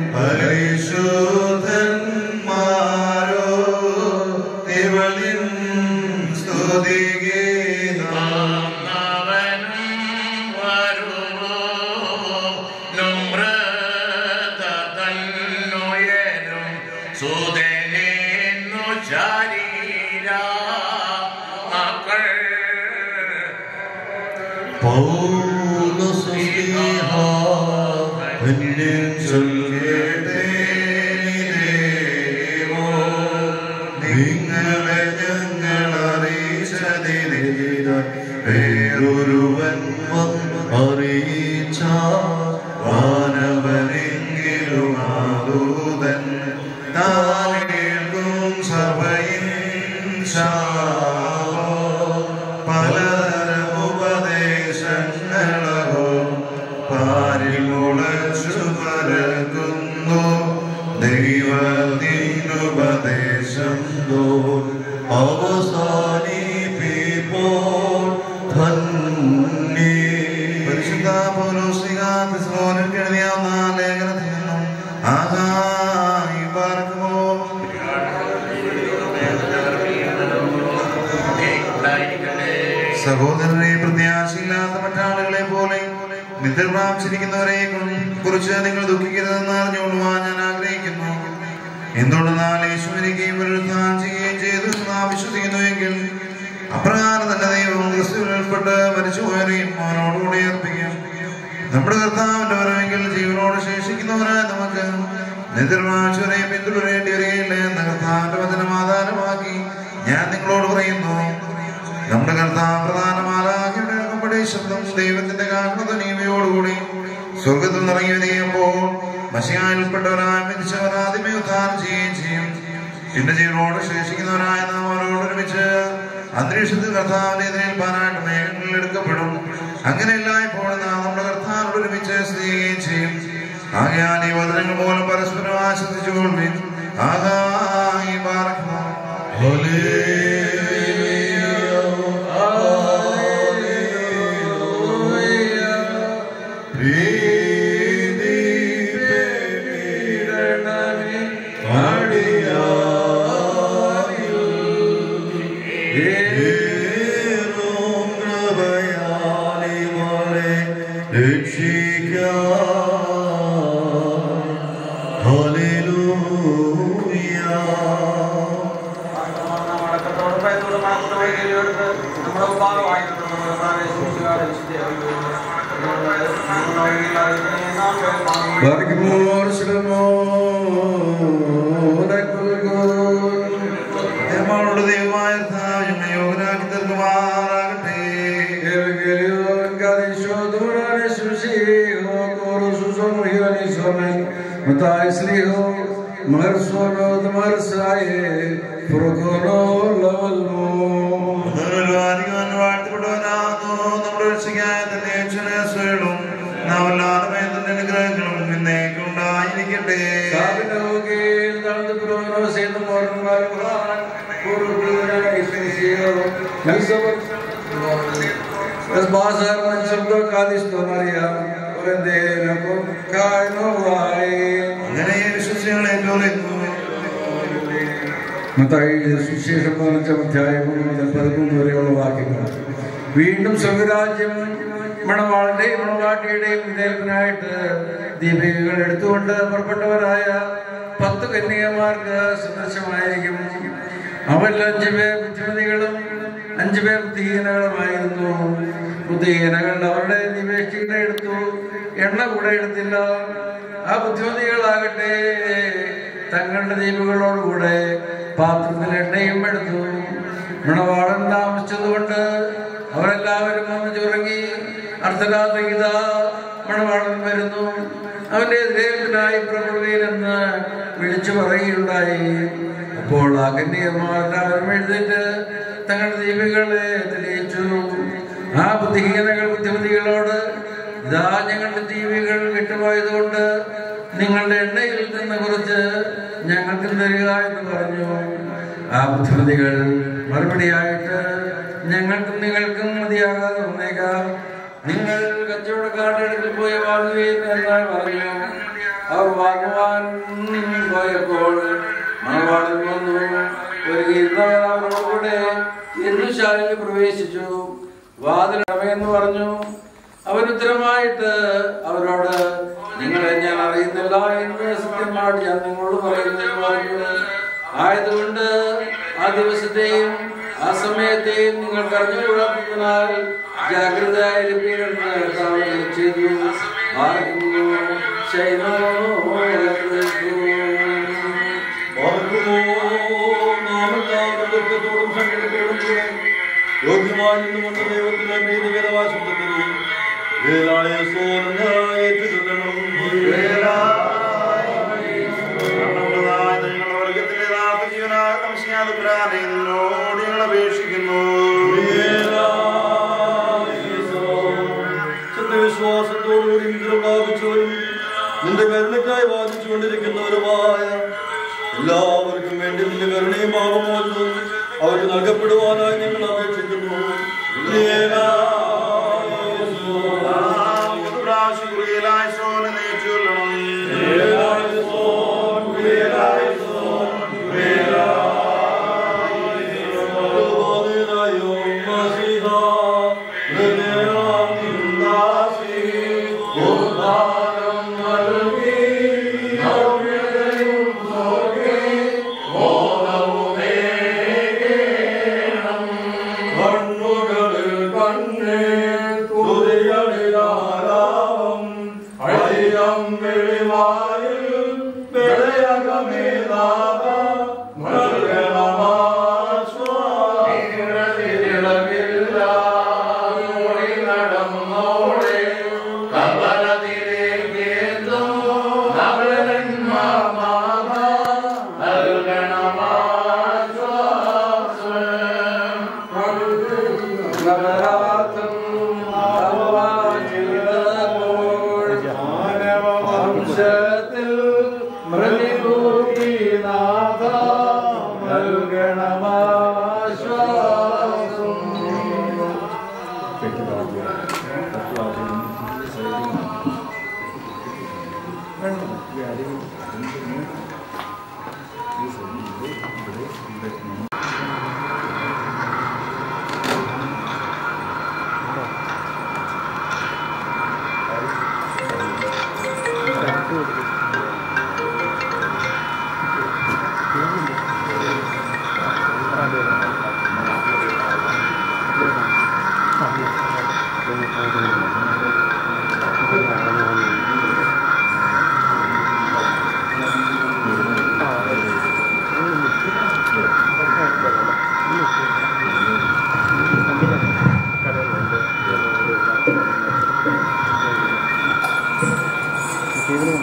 പരിശുദ്ധന്മാരോ തിവളിൻ സ്തുതിഗീതം സുതനെന്നു ശരീര മക്കൾ നിങ്ങളെ ഞങ്ങൾ അറിയിച്ചതിനീത വേറൊരുവൻ അറിയിച്ച വാനവനെങ്കിലും ആദൂതൻ നാളേക്കും സഭയിൽ ശാപം പലതരം ഉപദേശങ്ങളോ പാരിൽ മുളച്ചു പരക്കുന്നു ദൈവത്തിനുപദേശം തോ അവസാനിപ്പിപ്പോൾ ധന്യേ പരിശുദ്ധ പൗലോസിക തെസ്സലോനിക്കർക്ക് എഴുതിയാവുന്ന ലേഖനത്തിൽ നിന്നും ആഹായി പാർക്കുമോ സഹോദരനെ പ്രത്യാശയില്ലാത്ത മറ്റാളുകളെ പോലെ നിദ്ര പ്രാപിച്ചിരിക്കുന്നവരെ കുറിച്ച് നിങ്ങൾ ദുഃഖിക്കരുതെന്ന് അറിഞ്ഞുകൊള്ളുവാൻ ഞാൻ ആഗ്രഹിക്കുന്നു എന്തുകൊണ്ടെന്നാൽ യേശുവിനിക്കുകയും പുനരുദ്ധാനം ചെയ്യുകയും ചെയ്തു എന്ന് നാം വിശ്വസിക്കുന്നുവെങ്കിൽ അപ്രകാരം തന്നെ ദൈവം ക്രിസ്തുവിൽപ്പെട്ട് മരിച്ചുപോയവരെയും അവനോടുകൂടി അർപ്പിക്കും നമ്മുടെ കർത്താവിന്റെ വരവെങ്കിൽ ജീവനോട് ശേഷിക്കുന്നവരായ നമുക്ക് നിദ്രവാഴ്ചവരെയും പിന്തുടരേണ്ടി വരികയില്ല എന്ന കർത്താവിന്റെ വചനം ആധാരമാക്കി ഞാൻ നിങ്ങളോട് പറയുന്നു നമ്മുടെ കർത്താവ് പ്രധാനമാലാകിയുടെ നമ്മുടെ ശബ്ദം ദൈവത്തിന്റെ കാരണധ്വനിയോടുകൂടി സ്വർഗത്തിൽ നിറങ്ങി വരികയുമ്പോൾ മഷിയായിൽപ്പെട്ടവരായ മരിച്ചവർ ആദ്യമേ ഉദ്ധാരം ചെയ്യുകയും ചെയ്യും പിന്നെ ജീവനോട് ശേഷിക്കുന്നവരായ നാം അവരോട് ഒരുമിച്ച് അന്തരീക്ഷത്തിൽ കർത്താവിന്റെ എതിരേൽപ്പാനായിട്ട് മേഘങ്ങളിൽ എടുക്കപ്പെടും അങ്ങനെ എല്ലായ്പ്പോഴും നാം നമ്മുടെ കർത്താവിനോട് ഒരുമിച്ച് സ്നേഹിക്കുകയും ചെയ്യും ആകയാൽ ഈ വചനങ്ങൾ മൂലം പരസ്പരം ആശ്രദിച്ചുകൊള്ളുവിൻ ആകായി Barkimor ഞങ്ങളുടെ ദൈവമായ കർത്താവ് യോഗനാക്കി തീർക്കുമാറാകട്ടെ ും നമ്മുടെ രക്ഷയ്ക്കായ തന്നെ ക്ഷണേശ്വരും നാം എല്ലാവരുമേ തന്നെ അനുഗ്രഹങ്ങളും എന്നേക്കും ഉണ്ടായിരിക്കട്ടെ Es bazar manchando Cádiz María, prende con caino vai. അങ്ങനെ വിശ്വസികളെ പറയുന്നു മത്തായി സുശേഷം പതിനഞ്ചാം അധ്യായം ഒന്ന് മുതൽ പതിമൂന്ന് വരെയുള്ള വാക്യങ്ങൾ വീണ്ടും സ്വർഗരാജ്യം മണവാളിന്റെയും മണവാട്ടിയുടെയും വിധേയത്തിനായിട്ട് ദീപികകൾ എടുത്തുകൊണ്ട് പുറപ്പെട്ടവരായ പത്ത് കന്യകമാർക്ക് സദൃശമായിരിക്കും അവരിൽ അഞ്ചു പേർ ബുദ്ധിമതികളും അഞ്ചു പേർ ബുദ്ധിഹീനകളുമായിരുന്നു ബുദ്ധിഹീനകൾ അവരുടെ നിവേശികളെ എടുത്തു എണ്ണ കൂടെ എടുത്തില്ല ആ ബുദ്ധിമതികളാകട്ടെ തങ്ങളുടെ ദീപുകളോടുകൂടെ പാത്രത്തിൽ എണ്ണയും എടുത്തു മണവാളൻ താമസിച്ചതുകൊണ്ട് അവരെല്ലാവരും വന്ന് ചുറങ്ങി അർദ്ധരാത്രികിത മണവാളൻ വരുന്നു അവന്റെ എതിരേൽപ്പിനായി പ്രകൃതിയിലെന്ന് വിളിച്ചു പറയുകയുണ്ടായി അപ്പോൾ ആ കന്യകമാരെല്ലാവരും എഴുന്നേറ്റ് തങ്ങളുടെ ദീപികളെ തെളിയിച്ചു ആ ബുദ്ധിഹീനകൾ ബുദ്ധിമതികളോട് ഇതാ ഞങ്ങളുടെ ജീവികൾ വിട്ടുപോയതുകൊണ്ട് നിങ്ങളുടെ എണ്ണയിൽ നിന്ന് കുറച്ച് ഞങ്ങൾക്ക് തരിക എന്ന് പറഞ്ഞു ആ ബുദ്ധിമതികൾ മറുപടിയായിട്ട് ഞങ്ങൾക്കും നിങ്ങൾക്കും മതിയാകാതെ വന്നേക്കാം നിങ്ങൾ കച്ചവടക്കാരുടെ അടുക്കൽ പോയി വാങ്ങുകയും എന്നാൽ പറഞ്ഞു അവർ വാങ്ങുവാൻ പോയപ്പോൾ മണവാളൻ വന്നു ഒരുങ്ങിയിരുന്നവർ അവരോടുകൂടെ എന്നു ശാലയിൽ പ്രവേശിച്ചു വാതിലടവെന്ന് പറഞ്ഞു അവൻ ഉത്തരമായിട്ട് അവരോട് നിങ്ങളെ ഞാൻ അറിയുന്നില്ല എന്ന് സത്യമായിട്ട് ഞാൻ നിങ്ങളോട് പറയുന്നതിന് പറഞ്ഞു ആയതുകൊണ്ട് ആ ദിവസത്തെയും ആ സമയത്തെയും നിങ്ങൾക്ക് അറിഞ്ഞുകൂടാത്തതിനാൽ ജാഗ്രതയായിരിക്കണമെന്ന് കർത്താവ് അരുളി ചെയ്തു ആർക്കുന്നു ശൈനോ യോഗ്യമായി നിന്നുകൊണ്ട് ദൈവത്തിന്റെ നീതികരവാശത്തിൽ വേലായ സോന ഏറ്റുചൊല്ലണം നിങ്ങളുടെ വർഗത്തിന്റെ യഥാർത്ഥ ജീവനായ സംശയാതുരാനെ നിന്നോട് ഞങ്ങൾ അപേക്ഷിക്കുന്നു സത്യവിശ്വാസത്തോടുകൂടി ഇന്ദ്രം പ്രാപിച്ചവരും നിന്റെ കരുണയ്ക്കായി വാദിച്ചുകൊണ്ടിരിക്കുന്നവരുമായ എല്ലാവർക്കും വേണ്ടി നിന്റെ കരുണയും പാപമോചനവും അവർക്ക് നൽകപ്പെടുവാനായി ഞങ്ങൾ അപേക്ഷിക്കുന്നു വംശത്തിൽ മൃതിഭൂമി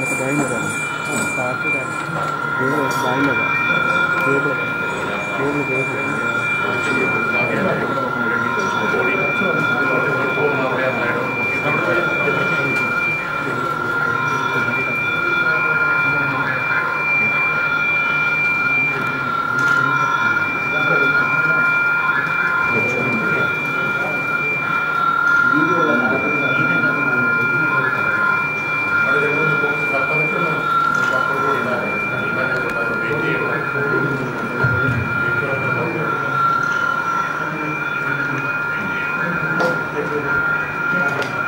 Thank you.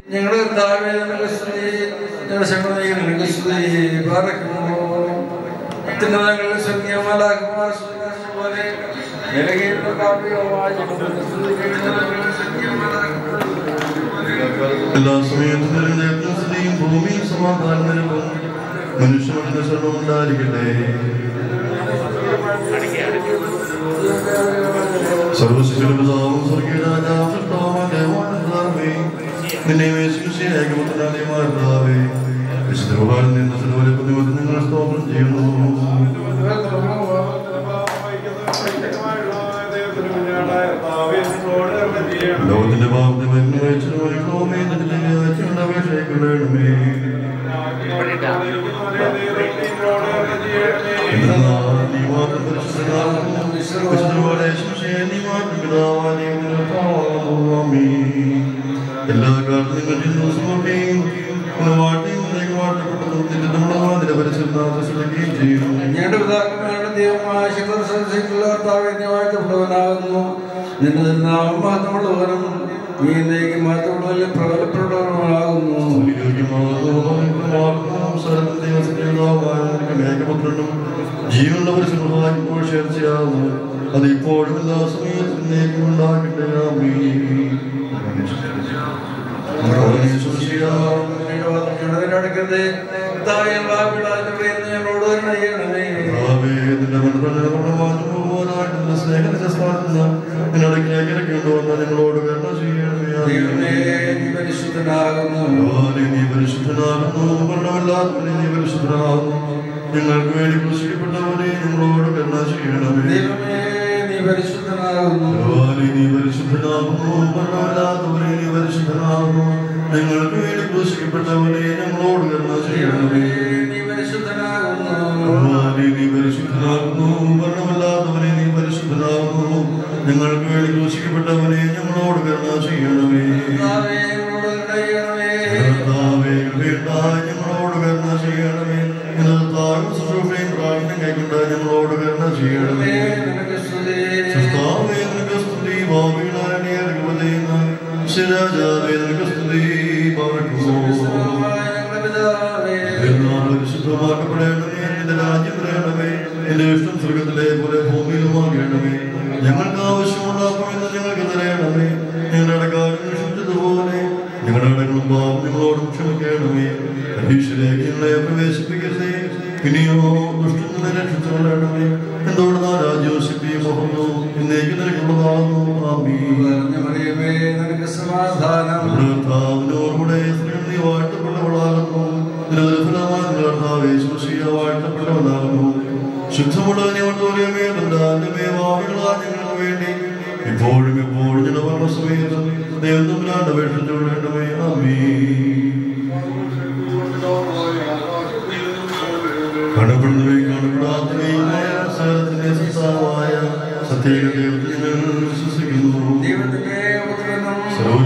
ഞങ്ങളുടെ കർത്താവേ നിനക്ക് സ്തുതി ഞങ്ങളുടെ ശക്തി നിനക്ക് സ്തുതി പാറയ്ക്കുമോ അത്യുന്നതങ്ങളിൽ സ്വർഗീയ മാലാഖമാർ സ്തുതിക്കുന്നത് പോലെ നിലകീഴുള്ള കാവ്യവുമായി ഞങ്ങളുടെ സ്തുതി കേൾക്കുന്നവர்கள் സ്വർഗീയ മാലാഖമാർ എല്ലാ സമയത്തും നിലനിൽക്കുന്ന സ്ഥിതിയും ഭൂമിയും സമാധാനം നൽകും മനുഷ്യരുടെ ശരണം ഉണ്ടായിരിക്കട്ടെ സർവശക്തിപിതാവും സ്വർഗീയ രാജാവും സൃഷ്ടാവുമായ ദൈവമായ കർത്താവേ, നിന്നെ വേശിയായി മുത്തനാദിമാർക്കാവേ വിശുദ്ധ നിന്ന് സർവ്വ പ്രതിമത്തിൽ നിങ്ങൾ സ്തോത്രം ചെയ്യുന്നു ലോകത്തിന്റെ ഭാഗത്തെ മരുന്ന് വഹിച്ചതുപോലെ അപേക്ഷയ്ക്കുള്ളേ നീ മാത്രം പരിശുദ്ധനാകുന്നു വിശുദ്ധമായ ശിക്ഷയെ നീ മാത്രം പിതാവായ ദൈവത്തിന്റെ കർത്താവാകുന്നു. ആമേൻ. എല്ലാ കാലത്തും നിങ്ങൾ ചെയ്യുന്ന സമർപ്പയും വാട്ടിയും വാട്ടപ്പെട്ടതും നിന്റെ നമ്മുടെ വാതിലെ പരിശുദ്ധാക്കുകയും ചെയ്യും ഞങ്ങളുടെ പിതാക്കന്മാരുടെ ദൈവമായ ശിവർ സദസ്സിലുള്ള കർത്താവേ നീ വാഴ്ത്തപ്പെട്ടവനാകുന്നു നിന്റെ നാമം മഹത്വമുള്ളവനും നീ എന്നേക്ക് മഹത്വമുള്ളവരിൽ പ്രബലപ്പെടുന്നവനുമാകുന്നു ജീവനുള്ള പരിശുദ്ധമായപ്പോൾ ചേർച്ചയാകുന്നു അത് ഇപ്പോഴും എല്ലാ സമയത്തിനേക്കും ഉണ്ടാകട്ടെ അടുക്കരുത് കർത്താവേ വാവിടാതെ പറയുന്ന ഞങ്ങളോട് തന്നെ ചെയ്യണമേ ഞങ്ങളോട് കരുണ ദൈവമേ നീ പരിശുദ്ധനാകുന്നു നീ പരിശുദ്ധനാകുന്നു മരണമല്ലാത്തവനെ നീ പരിശുദ്ധനാകുന്നു ഞങ്ങൾക്ക് വേണ്ടി കുശിക്കപ്പെട്ടവനെ ഞങ്ങളോട് കരുണ ചെയ്യണമേ ദൈവമേ നീ പരിശുദ്ധനാകുന്നു ഭഗവാനെ നീ പരിശുദ്ധനാകുന്നു മരണമല്ലാത്തവനെ നീ പരിശുദ്ധനാകുന്നു ഞങ്ങൾക്ക് വേണ്ടി ക്രൂശിക്കപ്പെട്ടവനെ ഞങ്ങളോട് കരുണ ചെയ്യണമേ നീ പരിശുദ്ധനാകുന്നു ഭഗവാനെ നീ പരിശുദ്ധനാകുന്നു മരണമല്ലാത്തവനെ നീ പരിശുദ്ധനാകുന്നു ഞങ്ങൾക്ക് വേണ്ടി ക്രൂശിക്കപ്പെട്ടവനെ ഞങ്ങളോട് കരുണ ചെയ്യണമേ കർത്താവേ ഞങ്ങളോട് കരുണ ചെയ്യണമേ കർത്താവേ, കൃപയുണ്ടായി ഞങ്ങളോട് കരുണ ചെയ്യണമേ താഴ്ന്ന ശുശ്രൂഷയും പ്രാർത്ഥന കൈക്കൊണ്ട് ഞങ്ങളോട് കരുണ ചെയ്യണമേ നിനക്ക് സ്തുതി കർത്താവേ, നിനക്ക് സ്തുതി ഭാവികളായ കൃപ ചെയ്യുന്ന ശിരാജാവേ നിനക്ക് സ്തുതി പാർക്കുമോ ഞങ്ങളുടെ പിതാവേ എന്നാൽ പരിശുദ്ധമാക്കപ്പെടണമേ നിന്റെ രാജ്യം വരണമേ നിന്റെ ഇഷ്ടം സ്വർഗത്തിലെ പോലെ ഭൂമിയിലുമാകണമേ ഞങ്ങൾക്ക് ആവശ്യമുള്ള അപ്പമെന്ന് ഞങ്ങൾക്ക് തരണമേ ഞങ്ങളുടെ കാര്യം ക്ഷമിച്ചതുപോലെ ഞങ്ങളുടെ കടങ്ങളും പാപം ഞങ്ങളോടും ക്ഷമിക്കണമേ പരീക്ഷയിലേക്ക് ഞങ്ങളെ പ്രവേശിപ്പിക്കരുതേ ഇനിയോ ദുഷ്ടങ്ങളെ രക്ഷിച്ചുകൊള്ളണമേ എന്തുകൊണ്ടാ രാജ്യവും ശക്തിയും മഹത്വവും ഇന്നേക്ക് നിനക്കുള്ളതാകുന്നു ആമീൻ മറിയമേ നിനക്ക് സമാധാനം കർത്താവിനോടുകൂടെ നീ വാഴ്ത്തപ്പെട്ടവളാകുന്നു നിരന്തരഫലമായ കർത്താവേ ശുശ്രീയ വാഴ്ത്തപ്പെട്ടവനാകുന്നു ശുദ്ധമുള്ളതിനെ ഒട്ടോരിയമേ തന്റെ വാവികളാ ഞങ്ങൾക്ക് വേണ്ടി ഇപ്പോഴും എപ്പോഴും ഞങ്ങളുടെ സമയത്തും ദൈവം തമ്മിലാണ്ട് അപേക്ഷിച്ചുകൊള്ളേണ്ടമേ അമ്മീ കാണപ്പെടുന്നവയും കാണപ്പെടാത്തവയുമായ സകലത്തിന്റെ സത്താവായ സത്യേക ദൈവത്തിൽ ഞങ്ങൾ വിശ്വസിക്കുന്നു ദൈവത്തിന്റെ പുത്രനും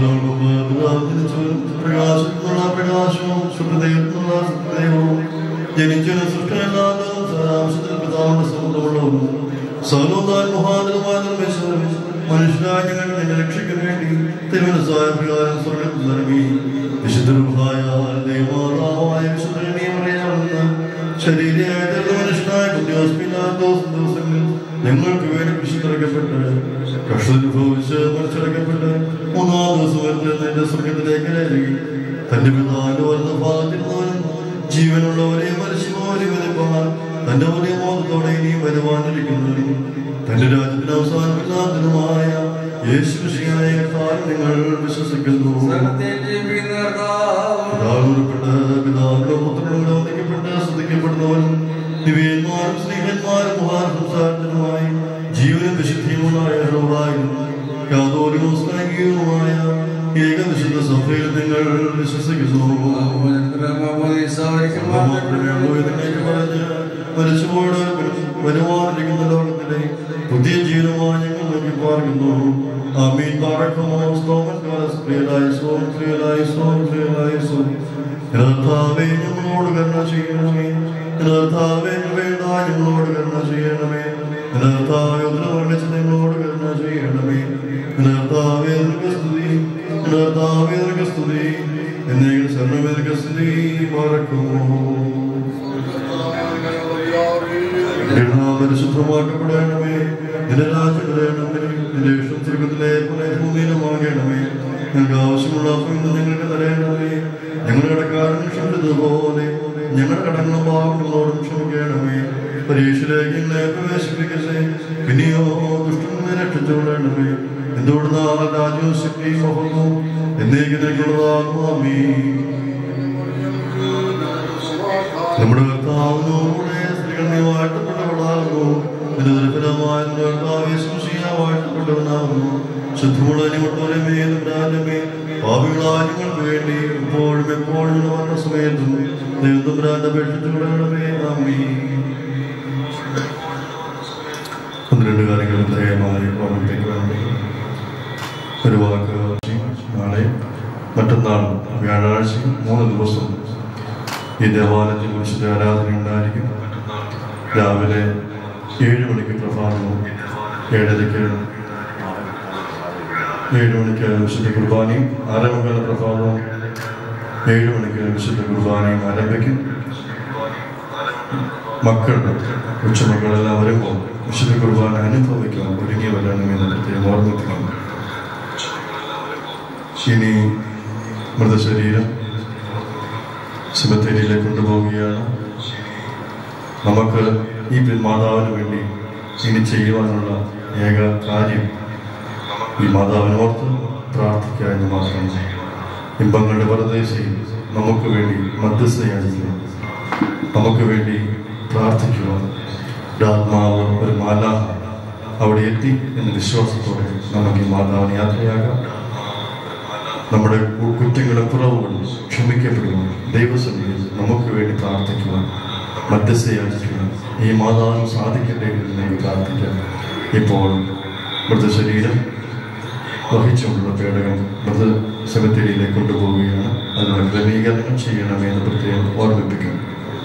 പ്രകാശത്തിനുള്ള പ്രകാശവും ശുദ്ധദൈവത്തിനുള്ള സത്യദൈവവും ജനിച്ചൊരു സൃഷ്ടമില്ലാത്തതും സാരാംശത്തിൽ പിതാവിന്റെ സമുദ്രമുള്ളതും സർവതാൻ മഹാതരമായ നിർമ്മേശ്വരൻ മനുഷ്യരായ ഞങ്ങൾ നിന്നെ രക്ഷിക്കാൻ വേണ്ടി തിരുമനസായ പ്രകാരം സ്വർഗത്തിൽ നൽകി വിശുദ്ധരുമായ ദൈവമാതാവായ വിശുദ്ധനെന്ന് ശരീരമായ മനുഷ്യനായ കുട്ടിയോസ്പില്ലാത്തോസ് ദിവസങ്ങളിൽ ഞങ്ങൾക്ക് വേണ്ടി വിശുദ്ധരക്കപ്പെട്ട് കഷ്ടനുഭവിച്ച് മരിച്ചടക്കപ്പെട്ട് മൂന്നാം ദിവസം വരുന്ന എന്റെ സ്വർഗത്തിലേക്ക് കയറി തന്റെ പിതാവിന്റെ വരുന്ന ഭാഗത്തിരുന്നവനും ജീവനുള്ളവരെ മരിച്ചുപോരെ വരപ്പാൻ തന്റെ വലിയ മോദത്തോടെ ഇനിയും വരുവാനിരിക്കുന്നതിനും തന്റെ രാജ്യത്തിന് അവസാനമില്ലാത്തതുമായ യേശു കൃഷിയായ കർത്താവിൽ നിങ്ങൾ വിശ്വസിക്കുന്നു സകലത്തെയും ജീവിക്കുന്ന കർത്താവ് പിതാവിനോടൊപ്പെട്ട് പിതാവിന്റെ പുത്രനോട് വന്ദിക്കപ്പെട്ട് സ്തുതിക്കപ്പെടുന്നവനും ദിവ്യന്മാരും സ്നേഹന്മാരും മഹാസംസാരത്തിനുമായി ജീവനും വിശുദ്ധിയുമായ ഹൃദായും യാതൊരു സ്നേഹിയുമായ ഏകവിശുദ്ധ സഭയിൽ നിങ്ങൾ വിശ്വസിക്കുന്നു മരിച്ചുപോട് വരുവാനിരിക്കുന്ന ലോകത്തിലെ പുതിയ ജീവനമായി ഞങ്ങൾ നോക്കി പാർക്കുന്നു ആമീൻ പാറക്കുമോ സ്തോമൻ പ്രിയലായി സോം പ്രിയലായി സോം പ്രിയലായി സോം കർത്താവേ ഞങ്ങളോട് കരുണ ചെയ്യണമേ കർത്താവേ വേണ്ട ഞങ്ങളോട് കരുണ ചെയ്യണമേ കർത്താവേ ഉത്തരവർണ്ണിച്ച് ഞങ്ങളോട് കരുണ ചെയ്യണമേ കർത്താവേ നിനക്ക് സ്തുതി കർത്താവേ നിനക്ക് സ്തുതി സ്തുതി മറക്കുമോ പരിശുദ്ധമാക്കപ്പെടണമേ നിന്റെ രാജ്യം വരയണമേ നിന്റെ ഇഷ്ടം സ്വർഗത്തിലെ പോലെ ഭൂമിയിലുമാകണമേ ഞങ്ങൾക്ക് ആവശ്യമുള്ള അപ്പം ഇന്ന് ഞങ്ങൾക്ക് തരയണമേ ഞങ്ങളുടെ കടക്കാരൻ ക്ഷമിച്ചതുപോലെ ഞങ്ങളുടെ കടങ്ങളും പാവങ്ങളോടും ക്ഷമിക്കണമേ പരീക്ഷയിലേക്ക് ഞങ്ങളെ പ്രവേശിപ്പിക്കട്ടെ പിന്നെയോ ദുഷ്ടങ്ങളെ രക്ഷിച്ചുകൊള്ളണമേ എന്തുകൊണ്ടാണ് രാജ്യവും ശക്തിയും മഹത്വവും എന്നേക്കുള്ളതാകുമേ നമ്മുടെ കർത്താവിനോടെ സ്ത്രീകൾ നീ വാഴ്ത്തപ്പെട്ടവളാകുന്നു നിന്റെ ദുർബലമായ നമ്മുടെ കർത്താവെ സൂക്ഷിയ വാഴ്ത്തപ്പെട്ടവനാകുന്നു ശുദ്ധമുള്ള നിമിട്ടോലെ മേലും രാജമേ ഭാവികളായ നിങ്ങൾക്ക് വേണ്ടി ഇപ്പോഴും എപ്പോഴും വന്ന സമയത്തും ദൈവം രാജ അപേക്ഷിച്ചുകൊള്ളണമേ അമ്മീ ഒന്ന് രണ്ട് കാര്യങ്ങൾ ദയമായി ഓർമ്മിപ്പിക്കുവാനുണ്ട് ഒരു വാക്ക് നാളെ മറ്റന്നാൾ വ്യാഴാഴ്ച മൂന്ന് ദിവസം ഈ ദേവാലയത്തിൽ വിശുദ്ധ ആരാധന ഉണ്ടായിരിക്കും രാവിലെ ഏഴ് മണിക്ക് പ്രഭാതവും ഏഴരയ്ക്ക് ഏഴ് മണിക്ക് വിശുദ്ധ കുർബാനയും ആരംഭകാല പ്രഭാതവും ഏഴ് മണിക്ക് വിശുദ്ധ കുർബാനയും ആരംഭിക്കും മക്കൾ കൊച്ചുമക്കളെല്ലാം വരുമ്പോൾ വിശുദ്ധ കുർബാന അനുഭവിക്കാൻ ഒരുങ്ങി വരണമെന്ന് പ്രത്യേകം ഓർമ്മിപ്പിക്കുന്നു ഇനി മൃതശരീരം സിമത്തേരിയിലേക്ക് കൊണ്ടുപോവുകയാണ് നമുക്ക് ഈ മാതാവിന് വേണ്ടി ഇനി ചെയ്യുവാനുള്ള ഏക കാര്യം ഈ മാതാവിനോർത്ത് പ്രാർത്ഥിക്കുക എന്ന് മാത്രം ഇമ്പങ്ങളുടെ പരദേശിയിൽ നമുക്ക് വേണ്ടി മധ്യസ്ഥയായിരിക്കുക നമുക്ക് വേണ്ടി പ്രാർത്ഥിക്കുക ആത്മാവ് ഒരു മാലാഹ അവിടെ എത്തി എന്ന വിശ്വാസത്തോടെ നമുക്ക് ഈ മാതാവിന് യാത്രയാകാം നമ്മുടെ കു- കുറ്റങ്ങളും കുറവുകളും ക്ഷമിക്കപ്പെടുവാൻ ദൈവസന്നിധിയിൽ നമുക്ക് വേണ്ടി പ്രാർത്ഥിക്കുവാൻ മധ്യസ്ഥയാചിക്കുവാൻ ഈ മാതാവിന് സാധിക്കട്ടെ എന്ന് നമുക്ക് പ്രാർത്ഥിക്കാം ഇപ്പോൾ മൃതശരീരം വഹിച്ചുകൊണ്ടുള്ള പേടകം മൃത സെമിത്തേരിയിലേക്ക് കൊണ്ടുപോവുകയാണ് അതിനുള്ള ക്രമീകരണം ചെയ്യണമേ എന്ന് പ്രത്യേകം ഓർമ്മിപ്പിക്കുന്നു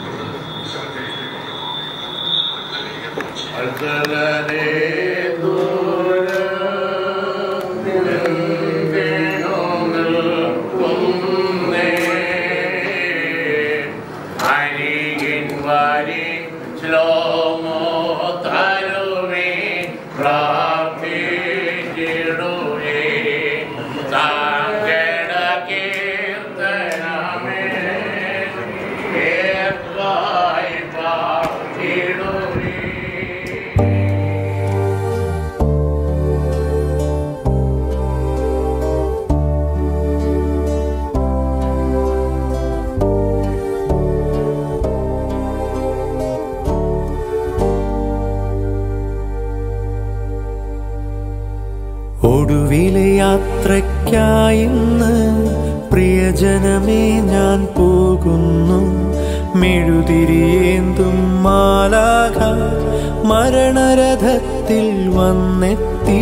ഒടുവിലെ യാത്രയ്ക്കായിന്ന് പ്രിയജനമേ ഞാൻ പോകുന്നു മെഴുതിരിയേന്തും മാലാഖ മരണരഥത്തിൽ വന്നെത്തി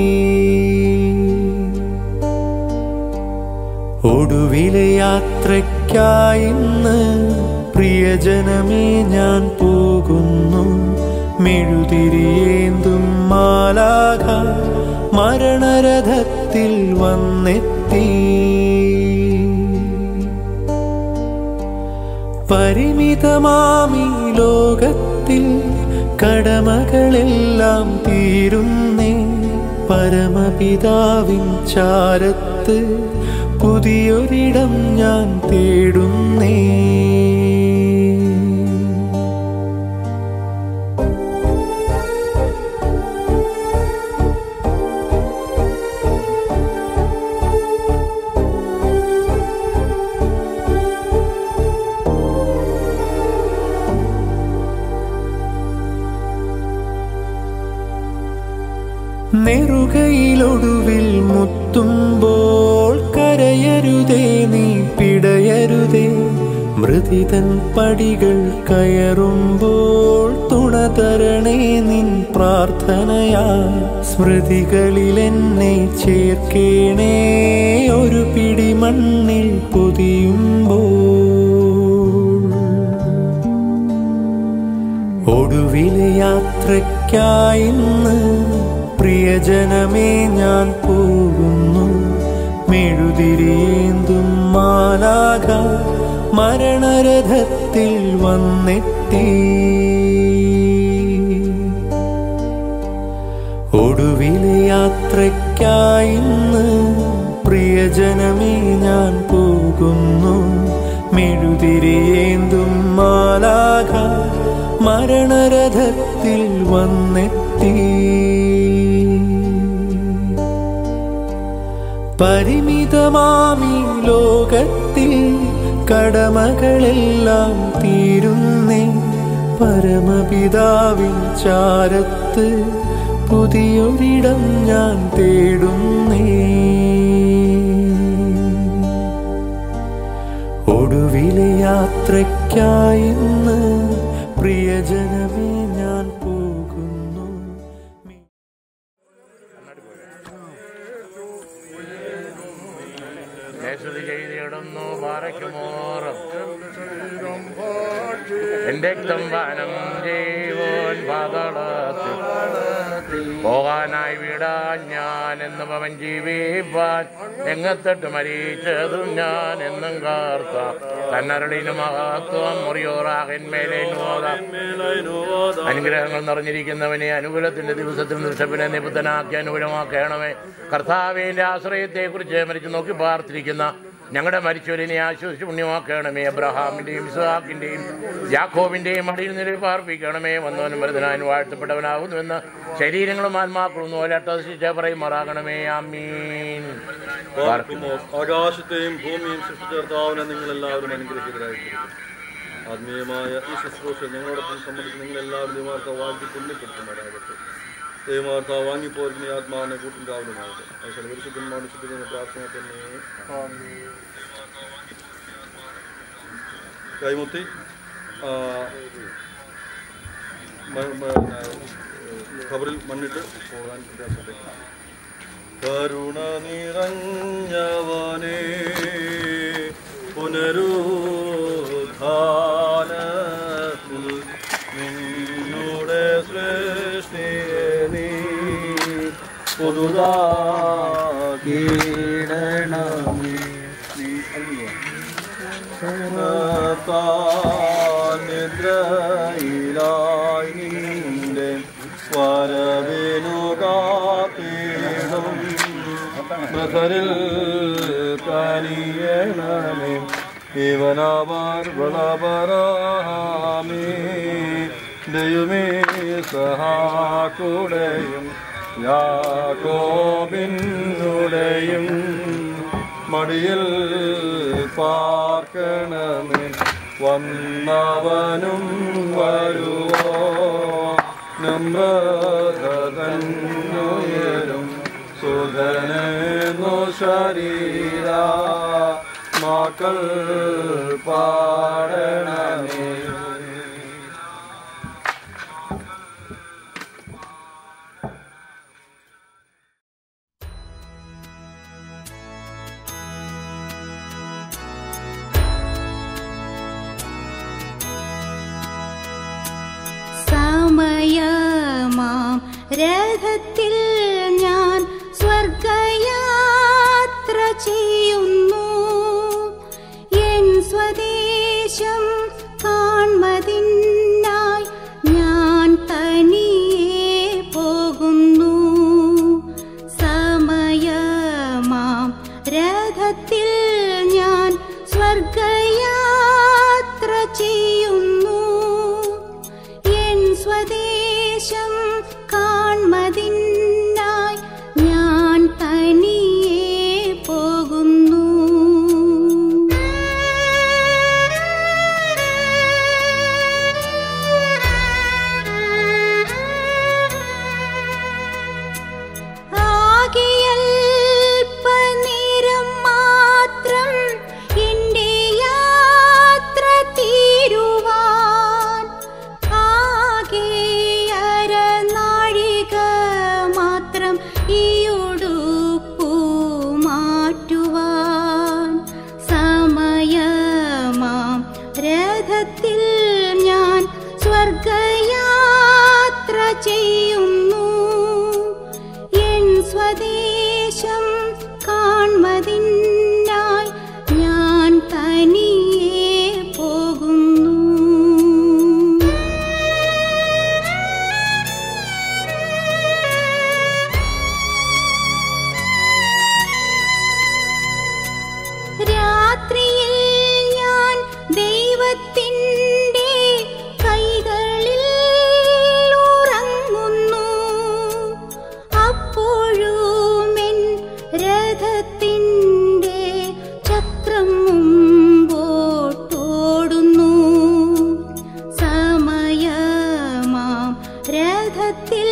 ഒടുവിലെ യാത്രയ്ക്കായിന്ന് പ്രിയജനമേ ഞാൻ പോകുന്നു മെഴുതിരിയേന്തും മാലാഖ മരണരഥത്തിൽ വന്നെത്തി പരിമിതമാമി ലോകത്തിൽ കടമകളെല്ലാം തീരുന്നേ പരമപിതാവിൻ ചാരത്ത് പുതിയൊരിടം ഞാൻ തേടുന്നേ നെറുകയിലൊടുവിൽ മുത്തുമ്പോൾ കരയരുതേ നീ പിടയരുതേ മൃതിതൻ പടികൾ കയറുമ്പോൾ തുണ തരണേ നിൻ പ്രാർത്ഥനയാ സ്മൃതികളിൽ എന്നെ ചേർക്കേണേ ഒരു പിടി മണ്ണിൽ പൊതിയുമ്പോൾ ഒടുവിലെ യാത്രയ്ക്കായിന്ന് പ്രിയജനമേ ഞാൻ പോകുന്നു മെഴുതിരിയേന്തും മാലാക മരണരഥത്തിൽ വന്നെത്തി ഒടുവിലെ യാത്രയ്ക്കായിന്ന് പ്രിയജനമേ ഞാൻ പോകുന്നു മെഴുതിരിയേന്തും മാലാക മരണരഥത്തിൽ വന്നെത്തി പരിമിതമാമി ലോകത്തിൽ കടമകളെല്ലാം തീരുന്നേ പരമപിതാവിൻ ചാരത്ത് പുതിയൊരിടം ഞാൻ തേടുന്നേ ഒടുവിലെ യാത്രയ്ക്കായിന്ന് പ്രിയജനമേ ഞാൻ പോകുന്നു യേശുതി ചെയ്തിടുന്നു പാറയ്ക്കുമോറും എന്റെ തമ്പാനം ജീവൻ പാതളത്തിൽ പോകാനായി വിടാൻ ഞാൻ എന്നും അവൻ ജീവിപ്പാൻ എങ്ങത്തിട്ട് മരിച്ചതും ഞാൻ എന്നും കാർത്ത തന്നരളിന് മഹത്വം മുറിയോറാകന്മേലെ അനുഗ്രഹങ്ങൾ നിറഞ്ഞിരിക്കുന്നവനെ അനുകൂലത്തിന്റെ ദിവസത്തിൽ നിമിഷപ്പിനെ നിബുദ്ധനാക്കി അനുകൂലമാക്കണമേ കർത്താവിന്റെ ആശ്രയത്തെ കുറിച്ച് മരിച്ചു നോക്കി പ്രാർത്ഥിക്കുന്ന ഞങ്ങളുടെ മരിച്ചവരിനെ ആശ്വസിച്ച് പുണ്യമാക്കണമേ അബ്രഹാമിന്റെയും ഇസ്ഹാക്കിന്റെയും യാക്കോബിന്റെയും മടിയിൽ നിലയിൽ പാർപ്പിക്കണമേ വന്നവനും വരുന്നതിനാൻ വാഴ്ത്തപ്പെട്ടവനാകുന്നുവെന്ന് ശരീരങ്ങളും ആത്മാക്കളും ഒലട്ടശിച്ച പറയുമാറാകണമേ അമ്മീൻ പാർക്കുമോ ആകാശത്തെയും ഭൂമിയും സൃഷ്ടിച്ചേർത്താവിനെ നിങ്ങൾ എല്ലാവരും അനുഗ്രഹിതരായിരിക്കും ആത്മീയമായ ഈ ശുശ്രൂഷ ഞങ്ങളോടൊപ്പം സംബന്ധിച്ച് നിങ്ങൾ എല്ലാവരും ദൈവമാർത്ത വാങ്ങി പുണ്യപ്പെടുത്തുന്നവരാകട്ടെ ദൈവമാർത്ത വാങ്ങിപ്പോരുന്ന ആത്മാവിനെ കൂട്ടുണ്ടാവുന്നതാകട്ടെ അവസരം പരിശുദ്ധന്മാർ വിശുദ്ധിക്കുന്ന പ്രാർത്ഥന തന്നെ കൈമുത്തി ആ, മ- മ- ഖബറിൽ മണ്ണിട്ട് പോകാൻ പ്രയാസപ്പെട്ടു കരുണ നിറഞ്ഞവനേ പുനരുദ്ധാനത്തിൽ നിന്നുടെ സൃഷ്ടിയെ നീ പുതുതാകീടണമേ നീ നിദ്രയിലായി നിന്റെ വരവിനു കാത്തിടും മൃതരിൽ കനിയണമേ ഇവനവർ വളപരാമേ ദൈവമേ സഹാക്കുടയും യാക്കോബിന്നുടെയും മടിയിൽ പാർക്കണമേ വന്നവനും വരുവോ നമ്രതന്നുയരും സുധനു ശരീര മക്കൾ പാടണമേ സമയമാം രഥത്തിൽ ഞാൻ സ്വർഗയാത്ര ചെയ്യുന്നു എൻ സ്വദേശം കാൺമതിനായി ഞാൻ തനിയെ പോകുന്നു സമയമാം രഥത്തിൽ ഞാൻ സ്വർഗയാത്ര ചെയ്യുന്നു എൻ സ്വദേശം കാൺമതിനായി ഞാൻ തനിയെ പോകുന്നു ആകെയൽപ്പനേരം മാത്രം എൻ്റെ യാ രഥത്തിൽ